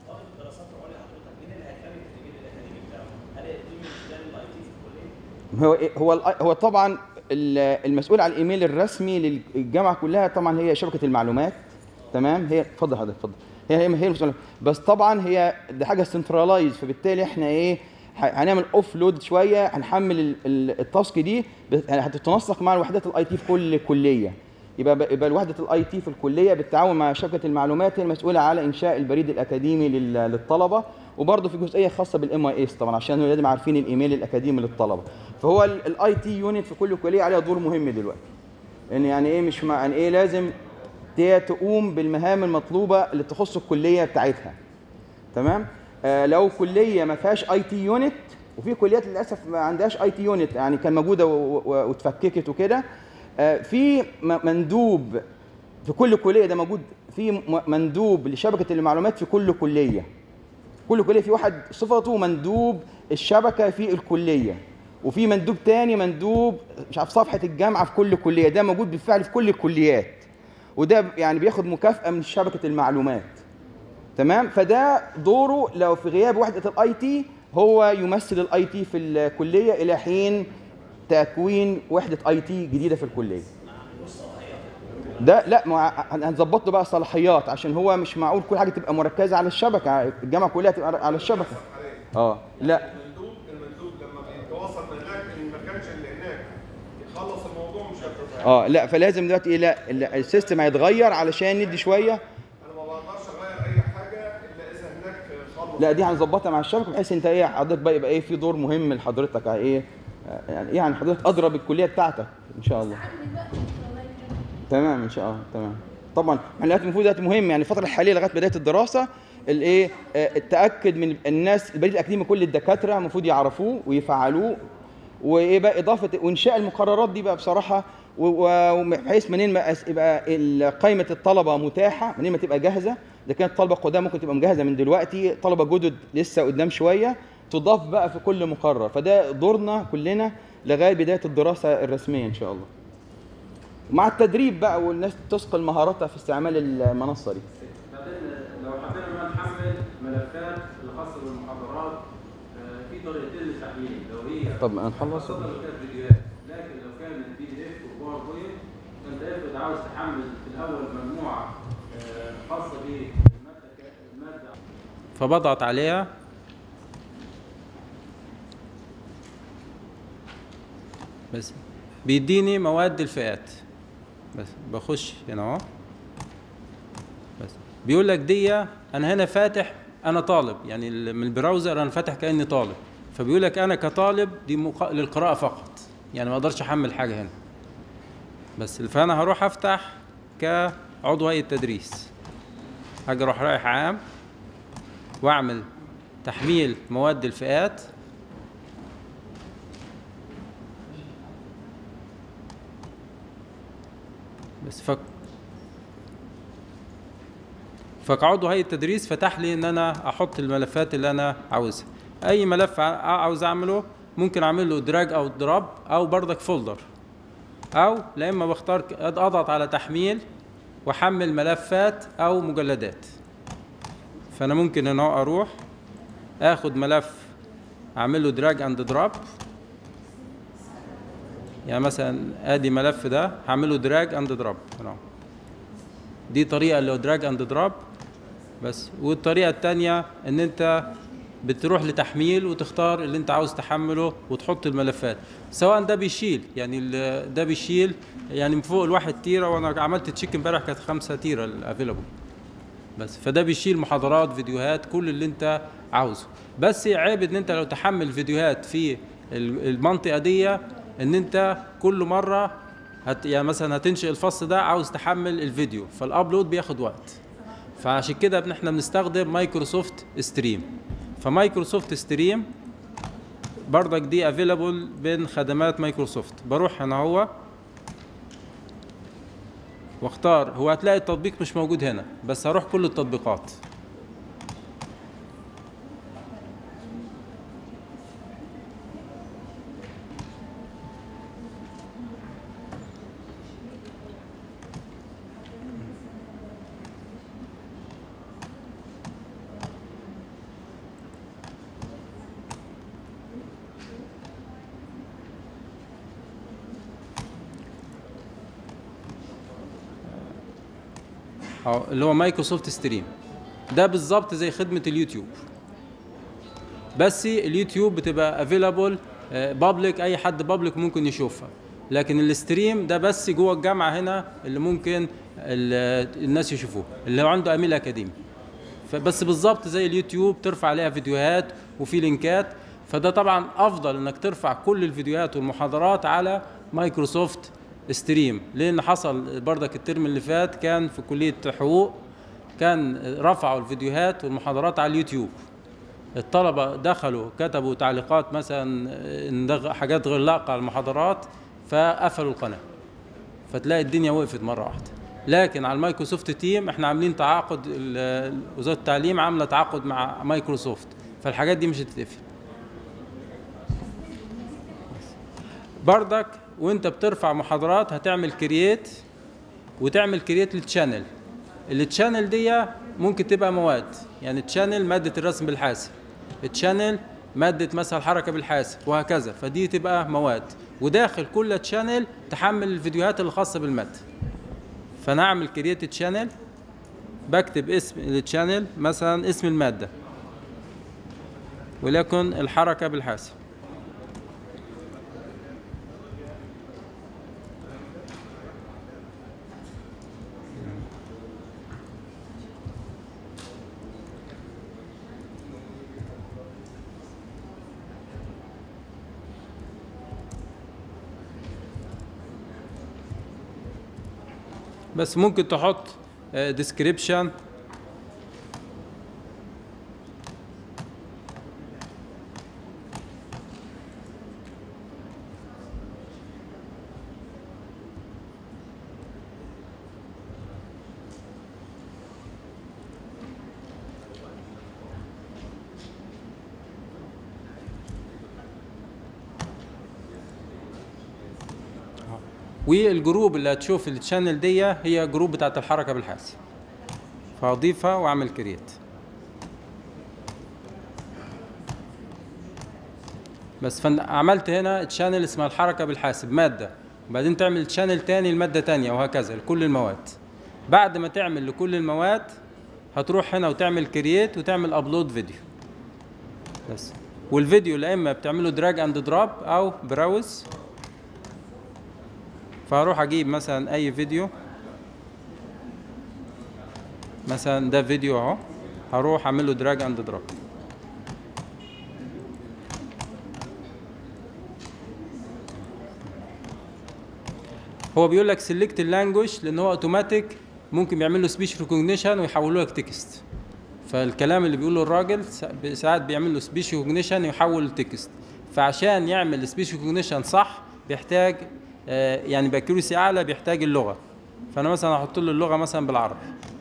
[SPEAKER 6] هو إيه- هو ال- هو طبعا ال- المسؤول عن الايميل الرسمي للجامعه كلها طبعا هي شبكه المعلومات تمام هي اتفضل حضرتك اتفضل هي هي هي المسؤوله بس طبعا هي دي حاجه سنترلايز فبالتالي احنا ايه ه- هنعمل اوف لود شويه هنحمل ال- ال- التاسك دي ب- يعني هتتنسق مع الوحدات الاي تي في كل كليه يبقى ب- يبقى وحده الاي تي في الكليه بالتعاون مع شبكه المعلومات هي المسؤوله على انشاء البريد الاكاديمي لل- للطلبه وبرضه في جزئيه خاصه بالام اي اس طبعا عشان هو لازم عارفين الايميل الاكاديمي للطلبه فهو الاي تي يونت في كل كليه عليها دور مهم دلوقتي ان يعني ايه مش مع يعني ايه لازم ت- تقوم بالمهام المطلوبه اللي تخص الكليه بتاعتها تمام آه لو كليه ما فيهاش اي تي يونت وفي كليات للاسف ما عندهاش اي تي يونت يعني كان موجوده و- و- واتفككت وكده آه في م- مندوب في كل كليه ده موجود في م- مندوب لشبكه المعلومات في كل كليه كل كليه في واحد صفته مندوب الشبكه في الكليه وفي مندوب تاني مندوب مش عارف صفحه الجامعه في كل كليه ده موجود بالفعل في كل الكليات وده يعني بياخد مكافاه من شبكه المعلومات تمام فده دوره لو في غياب وحده الاي تي هو يمثل الاي تي في الكليه الى حين تكوين وحده اي تي جديده في الكليه ده لا ما هنظبط له بقى صلاحيات عشان هو مش معقول كل حاجه تبقى مركزه على الشبكه الجامعه كلها تبقى على الشبكه اه لا
[SPEAKER 4] المندوب المندوب لما بيتواصل من هناك ان ما كانش اللي هناك يخلص الموضوع مش هيبقى
[SPEAKER 6] اه لا فلازم دلوقتي ايه لا ال- السيستم هيتغير علشان ندي شويه
[SPEAKER 4] انا ما بقدرش اغير اي حاجه الا اذا هناك خلص
[SPEAKER 6] لا دي هنظبطها مع الشبكه بحيث انت ايه حضرتك بقى يبقى ايه في دور مهم لحضرتك على ايه آه، يعني ايه يعني حضرتك ادرى بالكليه بتاعتك ان شاء الله تمام ان شاء الله تمام طبعا احنا دلوقتي المفروض دلوقتي مهم يعني الفتره الحاليه لغايه بدايه الدراسه الايه آه، التاكد من الناس البريد الاكاديمي كل الدكاتره المفروض يعرفوه ويفعلوه وايه بقى اضافه وانشاء المقررات دي بقى بصراحه و- و- وبحيث منين ما أس- يبقى ال- قائمه الطلبه متاحه منين ما تبقى جاهزه اذا كانت طلبه قدام ممكن تبقى مجهزه من دلوقتي طلبه جدد لسه قدام شويه تضاف بقى في كل مقرر فده دورنا كلنا لغايه بدايه الدراسه الرسميه ان شاء الله مع التدريب بقى والناس تثقل مهاراتها في استعمال المنصه دي
[SPEAKER 3] بعدين لو حبينا بقى نحمل ملفات الخاصه بالمحاضرات آه، في طريقتين للتحميل لو هي
[SPEAKER 6] طب ما نخلص
[SPEAKER 3] خاصه لو كانت فيديوهات لكن لو كانت بي دي اف وباوربوينت فانت افرض عاوز تحمل في الاول مجموعه آه، خاصه بالماده ك- الماده فبضغط عليها بس بيديني مواد الفئات بس بخش هنا اهو بس بيقول لك دي انا هنا فاتح انا طالب يعني ال- من البراوزر انا فاتح كاني طالب فبيقول لك انا كطالب دي مق... للقراءه فقط يعني ما اقدرش احمل حاجه هنا بس فانا هروح افتح كعضو هيئه تدريس هاجي اروح رايح عام واعمل تحميل مواد الفئات بس فك فكعضو هيئه تدريس فتح لي ان انا احط الملفات اللي انا عاوزها اي ملف ع- عاوز اعمله ممكن اعمل له دراج او دراب او بردك فولدر او لا اما بختار ك- اضغط على تحميل واحمل ملفات او مجلدات فانا ممكن ان هو اروح اخد ملف اعمل له دراج اند دراب يعني مثلا ادي ملف ده هعمله دراج اند دراب دي طريقه اللي هو دراج اند دراب بس والطريقه الثانيه ان انت بتروح لتحميل وتختار اللي انت عاوز تحمله وتحط الملفات سواء ده بيشيل يعني ال- ده بيشيل يعني من فوق الواحد تيره وانا عملت تشيك امبارح كانت خمسة تيره الافيلابل بس فده بيشيل محاضرات فيديوهات كل اللي انت عاوزه بس عيب ان انت لو تحمل فيديوهات في ال- المنطقه دي ان انت كل مره هت يعني مثلا هتنشئ الفصل ده عاوز تحمل الفيديو فالابلود بياخد وقت فعشان كده بن- احنا بنستخدم مايكروسوفت ستريم فمايكروسوفت ستريم برضك دي افيلابل بين خدمات مايكروسوفت بروح هنا هو واختار هو هتلاقي التطبيق مش موجود هنا بس هروح كل التطبيقات أو اللي هو مايكروسوفت ستريم ده بالظبط زي خدمة اليوتيوب بس اليوتيوب بتبقى افيلابل بابليك اي حد بابليك ممكن يشوفها لكن الستريم ده بس جوه الجامعه هنا اللي ممكن ال- الناس يشوفوه اللي هو عنده اميل اكاديمي فبس بالظبط زي اليوتيوب ترفع عليها فيديوهات وفي لينكات فده طبعا افضل انك ترفع كل الفيديوهات والمحاضرات على مايكروسوفت ستريم لان حصل بردك الترم اللي فات كان في كليه حقوق كان رفعوا الفيديوهات والمحاضرات على اليوتيوب الطلبه دخلوا كتبوا تعليقات مثلا إن ده حاجات غير لائقه على المحاضرات فقفلوا القناه فتلاقي الدنيا وقفت مره واحده لكن على المايكروسوفت تيم احنا عاملين تعاقد ال- وزاره التعليم عامله تعاقد مع مايكروسوفت فالحاجات دي مش هتتقفل بردك وانت بترفع محاضرات هتعمل كرييت وتعمل كرييت للتشانل التشانل دي ممكن تبقى مواد يعني تشانل مادة الرسم بالحاسب التشانل مادة مثلا الحركة بالحاسب وهكذا فدي تبقى مواد وداخل كل تشانل تحمل الفيديوهات الخاصة بالمادة فانا اعمل كرييت تشانل بكتب اسم التشانل مثلا اسم المادة وليكن الحركة بالحاسب بس ممكن تحط ديسكريبشن والجروب اللي هتشوف الشانل دي هي جروب بتاعت الحركه بالحاسب فاضيفها واعمل كرييت بس فن عملت هنا تشانل اسمها الحركه بالحاسب ماده وبعدين تعمل تشانل تاني لماده تانية وهكذا لكل المواد بعد ما تعمل لكل المواد هتروح هنا وتعمل كرييت وتعمل ابلود فيديو بس والفيديو لا اما بتعمله دراج اند دروب او براوز فهروح اجيب مثلا اي فيديو مثلا ده فيديو اهو هروح اعمل له دراج اند دروب هو بيقول لك سيلكت اللانجوج لان هو اوتوماتيك ممكن بيعمل له سبيش ريكوجنيشن ويحوله لك تكست فالكلام اللي بيقوله الراجل ساعات بيعمل له سبيش ريكوجنيشن ويحول لتكست فعشان يعمل سبيش ريكوجنيشن صح بيحتاج آه، يعني باكيورسي اعلى بيحتاج اللغه فانا مثلا هحط له اللغه مثلا بالعربي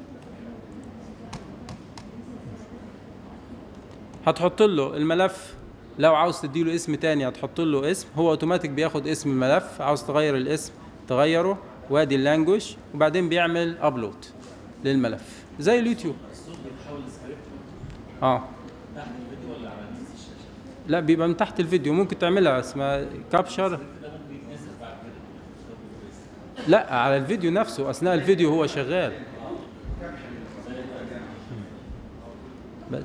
[SPEAKER 3] هتحط له الملف لو عاوز تديله اسم تاني هتحط له اسم هو اوتوماتيك بياخد اسم الملف عاوز تغير الاسم تغيره وادي اللانجوج وبعدين بيعمل ابلود للملف زي اليوتيوب اه لا بيبقى من تحت الفيديو ممكن تعملها اسمها كابشر لا على الفيديو نفسه اثناء الفيديو هو شغال ب-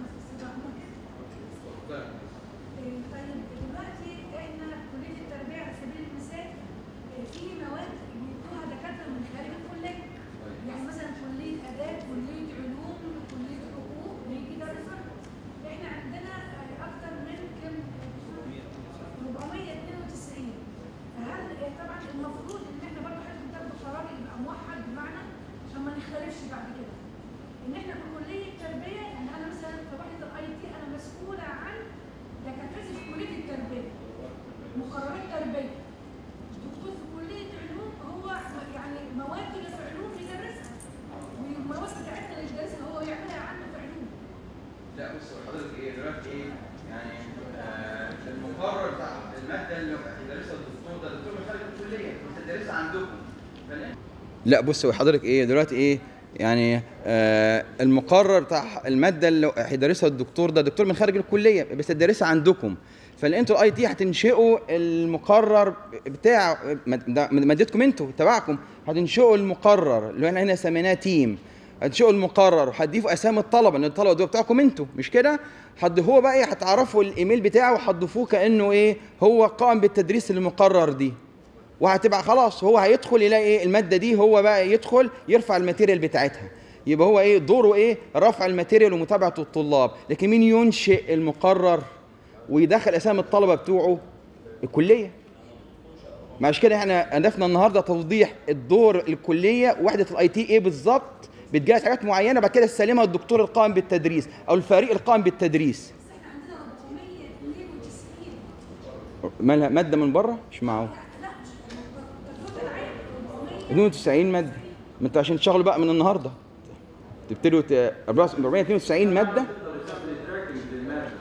[SPEAKER 7] طيب دلوقتي احنا كليه التربيه على سبيل المثال آه، في مواد بيدوها دكاتره من خارج الكليه يعني مثلا كليه اداب كليه علوم كليه حقوق بيجي يدرسها احنا عندنا آه، اكتر من كم 492 فهل آه، طبعا المفروض ان احنا برضه حضرتك بتاخدوا قرار يبقى موحد بمعنى عشان ما نختلفش بعد كده ان احنا في كليه التربيه يعني انا مثلا في وحده الاي تي انا مسؤوله عن دكاتره في كليه التربيه مقررات تربيه دكتور في كليه علوم هو يعني مواد اللي في علوم بيدرسها والمواد بتاعتنا اللي بيدرسها هو يعملها عنده في علوم
[SPEAKER 2] لا بص حضرتك ايه دلوقتي ايه يعني آه المقرر بتاع الماده اللي هيدرسها الدكتور ده دكتور من خارج الكليه انت تدرسها عندكم فالانت
[SPEAKER 6] لا بص هو حضرتك ايه دلوقتي ايه يعني آه المقرر بتاع الماده اللي هيدرسها الدكتور ده دكتور من خارج الكليه بس تدرسها عندكم فالانتوا الاي تي هتنشئوا المقرر بتاع ده مادتكم انتوا تبعكم هتنشئوا المقرر اللي احنا هنا سميناه تيم هتنشئوا المقرر وهتضيفوا اسامي الطلبه لان الطلبه دول بتاعكم انتوا مش كده حد هو بقى ايه هتعرفوا الايميل بتاعه وهتضيفوه كانه ايه هو قائم بالتدريس المقرر دي وهتبقى خلاص هو هيدخل يلاقي ايه الماده دي هو بقى يدخل يرفع الماتيريال بتاعتها يبقى هو ايه دوره ايه رفع الماتيريال ومتابعه الطلاب لكن مين ينشئ المقرر ويدخل اسامي الطلبه بتوعه الكليه ما عشان كده احنا هدفنا النهارده توضيح الدور الكليه وحده الاي تي ايه بالظبط بتجهز حاجات معينه بعد كده تسلمها الدكتور القائم بالتدريس او الفريق القائم بالتدريس
[SPEAKER 7] بس احنا عندنا 492
[SPEAKER 6] مالها ماده من بره مش معقول
[SPEAKER 7] لا مش الدكتور العام 400
[SPEAKER 6] 92 ماده ما انتوا عشان تشتغلوا بقى من النهارده تبتدوا ت- 492 ماده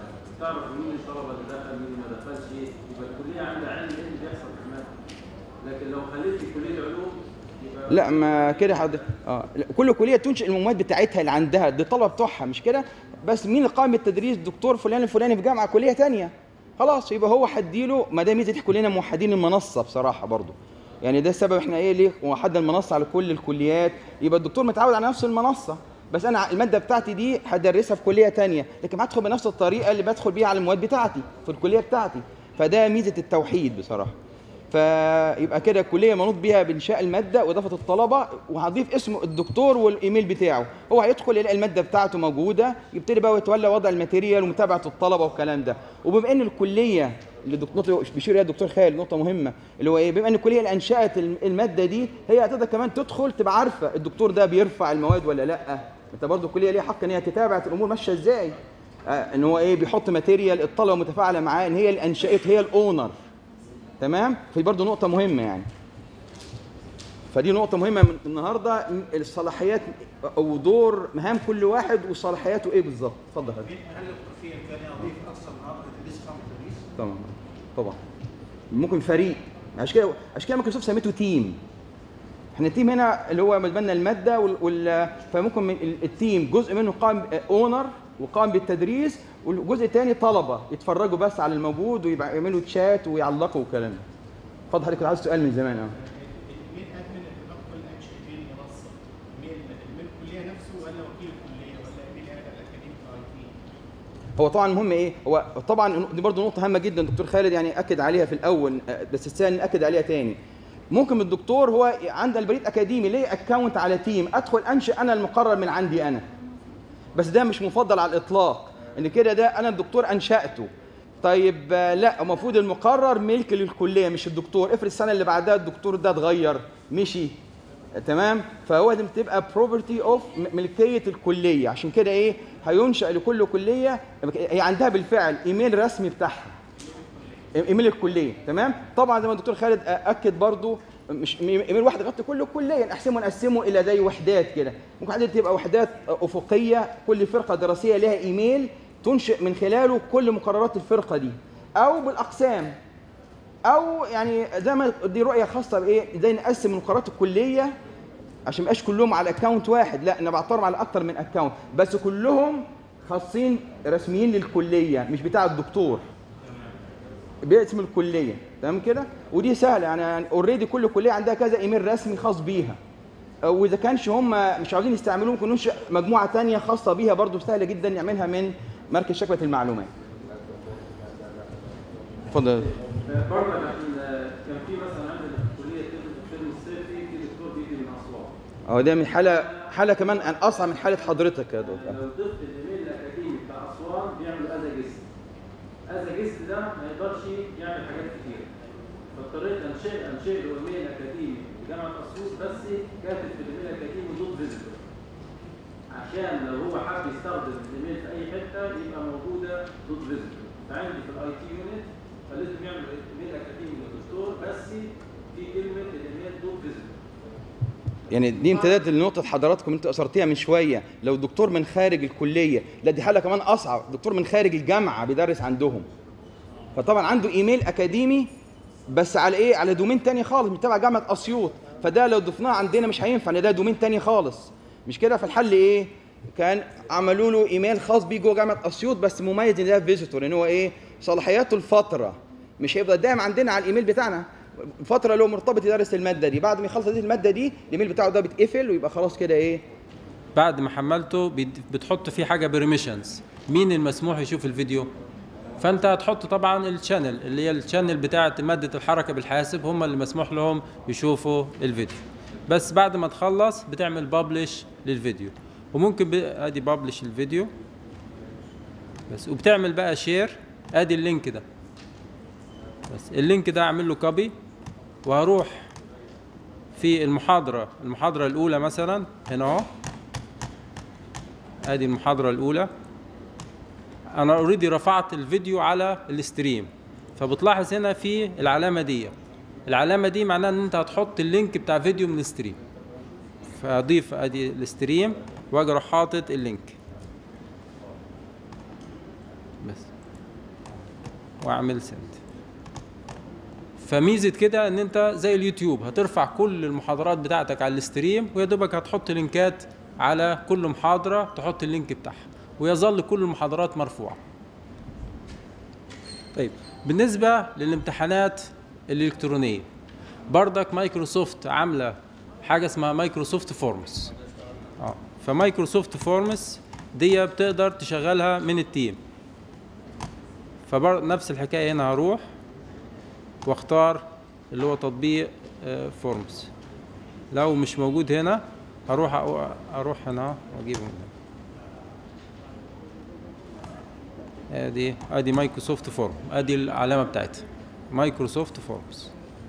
[SPEAKER 3] تعرف مين الطلبه اللي دخل مين ما دخلش يبقى الكليه عندها علم ايه اللي بيحصل في الماده لكن لو خليت كليه علوم يبقى
[SPEAKER 6] لا ما كده حد اه لا، كل كليه تنشئ المواد بتاعتها اللي عندها دي الطلبه بتوعها مش كده بس مين اللي قام بالتدريس دكتور فلان الفلاني في جامعه كليه تانية خلاص يبقى هو هديله ما دام ميزه إحنا كلنا موحدين المنصه بصراحه برضو يعني ده السبب احنا ايه ليه وحدنا المنصه على كل الكليات يبقى الدكتور متعود على نفس المنصه بس انا الماده بتاعتي دي هدرسها في كليه تانية لكن هدخل بنفس الطريقه اللي بدخل بيها على المواد بتاعتي في الكليه بتاعتي فده ميزه التوحيد بصراحه فيبقى كده الكليه منوط بيها بانشاء الماده واضافه الطلبه وهضيف اسم الدكتور والايميل بتاعه هو هيدخل يلاقي الماده بتاعته موجوده يبتدي بقى يتولى وضع الماتيريال ومتابعه الطلبه والكلام ده وبما ان الكليه اللي الدكتور بيشير اليها الدكتور خالد نقطه مهمه اللي هو ايه بما ان الكليه اللي انشات الماده دي هي هتقدر كمان تدخل تبقى عارفه الدكتور ده بيرفع المواد ولا لا انت برضو الكليه ليها حق ان هي تتابع الامور ماشيه ازاي آه ان هو ايه بيحط ماتيريال الطلبه متفاعله معاه ان هي اللي انشات هي الاونر تمام في برضه نقطة مهمة يعني فدي نقطة مهمة من النهاردة الصلاحيات أو دور مهام كل واحد وصلاحياته إيه بالظبط؟ اتفضل يا فندم.
[SPEAKER 4] هل في امكانيه اضيف اكثر من عقد تدريس خمس تدريس؟
[SPEAKER 6] طبعا طبعا ممكن فريق عشان كده عشان كده مايكروسوفت سميته تيم احنا التيم هنا اللي هو متبنى الماده وال... وال... فممكن من ال- التيم جزء منه قام اونر وقام بالتدريس والجزء الثاني طلبه يتفرجوا بس على الموجود ويعملوا تشات ويعلقوا والكلام ده اتفضل حضرتك كنت عايز سؤال من زمان اه
[SPEAKER 4] مين ادمن اتفاق كل انشئتين منصه؟ مين من الكليه نفسه ولا وكيل الكليه ولا مين الهيئه الاكاديميه اي تي؟
[SPEAKER 6] هو طبعا المهم ايه هو طبعا دي برضه نقطه هامه جدا دكتور خالد يعني اكد عليها في الاول آه، بس الثاني ناكد عليها تاني ممكن الدكتور هو عنده البريد اكاديمي ليه اكونت على تيم ادخل انشئ انا المقرر من عندي انا بس ده مش مفضل على الاطلاق ان كده ده انا الدكتور انشاته طيب آه، لا المفروض المقرر ملك للكليه مش الدكتور افرض السنه اللي بعدها الدكتور ده اتغير مشي تمام فهو لازم تبقى بروبرتي اوف ملكيه الكليه عشان كده ايه هينشا لكل كليه هي عندها بالفعل ايميل رسمي بتاعها ايميل الكليه تمام طبعا زي ما الدكتور خالد اكد برضو مش ايميل واحد يغطي كل الكليه نقسمه نقسمه الى زي وحدات كده ممكن عندنا تبقى وحدات افقيه كل فرقه دراسيه لها ايميل تنشئ من خلاله كل مقررات الفرقه دي او بالاقسام او يعني زي ما دي رؤيه خاصه بايه ازاي نقسم مقررات الكليه عشان ما يبقاش كلهم على اكونت واحد لا انا بعترم على اكتر من اكونت بس كلهم خاصين رسميين للكليه مش بتاع الدكتور باسم الكليه تمام كده ودي سهله يعني اوريدي كل كليه عندها كذا ايميل رسمي خاص بيها واذا كانش هم مش عاوزين يستعملوه ممكن ننشئ مجموعه تانية خاصه بيها برضو سهله جدا نعملها من مركز شبكه المعلومات اتفضل
[SPEAKER 3] برضه كان كان في مثلا عندنا في الكليه الترم الصيفي في دكتور بيجي من اسوان
[SPEAKER 6] اه ده من حاله حاله كمان أن اصعب من حاله حضرتك يا دكتور
[SPEAKER 3] لو ضفت الايميل الاكاديمي بتاع اسوان بيعمل اذا جست اذا جست ده ما يقدرش يعمل حاجات كتير فاضطريت انشئ انشئ له ايميل اكاديمي في جامعه اسيوط بس كاتب في الايميل الاكاديمي دوت فيزيتور عشان لو هو حب يستخدم الايميل في اي حته يبقى موجوده دوت فيزيتور فعندي في الاي تي يونت فلازم يعمل ايميل اكاديمي للدكتور بس في كلمه الايميل دوت فيزيتور
[SPEAKER 6] يعني دي امتداد لنقطة حضراتكم انتوا اثرتيها من شوية، لو دكتور من خارج الكلية، لا دي حالة كمان أصعب، دكتور من خارج الجامعة بيدرس عندهم. فطبعا عنده ايميل أكاديمي بس على إيه؟ على دومين تاني خالص مش تبع جامعة أسيوط، فده لو ضفناه عندنا مش هينفع لأن ده دومين تاني خالص. مش كده فالحل إيه؟ كان عملوا له ايميل خاص بيه جوه جامعة أسيوط بس مميز إن ده فيزيتور إن هو إيه؟ صلاحياته الفترة مش هيفضل دايم عندنا على الايميل بتاعنا فتره له مرتبط يدرس الماده دي بعد ما يخلص هذه الماده دي الايميل بتاعه ده بيتقفل ويبقى خلاص كده ايه
[SPEAKER 3] بعد ما حملته بيد- بتحط فيه حاجه بريميشنز مين المسموح يشوف الفيديو فانت هتحط طبعا الشانل اللي هي الشانل بتاعه ماده الحركه بالحاسب هم اللي مسموح لهم يشوفوا الفيديو بس بعد ما تخلص بتعمل بابلش للفيديو وممكن ب... ادي بابلش الفيديو بس وبتعمل بقى شير ادي اللينك ده بس اللينك ده اعمل له كوبي وهروح في المحاضرة المحاضرة الأولى مثلا هنا أهو ادي المحاضرة الأولى أنا أوريدي رفعت الفيديو على الستريم فبتلاحظ هنا في العلامة دي العلامة دي معناها إن أنت هتحط اللينك بتاع فيديو من الستريم فأضيف ادي الستريم وأجي أروح حاطط اللينك بس واعمل سند فميزه كده ان انت زي اليوتيوب هترفع كل المحاضرات بتاعتك على الاستريم ويا دوبك هتحط لينكات على كل محاضره تحط اللينك بتاعها ويظل كل المحاضرات مرفوعه طيب بالنسبه للامتحانات الالكترونيه بردك مايكروسوفت عامله حاجه اسمها مايكروسوفت فورمز اه فمايكروسوفت فورمز دي بتقدر تشغلها من التيم فبر نفس الحكايه هنا هروح واختار اللي هو تطبيق فورمز لو مش موجود هنا هروح أو- اروح هنا واجيبه من هنا ادي ادي مايكروسوفت فورم ادي العلامه بتاعتها مايكروسوفت فورمز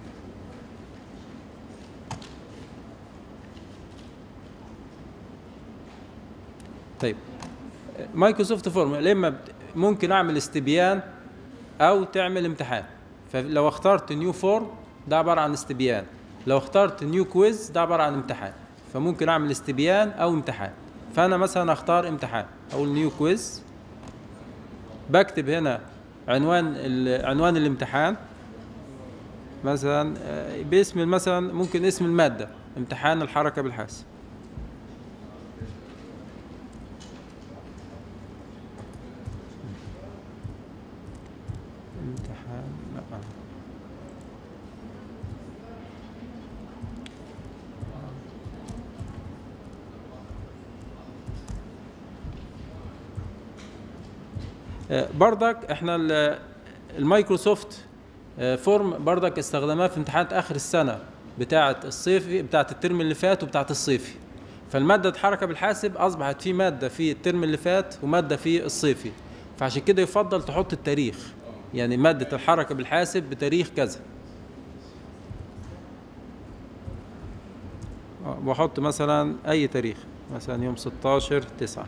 [SPEAKER 3] طيب مايكروسوفت فورم يا اما بت- ممكن اعمل استبيان او تعمل امتحان فلو اخترت نيو فورم ده عباره عن استبيان لو اخترت نيو كويز ده عباره عن امتحان فممكن اعمل استبيان او امتحان فانا مثلا اختار امتحان اقول نيو كويز بكتب هنا عنوان ال- عنوان الامتحان مثلا آه، باسم مثلا ممكن اسم الماده امتحان الحركه بالحاسب امتحان لا آه، بردك احنا ال- المايكروسوفت آه، فورم بردك استخدمناه في امتحانات اخر السنه بتاعه الصيفي بتاعه الترم اللي فات وبتاعه الصيفي فالماده حركه بالحاسب اصبحت في ماده في الترم اللي فات وماده في الصيفي فعشان كده يفضل تحط التاريخ يعني ماده الحركه بالحاسب بتاريخ كذا آه، بحط مثلا اي تاريخ مثلا يوم 16 9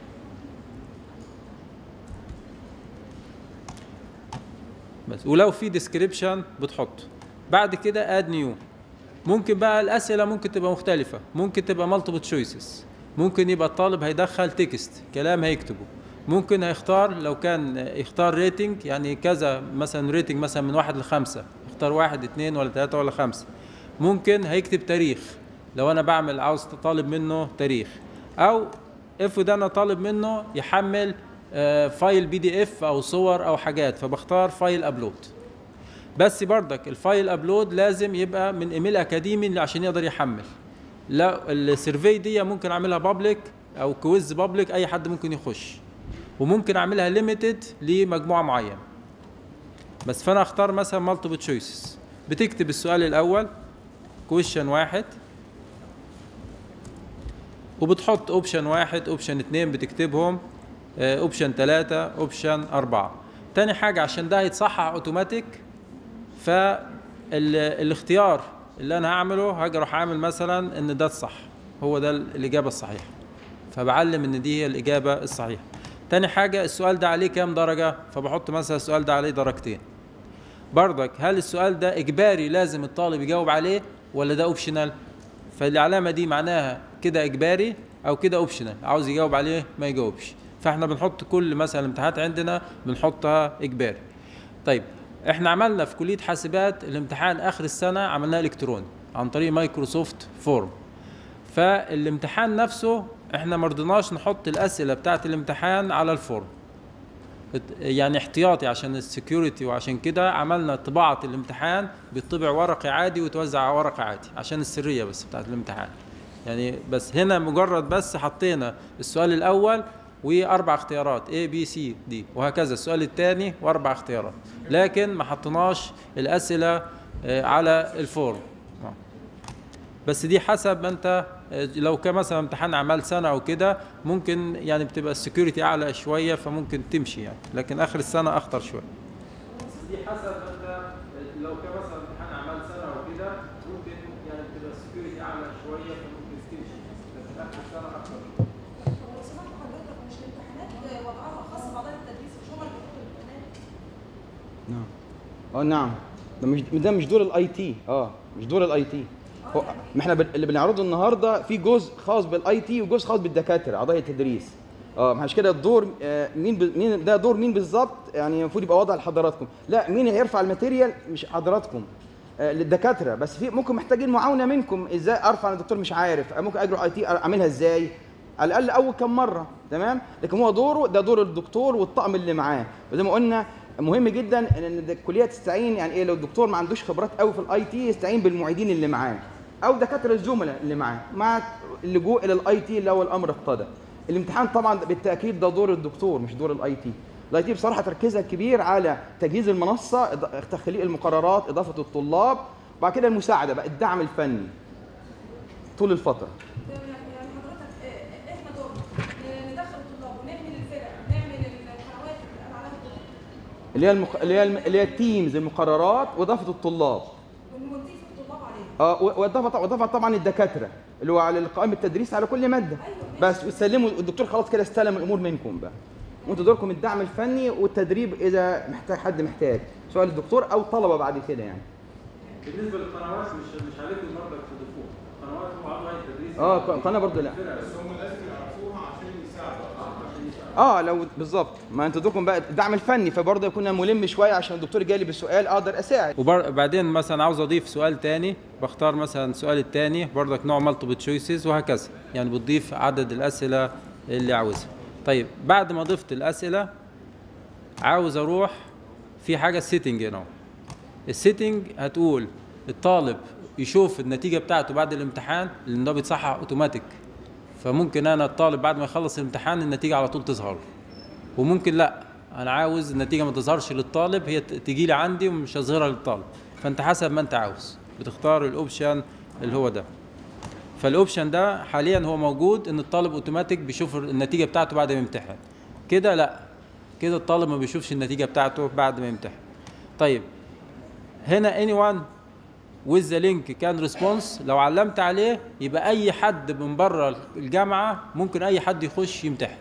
[SPEAKER 3] بس ولو في ديسكريبشن بتحطه بعد كده اد نيو ممكن بقى الاسئله ممكن تبقى مختلفه ممكن تبقى مالتيبل تشويسز ممكن يبقى الطالب هيدخل تكست كلام هيكتبه ممكن هيختار لو كان يختار ريتنج يعني كذا مثلا ريتنج مثلا من واحد لخمسة يختار واحد اتنين ولا تلاتة ولا خمسة ممكن هيكتب تاريخ لو انا بعمل عاوز طالب منه تاريخ او افرض انا طالب منه يحمل آه، فايل بي دي اف او صور او حاجات فبختار فايل ابلود بس بردك الفايل ابلود لازم يبقى من ايميل اكاديمي عشان يقدر يحمل لا السيرفي دي ممكن اعملها بابليك او كويز بابليك اي حد ممكن يخش وممكن اعملها ليميتد لمجموعه معينه بس فانا اختار مثلا مالتيبل تشويسز بتكتب السؤال الاول كويشن واحد وبتحط اوبشن واحد اوبشن اتنين بتكتبهم اوبشن تلاتة اوبشن اربعة تاني حاجة عشان ده هيتصحح اوتوماتيك فالاختيار اللي انا هعمله هاجي اروح عامل مثلا ان ده الصح هو ده الاجابة الصحيحة فبعلم ان دي هي الاجابة الصحيحة تاني حاجة السؤال ده عليه كام درجة فبحط مثلا السؤال ده عليه درجتين بردك هل السؤال ده اجباري لازم الطالب يجاوب عليه ولا ده اوبشنال فالعلامه دي معناها كده اجباري او كده اوبشنال عاوز يجاوب عليه ما يجاوبش فاحنا بنحط كل مثلا امتحانات عندنا بنحطها اجباري طيب احنا عملنا في كليه حاسبات الامتحان اخر السنه عملناه الكتروني عن طريق مايكروسوفت فورم فالامتحان نفسه احنا ما رضيناش نحط الاسئله بتاعه الامتحان على الفورم يعني احتياطي عشان السكيورتي وعشان كده عملنا طباعة الامتحان بيطبع ورقي عادي ويتوزع ورقي عادي عشان السرية بس بتاعت الامتحان يعني بس هنا مجرد بس حطينا السؤال الأول وأربع اختيارات A B C D وهكذا السؤال الثاني وأربع اختيارات لكن ما حطيناش الأسئلة آه، على الفورم آه. بس دي حسب ما انت آه، لو كان مثلا امتحان اعمال سنه او كده ممكن يعني بتبقى السكيورتي اعلى شويه فممكن تمشي يعني لكن اخر السنه اخطر شويه دي حسب ما انت لو كان مثلا امتحان اعمال سنه او كده ممكن يعني بتبقى السكيورتي اعلى شويه فممكن تمشي لكن اخر السنه اخطر شويه
[SPEAKER 7] لو سمحت حضرتك مش الامتحانات وضعها خاص بعضها التدريس مش هم اللي بيحطوا الامتحانات
[SPEAKER 6] نعم اه نعم ده مش ده مش دور الاي تي اه مش دور الاي تي هو ما احنا بن- اللي بنعرضه النهارده في جزء خاص بالاي تي وجزء خاص بالدكاتره اعضاء التدريس اه ما عشان كده الدور آه، مين ب... مين ده دور مين بالظبط يعني المفروض يبقى واضح لحضراتكم لا مين هيرفع الماتيريال مش حضراتكم آه، للدكاتره بس في ممكن محتاجين معاونه منكم ازاي ارفع الدكتور مش عارف آه، ممكن اجري اي تي اعملها ازاي على الاقل اول كم مره تمام لكن هو دوره ده دور الدكتور والطقم اللي معاه وزي ما قلنا مهم جدا ان إن الكليه تستعين يعني ايه لو الدكتور ما عندوش خبرات قوي في الاي تي يستعين بالمعيدين اللي معاه او دكاتره الزملاء اللي معاه مع اللجوء الى الاي تي اللي هو الامر اقتضى الامتحان طبعا بالتاكيد ده دور الدكتور مش دور الاي تي الاي تي بصراحه تركيزها كبير على تجهيز المنصه إض- تخليق المقررات اضافه الطلاب وبعد كده المساعده بقى الدعم الفني طول الفتره
[SPEAKER 7] يعني يعني حضرتك آه، احنا دورنا آه، ندخل الطلاب ونعمل الفرق نعمل القنوات اللي قال عليها الدكتور
[SPEAKER 6] اللي هي المق... اللي هي الم... اللي هي التيمز المقررات واضافه الطلاب
[SPEAKER 7] ونضيف الطلاب عليها
[SPEAKER 6] اه و- واضافه واضافه طبعا الدكاتره اللي هو على قائمه التدريس على كل ماده بس وتسلموا الدكتور خلاص كده استلم الامور منكم بقى وانتوا دوركم الدعم الفني والتدريب اذا محتاج حد محتاج سواء الدكتور او طلبه بعد كده يعني
[SPEAKER 3] بالنسبه للقنوات مش مش عليكم برضك تضيفوها قنوات هو عضو هيئه التدريس
[SPEAKER 6] اه ق- قناه برضه لا
[SPEAKER 4] بس هم لازم يعرفوها عشان يساعدوا عشان يساعدوا
[SPEAKER 6] اه لو بالظبط ما انتوا دوركم بقى الدعم الفني فبرضه يكون ملم شويه عشان الدكتور جالي بالسؤال اقدر اساعد
[SPEAKER 3] وبعدين مثلا عاوز اضيف سؤال تاني بختار مثلا السؤال التاني برضك نوع مالتيبل تشويسز وهكذا يعني بتضيف عدد الاسئله اللي عاوزها طيب بعد ما ضفت الاسئله عاوز اروح في حاجه السيتنج هنا السيتنج هتقول الطالب يشوف النتيجه بتاعته بعد الامتحان لان ده بيتصحح اوتوماتيك فممكن انا الطالب بعد ما يخلص الامتحان النتيجه على طول تظهر وممكن لا انا عاوز النتيجه ما تظهرش للطالب هي تجي لي عندي ومش هظهرها للطالب فانت حسب ما انت عاوز بتختار الاوبشن اللي هو ده فالاوبشن ده حاليا هو موجود ان الطالب اوتوماتيك بيشوف النتيجه بتاعته بعد ما يمتحن كده لا كده الطالب ما بيشوفش النتيجه بتاعته بعد ما يمتحن طيب هنا anyone with the link can response لو علمت عليه يبقى اي حد من بره الجامعه ممكن اي حد يخش يمتحن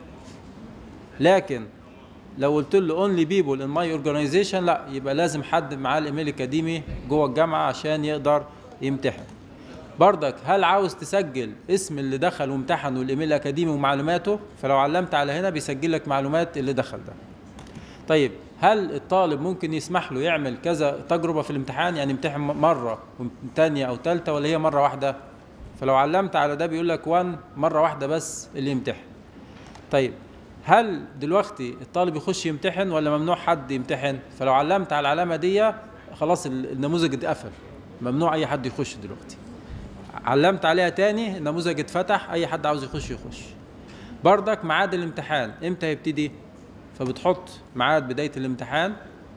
[SPEAKER 3] لكن لو قلت له اونلي بيبول ان ماي اورجانيزيشن لا يبقى لازم حد معاه الايميل الاكاديمي جوه الجامعه عشان يقدر يمتحن بردك هل عاوز تسجل اسم اللي دخل وامتحن والايميل الاكاديمي ومعلوماته فلو علمت على هنا بيسجل لك معلومات اللي دخل ده طيب هل الطالب ممكن يسمح له يعمل كذا تجربه في الامتحان يعني يمتحن مره ثانيه او ثالثه ولا هي مره واحده فلو علمت على ده بيقول لك 1 مره واحده بس اللي يمتحن طيب هل دلوقتي الطالب يخش يمتحن ولا ممنوع حد يمتحن فلو علمت على العلامه دي خلاص ال- النموذج اتقفل ممنوع اي حد يخش دلوقتي علمت عليها تاني النموذج اتفتح اي حد عاوز يخش يخش بردك ميعاد الامتحان امتى هيبتدي فبتحط ميعاد بدايه الامتحان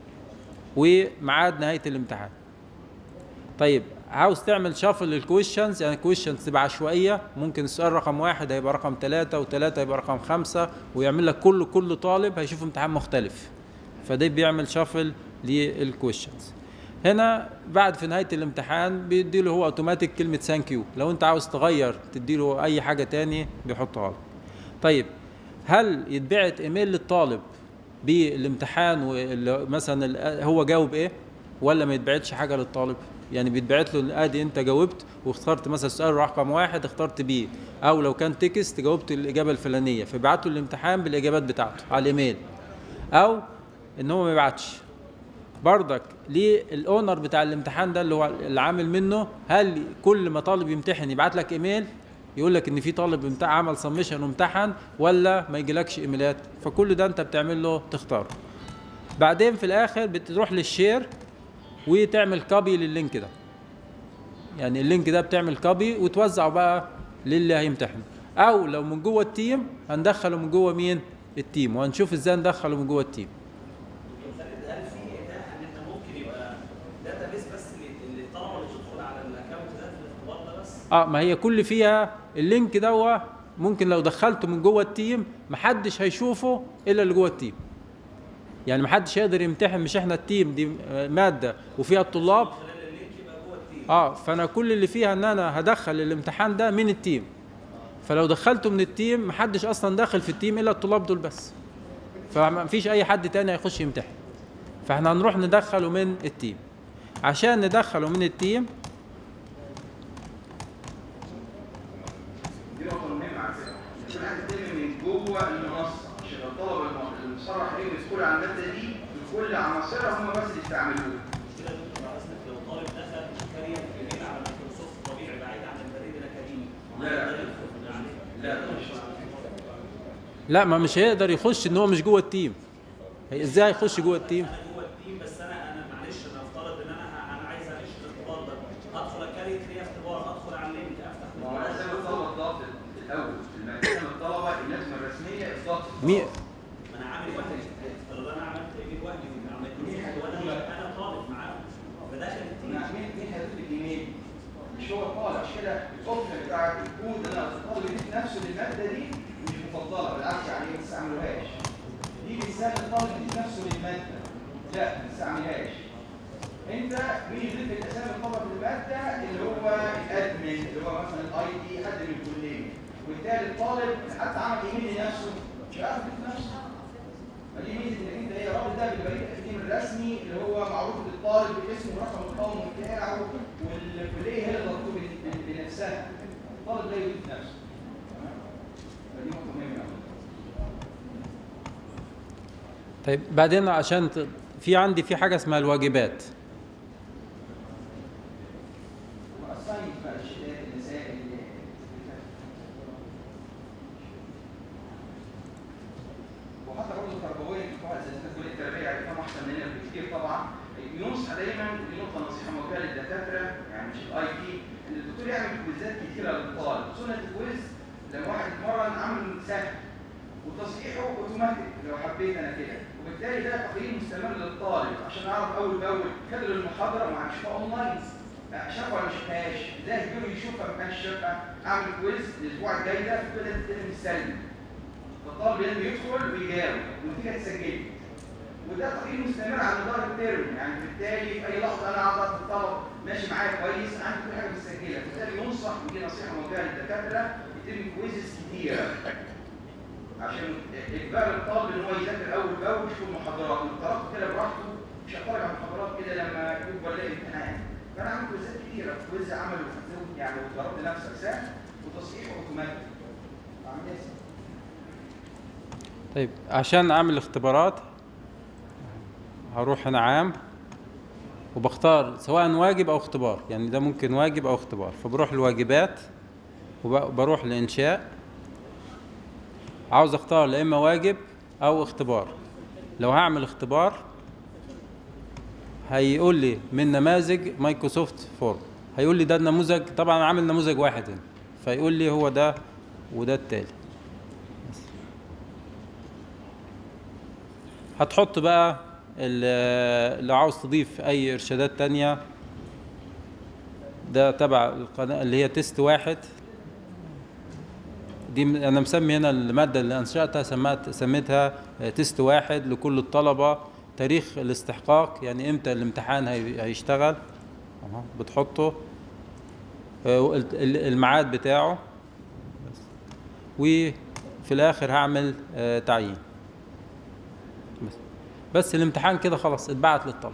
[SPEAKER 3] وميعاد نهايه الامتحان طيب عاوز تعمل شافل للكويشنز يعني كويشنز تبقى عشوائيه ممكن السؤال رقم واحد هيبقى رقم ثلاثة وثلاثة هيبقى رقم خمسة ويعمل لك كل كل طالب هيشوف امتحان مختلف فده بيعمل شافل للكويشنز هنا بعد في نهايه الامتحان بيديله هو اوتوماتيك كلمه ثانك يو لو انت عاوز تغير تديله اي حاجه تاني بيحطها لك طيب هل يتبعت ايميل للطالب بالامتحان مثلا ال- هو جاوب ايه ولا ما يتبعتش حاجه للطالب يعني بيتبعت له ادي انت جاوبت واخترت مثلا السؤال رقم واحد اخترت بيه او لو كان تكست جاوبت الاجابه الفلانيه فبعته الامتحان بالاجابات بتاعته على الايميل او ان هو ما يبعتش بردك للاونر بتاع الامتحان ده اللي هو اللي عامل منه هل كل ما طالب يمتحن يبعت لك ايميل يقول لك ان في طالب امت- عمل سبمشن وامتحن ولا ما يجيلكش ايميلات فكل ده انت بتعمل له تختاره بعدين في الاخر بتروح للشير وتعمل كوبي لللينك ده يعني اللينك ده بتعمل كوبي وتوزعه بقى للي هيمتحن او لو من جوه التيم هندخله من جوه مين التيم وهنشوف ازاي ندخله من جوه التيم
[SPEAKER 8] هل في اتاحه ان انت ممكن يبقى داتا بيس بس اللي الطلبه اللي تدخل على الاكونت ده في الاختبار ده بس
[SPEAKER 3] اه ما هي كل فيها اللينك دوا ممكن لو دخلته من جوه التيم محدش هيشوفه الا اللي جوه التيم يعني محدش هيقدر يمتحن مش احنا التيم دي آه، ماده وفيها الطلاب اه فانا كل اللي فيها ان انا هدخل الامتحان ده من التيم فلو دخلته من التيم محدش اصلا داخل في التيم الا الطلاب دول بس فما فيش اي حد تاني هيخش يمتحن فاحنا هنروح ندخله من التيم عشان ندخله من التيم
[SPEAKER 2] دي نقطة مهمة على فكرة. الامتحان هتتم من جوه المنصة كل عناصرها هم بس اللي يستعملوها
[SPEAKER 8] المشكله دي بتبقى اصلا لو طالب دخل كارير جميل على مايكروسوفت طبيعي بعيد عن البريد الاكاديمي
[SPEAKER 2] لا، لا.
[SPEAKER 8] يقدر يدخل عليه.
[SPEAKER 2] لا، مش
[SPEAKER 3] لا ما مش هيقدر يخش ان هو مش جوه التيم هي- ازاي هيخش جوه التيم
[SPEAKER 8] انا جوه التيم بس انا انا معلش انا افترض ان انا ه- انا عايز اعيش الاختبار ده هدخل اكريت ليه اختبار ادخل على اللينك افتح
[SPEAKER 2] ما هو لازم الطلبه الضغط الاول المكان الطلبه اللازمه الرسميه الضغط
[SPEAKER 3] مي
[SPEAKER 8] ما انا عامل وهمي افترض انا عملت ايميل وهمي على مايكروسوفت وانا انا طالب معاهم فداخل التيم
[SPEAKER 2] مين مين هيضيف الايميل؟ مش هو الطالب عشان كده الاوبشن بتاع الكود اللي انا الطالب يضيف نفسه للماده دي مش مفضله بالعكس يعني ما تستعملوهاش دي بتساعد الطالب يضيف نفسه للماده لا ما تستعملهاش انت مين يضيف الاسامي الطلبه في الماده اللي هو الادمن اللي هو مثلا الاي دي حد من الكليه وبالتالي الطالب حتى عمل ايميل لنفسه مش عارف يضيف نفسه فدي ميزه انك انت ايه رابط ده بالبريد التقديم الرسمي اللي هو معروف للطالب باسمه ورقم القومي بتاعه والكليه هي اللي ضغطه بن- بنفسها الطالب لا يضيف نفسه تمام؟ فدي نقطه مهمه أوي.
[SPEAKER 3] طيب بعدين عشان ت... في عندي في حاجه اسمها الواجبات
[SPEAKER 2] واساينمنت بقى الشتات المسائل اللي وحتى برضه التربويه في قواعد زي كليه التربيه يعني فاهم احسن مننا بكتير طبعا ينصح دايما دي نقطه نصيحه موجهه للدكاتره يعني مش الاي تي ان الدكتور يعمل كويزات كتيره للطالب خصوصا الكويز لما واحد يتمرن عامل سهل وتصحيحه اوتوماتيك لو حبيت انا كده وبالتالي ده تقييم مستمر للطالب عشان اعرف اول باول كادر المحاضره مع شافها اونلاين شافها ولا ما شافهاش ازاي الجيرو يشوفها ما كانش شافها اعمل كويز الاسبوع الجاي ده في كده تتم السلبي فالطالب لازم يدخل ويجاوب والنتيجه تسجل وده تقييم مستمر على مدار الترم يعني بالتالي في اي لحظه انا اقعد الطلب ماشي معايا كويس عندي كل حاجه متسجله بالتالي ينصح ودي نصيحه موجهه للدكاتره يتم كويزز كتيره عشان اجبار الطالب ان هو يذاكر اول باول يشوف المحاضرات لو طلبت كده براحته مش هتفرج على المحاضرات كده لما يكبر يلاقي امتحان فانا عامل كويزات كتيره كويز عمل وفتوت يعني وضربت نفسك سهل وتصحيح اوتوماتيك عمليه سهلة.
[SPEAKER 3] طيب عشان اعمل اختبارات هروح هنا عام وبختار سواء واجب او اختبار يعني ده ممكن واجب او اختبار فبروح الواجبات وبروح لانشاء عاوز اختار لا اما واجب او اختبار لو هعمل اختبار هيقول لي من نماذج مايكروسوفت فورم هيقول لي ده النموذج طبعا أنا عامل نموذج واحد هنا فيقول لي هو ده وده التالي هتحط بقى ال- لو عاوز تضيف اي ارشادات تانية ده تبع القناة اللي هي تيست واحد دي م- انا مسمي هنا المادة اللي انشأتها سميت سميتها آه، تيست واحد لكل الطلبة تاريخ الاستحقاق يعني امتى الامتحان هي- هيشتغل أهو، بتحطه آه، وال- ال- الميعاد بتاعه بس. وفي الاخر هعمل آه، تعيين بس بس الامتحان كده خلاص اتبعت للطلب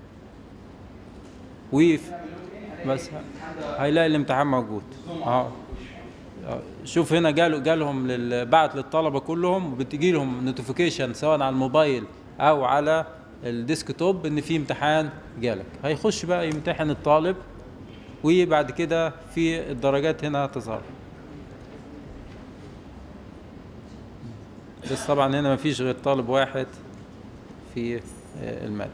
[SPEAKER 3] ويف بس هيلاقي الامتحان موجود اه آه، شوف هنا جاله جالهم لل- بعت للطلبه كلهم وبتجي لهم نوتيفيكيشن سواء على الموبايل او على الديسكتوب ان في امتحان جالك هيخش بقى يمتحن الطالب وبعد كده في الدرجات هنا هتظهر بس طبعا هنا مفيش غير طالب واحد في آه، المادة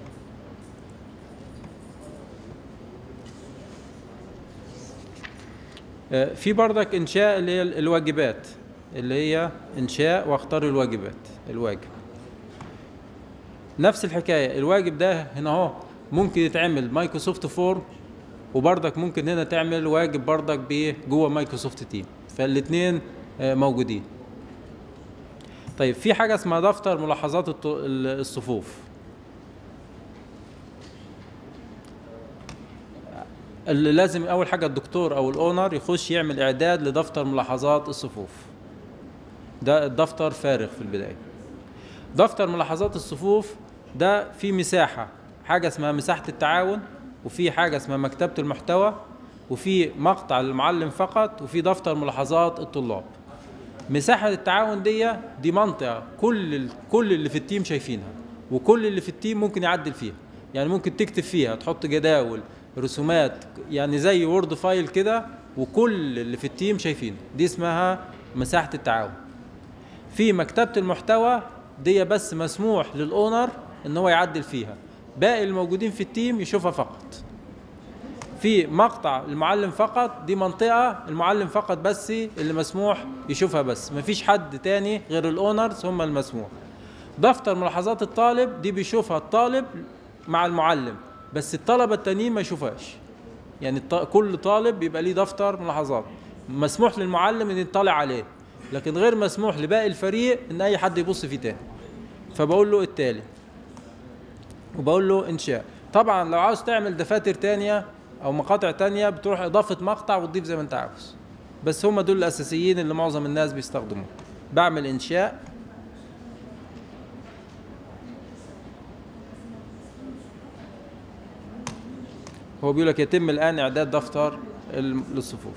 [SPEAKER 3] آه، في بردك إنشاء اللي هي الواجبات اللي هي إنشاء واختار الواجبات الواجب نفس الحكاية الواجب ده هنا اهو ممكن يتعمل مايكروسوفت فورم وبرضك ممكن هنا تعمل واجب برضك ب- جوه مايكروسوفت تيم فالاثنين موجودين طيب في حاجة اسمها دفتر ملاحظات الط- ال- الصفوف اللي لازم أول حاجة الدكتور أو الأونر يخش يعمل إعداد لدفتر ملاحظات الصفوف ده الدفتر فارغ في البداية دفتر ملاحظات الصفوف ده في مساحة حاجة اسمها مساحة التعاون وفي حاجة اسمها مكتبة المحتوى وفي مقطع للمعلم فقط وفي دفتر ملاحظات الطلاب مساحة التعاون دي دي منطقة كل ال- كل اللي في التيم شايفينها وكل اللي في التيم ممكن يعدل فيها يعني ممكن تكتب فيها تحط جداول رسومات يعني زي وورد فايل كده وكل اللي في التيم شايفينه دي اسمها مساحه التعاون في مكتبه المحتوى دي بس مسموح للاونر ان هو يعدل فيها باقي الموجودين في التيم يشوفها فقط في مقطع المعلم فقط دي منطقة المعلم فقط بس اللي مسموح يشوفها بس مفيش حد تاني غير الاونرز هم المسموح دفتر ملاحظات الطالب دي بيشوفها الطالب مع المعلم بس الطلبة التانيين ما يشوفهاش يعني الط- كل طالب بيبقى ليه دفتر ملاحظات مسموح للمعلم ان يطلع عليه لكن غير مسموح لباقي الفريق ان اي حد يبص فيه تاني فبقول له التالي وبقول له انشاء طبعا لو عاوز تعمل دفاتر تانية او مقاطع تانية بتروح اضافة مقطع وتضيف زي ما انت عاوز بس هم دول الاساسيين اللي معظم الناس بيستخدموهم بعمل انشاء هو بيقول لك يتم الان اعداد دفتر ال- للصفوف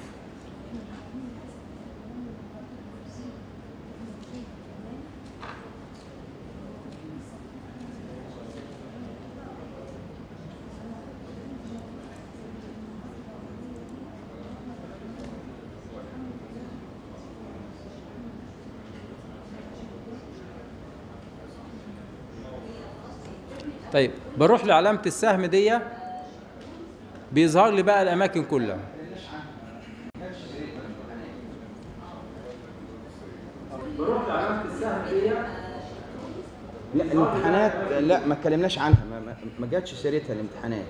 [SPEAKER 3] طيب بروح لعلامة السهم دي بيظهر لي بقى الأماكن كلها بروح لعلامة السهم دي
[SPEAKER 6] لا الامتحانات لا ما اتكلمناش عنها ما, ما, ما جاتش سيرتها الامتحانات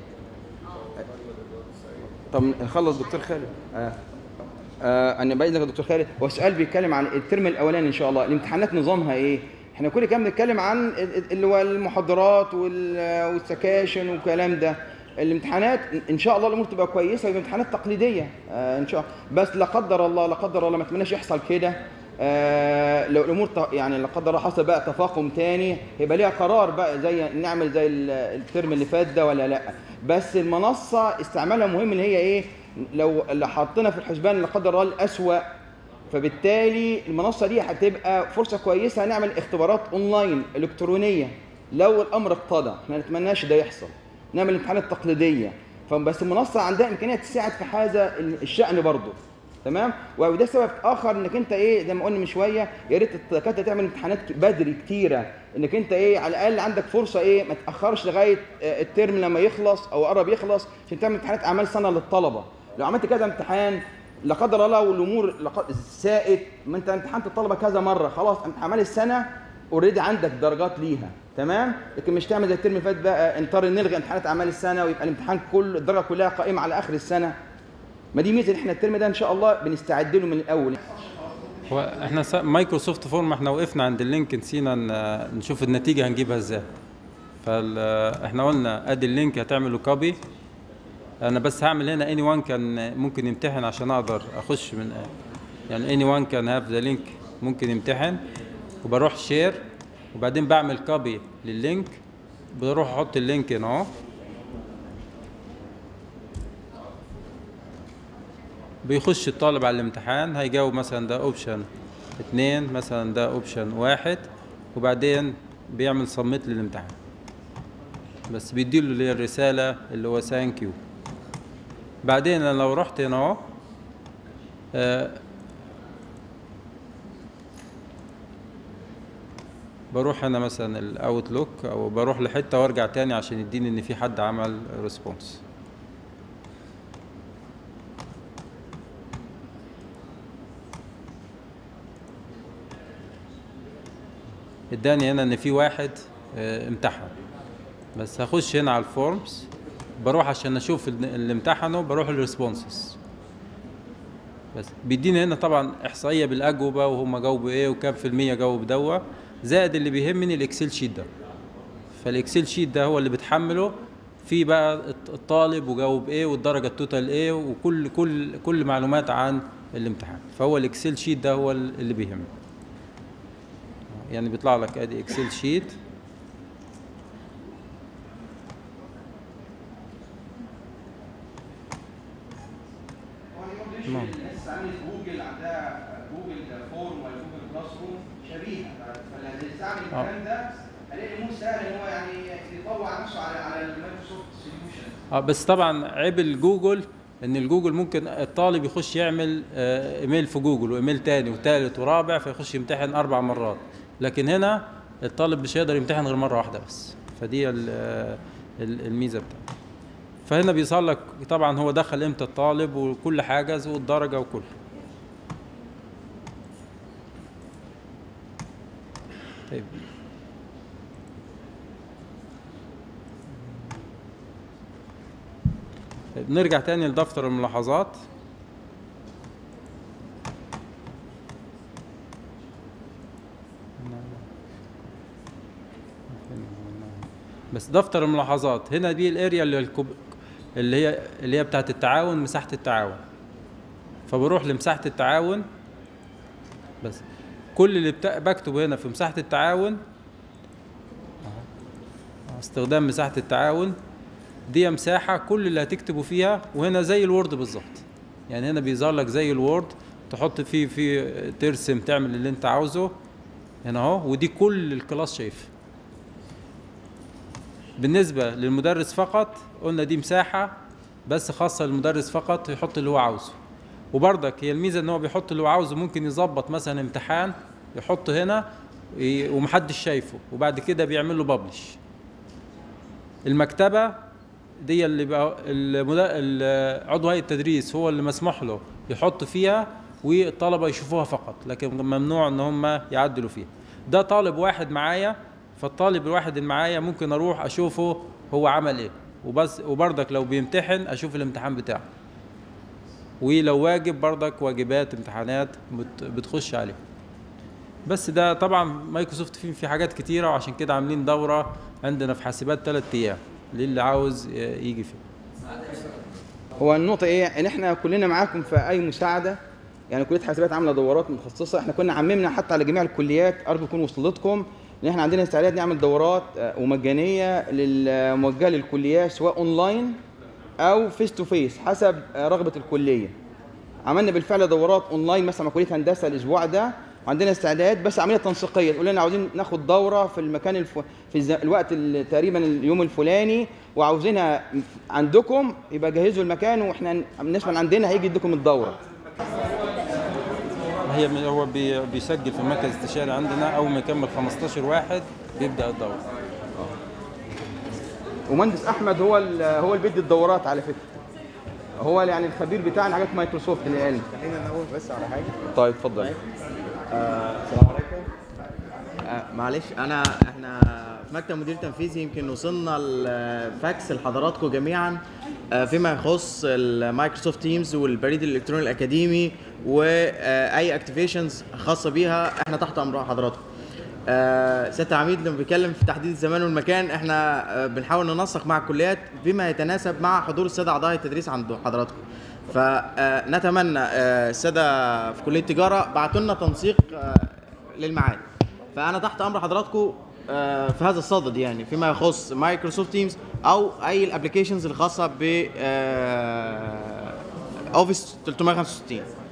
[SPEAKER 6] طب نخلص دكتور خالد آه. آه انا باين لك يا دكتور خالد هو السؤال بيتكلم عن الترم الاولاني ان شاء الله الامتحانات نظامها ايه احنا كل كام بنتكلم عن ال- ال- اللي هو المحاضرات وال- والسكاشن والكلام ده الامتحانات ان شاء الله الامور تبقى كويسه ويبقى امتحانات تقليديه آه ان شاء الله بس لا قدر الله لا قدر الله ما اتمناش يحصل كده آه لو الامور ت- يعني لا قدر الله حصل بقى تفاقم تاني يبقى ليها قرار بقى زي نعمل زي ال- الترم اللي فات ده ولا لا بس المنصه استعمالها مهم ان هي ايه لو اللي حطينا في الحسبان لا قدر الله الاسوأ فبالتالي المنصه دي هتبقى فرصه كويسه نعمل اختبارات اونلاين الكترونيه لو الامر اقتضى احنا ما نتمناش ده يحصل نعمل امتحانات تقليديه فبس المنصه عندها امكانيه تساعد في هذا الشان برضه تمام وده سبب اخر انك انت ايه زي ما قلنا من شويه يا ريت الدكاتره تعمل امتحانات ك- بدري كتيره انك انت ايه على الاقل عندك فرصه ايه ما تاخرش لغايه آه، الترم لما يخلص او قرب يخلص عشان تعمل امتحانات اعمال سنه للطلبه لو عملت كذا امتحان لا قدر الله والامور لق- ساءت ما انت امتحنت الطلبه كذا مره خلاص انت اعمال السنه اوريدي عندك درجات ليها تمام لكن مش تعمل زي الترم اللي فات بقى نضطر نلغي امتحانات اعمال السنه ويبقى الامتحان كل الدرجه كلها قائمه على اخر السنه ما دي ميزه إن احنا الترم ده ان شاء الله بنستعد له من الاول
[SPEAKER 3] هو احنا سا- مايكروسوفت فورم احنا وقفنا عند اللينك نسينا ن- نشوف النتيجه هنجيبها ازاي فال احنا قلنا ادي اللينك هتعمله كوبي انا بس هعمل هنا اني وان كان ممكن يمتحن عشان اقدر اخش من يعني اني وان كان هاف ذا لينك ممكن يمتحن وبروح شير وبعدين بعمل كوبي لللينك بروح احط اللينك هنا اهو بيخش الطالب على الامتحان هيجاوب مثلا ده اوبشن اتنين مثلا ده اوبشن واحد وبعدين بيعمل سبميت للامتحان بس بيديله اللي هي الرسالة اللي هو ثانك يو بعدين أنا لو رحت هنا اهو آه، بروح هنا مثلا الاوتلوك او بروح لحته وارجع تاني عشان يديني ان في حد عمل ريسبونس اداني هنا ان في واحد آه، امتحن بس هخش هنا على الفورمز بروح عشان اشوف ال- اللي امتحنوا بروح الريسبونسز بس بيديني هنا طبعا احصائيه بالاجوبه وهم جاوبوا ايه وكام في الميه جاوب دوا زائد اللي بيهمني الاكسل شيت ده فالاكسل شيت ده هو اللي بتحمله في بقى الط- الطالب وجاوب ايه والدرجه التوتال ايه وكل كل كل معلومات عن الامتحان فهو الاكسل شيت ده هو اللي بيهمني يعني بيطلع لك ادي اكسل شيت
[SPEAKER 2] هو اليوم دي
[SPEAKER 3] نعم.
[SPEAKER 2] الناس استعملت جوجل عندها جوجل فورم ولا جوجل كلاس روم شبيهه فاللي هيستعمل الكلام ده هلاقي الامور سهل ان هو يعني يطوع نفسه على على المايكروسوفت سوليوشن
[SPEAKER 3] اه بس طبعا عيب الجوجل ان الجوجل ممكن الطالب يخش يعمل آه، ايميل في جوجل وايميل تاني وتالت ورابع فيخش يمتحن اربع مرات لكن هنا الطالب مش هيقدر يمتحن غير مره واحده بس فدي ال- آه، ال- الميزه بتاعته فهنا بيظهر لك طبعا هو دخل امتى الطالب وكل حاجه والدرجه وكل طيب طيب نرجع تاني لدفتر الملاحظات بس دفتر الملاحظات هنا دي الاريا اللي الكب... اللي هي اللي هي بتاعت التعاون مساحة التعاون فبروح لمساحة التعاون بس كل اللي بتا... بكتبه هنا في مساحة التعاون أهو. استخدام مساحة التعاون دي مساحة كل اللي هتكتبه فيها وهنا زي الوورد بالظبط يعني هنا بيظهر لك زي الوورد تحط فيه في ترسم تعمل اللي انت عاوزه هنا اهو ودي كل الكلاس شايفها بالنسبة للمدرس فقط قلنا دي مساحة بس خاصة للمدرس فقط يحط اللي هو عاوزه وبرضك هي الميزة ان هو بيحط اللي هو عاوزه ممكن يظبط مثلا امتحان يحط هنا ي- ومحدش شايفه وبعد كده بيعمل له ببلش المكتبة دي اللي بقى المدا- ال- عضو هيئة التدريس هو اللي مسموح له يحط فيها والطلبة يشوفوها فقط لكن ممنوع ان هم يعدلوا فيها ده طالب واحد معايا فالطالب الواحد اللي معايا ممكن اروح اشوفه هو عمل ايه وبس وبرضك لو بيمتحن اشوف الامتحان بتاعه ولو واجب برضك واجبات امتحانات بت- بتخش عليه بس ده طبعا مايكروسوفت فيه في حاجات كتيرة وعشان كده عاملين دورة عندنا في حاسبات ثلاث أيام للي عاوز ي- يجي فيه
[SPEAKER 6] هو النقطة إيه؟ إن إحنا كلنا معاكم في أي مساعدة يعني كلية حاسبات عاملة دورات متخصصة، إحنا كنا عممنا حتى على جميع الكليات أرجو يكون وصلتكم إن إحنا عندنا استعداد نعمل دورات آه، ومجانية لل- موجهة للكليات سواء أونلاين أو فيس تو فيس حسب آه، رغبة الكلية. عملنا بالفعل دورات أونلاين مثلا مع كلية هندسة الأسبوع ده وعندنا استعداد بس عملية تنسيقية تقول لنا عاوزين ناخد دورة في المكان الف... في الز... الوقت ال- تقريبا اليوم الفلاني وعاوزينها عندكم يبقى جهزوا المكان واحنا بالنسبة اللي عندنا هيجي يديكم الدورة.
[SPEAKER 3] هي هو بي- بيسجل في المركز الاستشاري عندنا أول ما يكمل 15 واحد بيبدأ الدورة
[SPEAKER 6] ومهندس احمد هو ال... هو اللي بيدي الدورات على فكرة. هو يعني الخبير بتاعنا حاجات مايكروسوفت للعلم.
[SPEAKER 9] خلينا نقول بس على حاجه
[SPEAKER 6] طيب اتفضل.
[SPEAKER 9] آه، السلام عليكم آه، معلش انا احنا في مكتب مدير تنفيذي يمكن وصلنا الفاكس لحضراتكم جميعا آه، فيما يخص المايكروسوفت تيمز والبريد الالكتروني الاكاديمي واي اكتيفيشنز خاصه بيها احنا تحت امر حضراتكم آه، سياده العميد لما بيتكلم في تحديد الزمان والمكان احنا آه، بنحاول ننسق مع الكليات بما يتناسب مع حضور الساده اعضاء التدريس عند حضراتكم فنتمنى الساده في كليه التجاره بعتوا لنا تنسيق آه، للميعاد فانا تحت امر حضراتكم آه، في هذا الصدد يعني فيما يخص مايكروسوفت تيمز او اي الابلكيشنز الخاصه ب اوفيس 365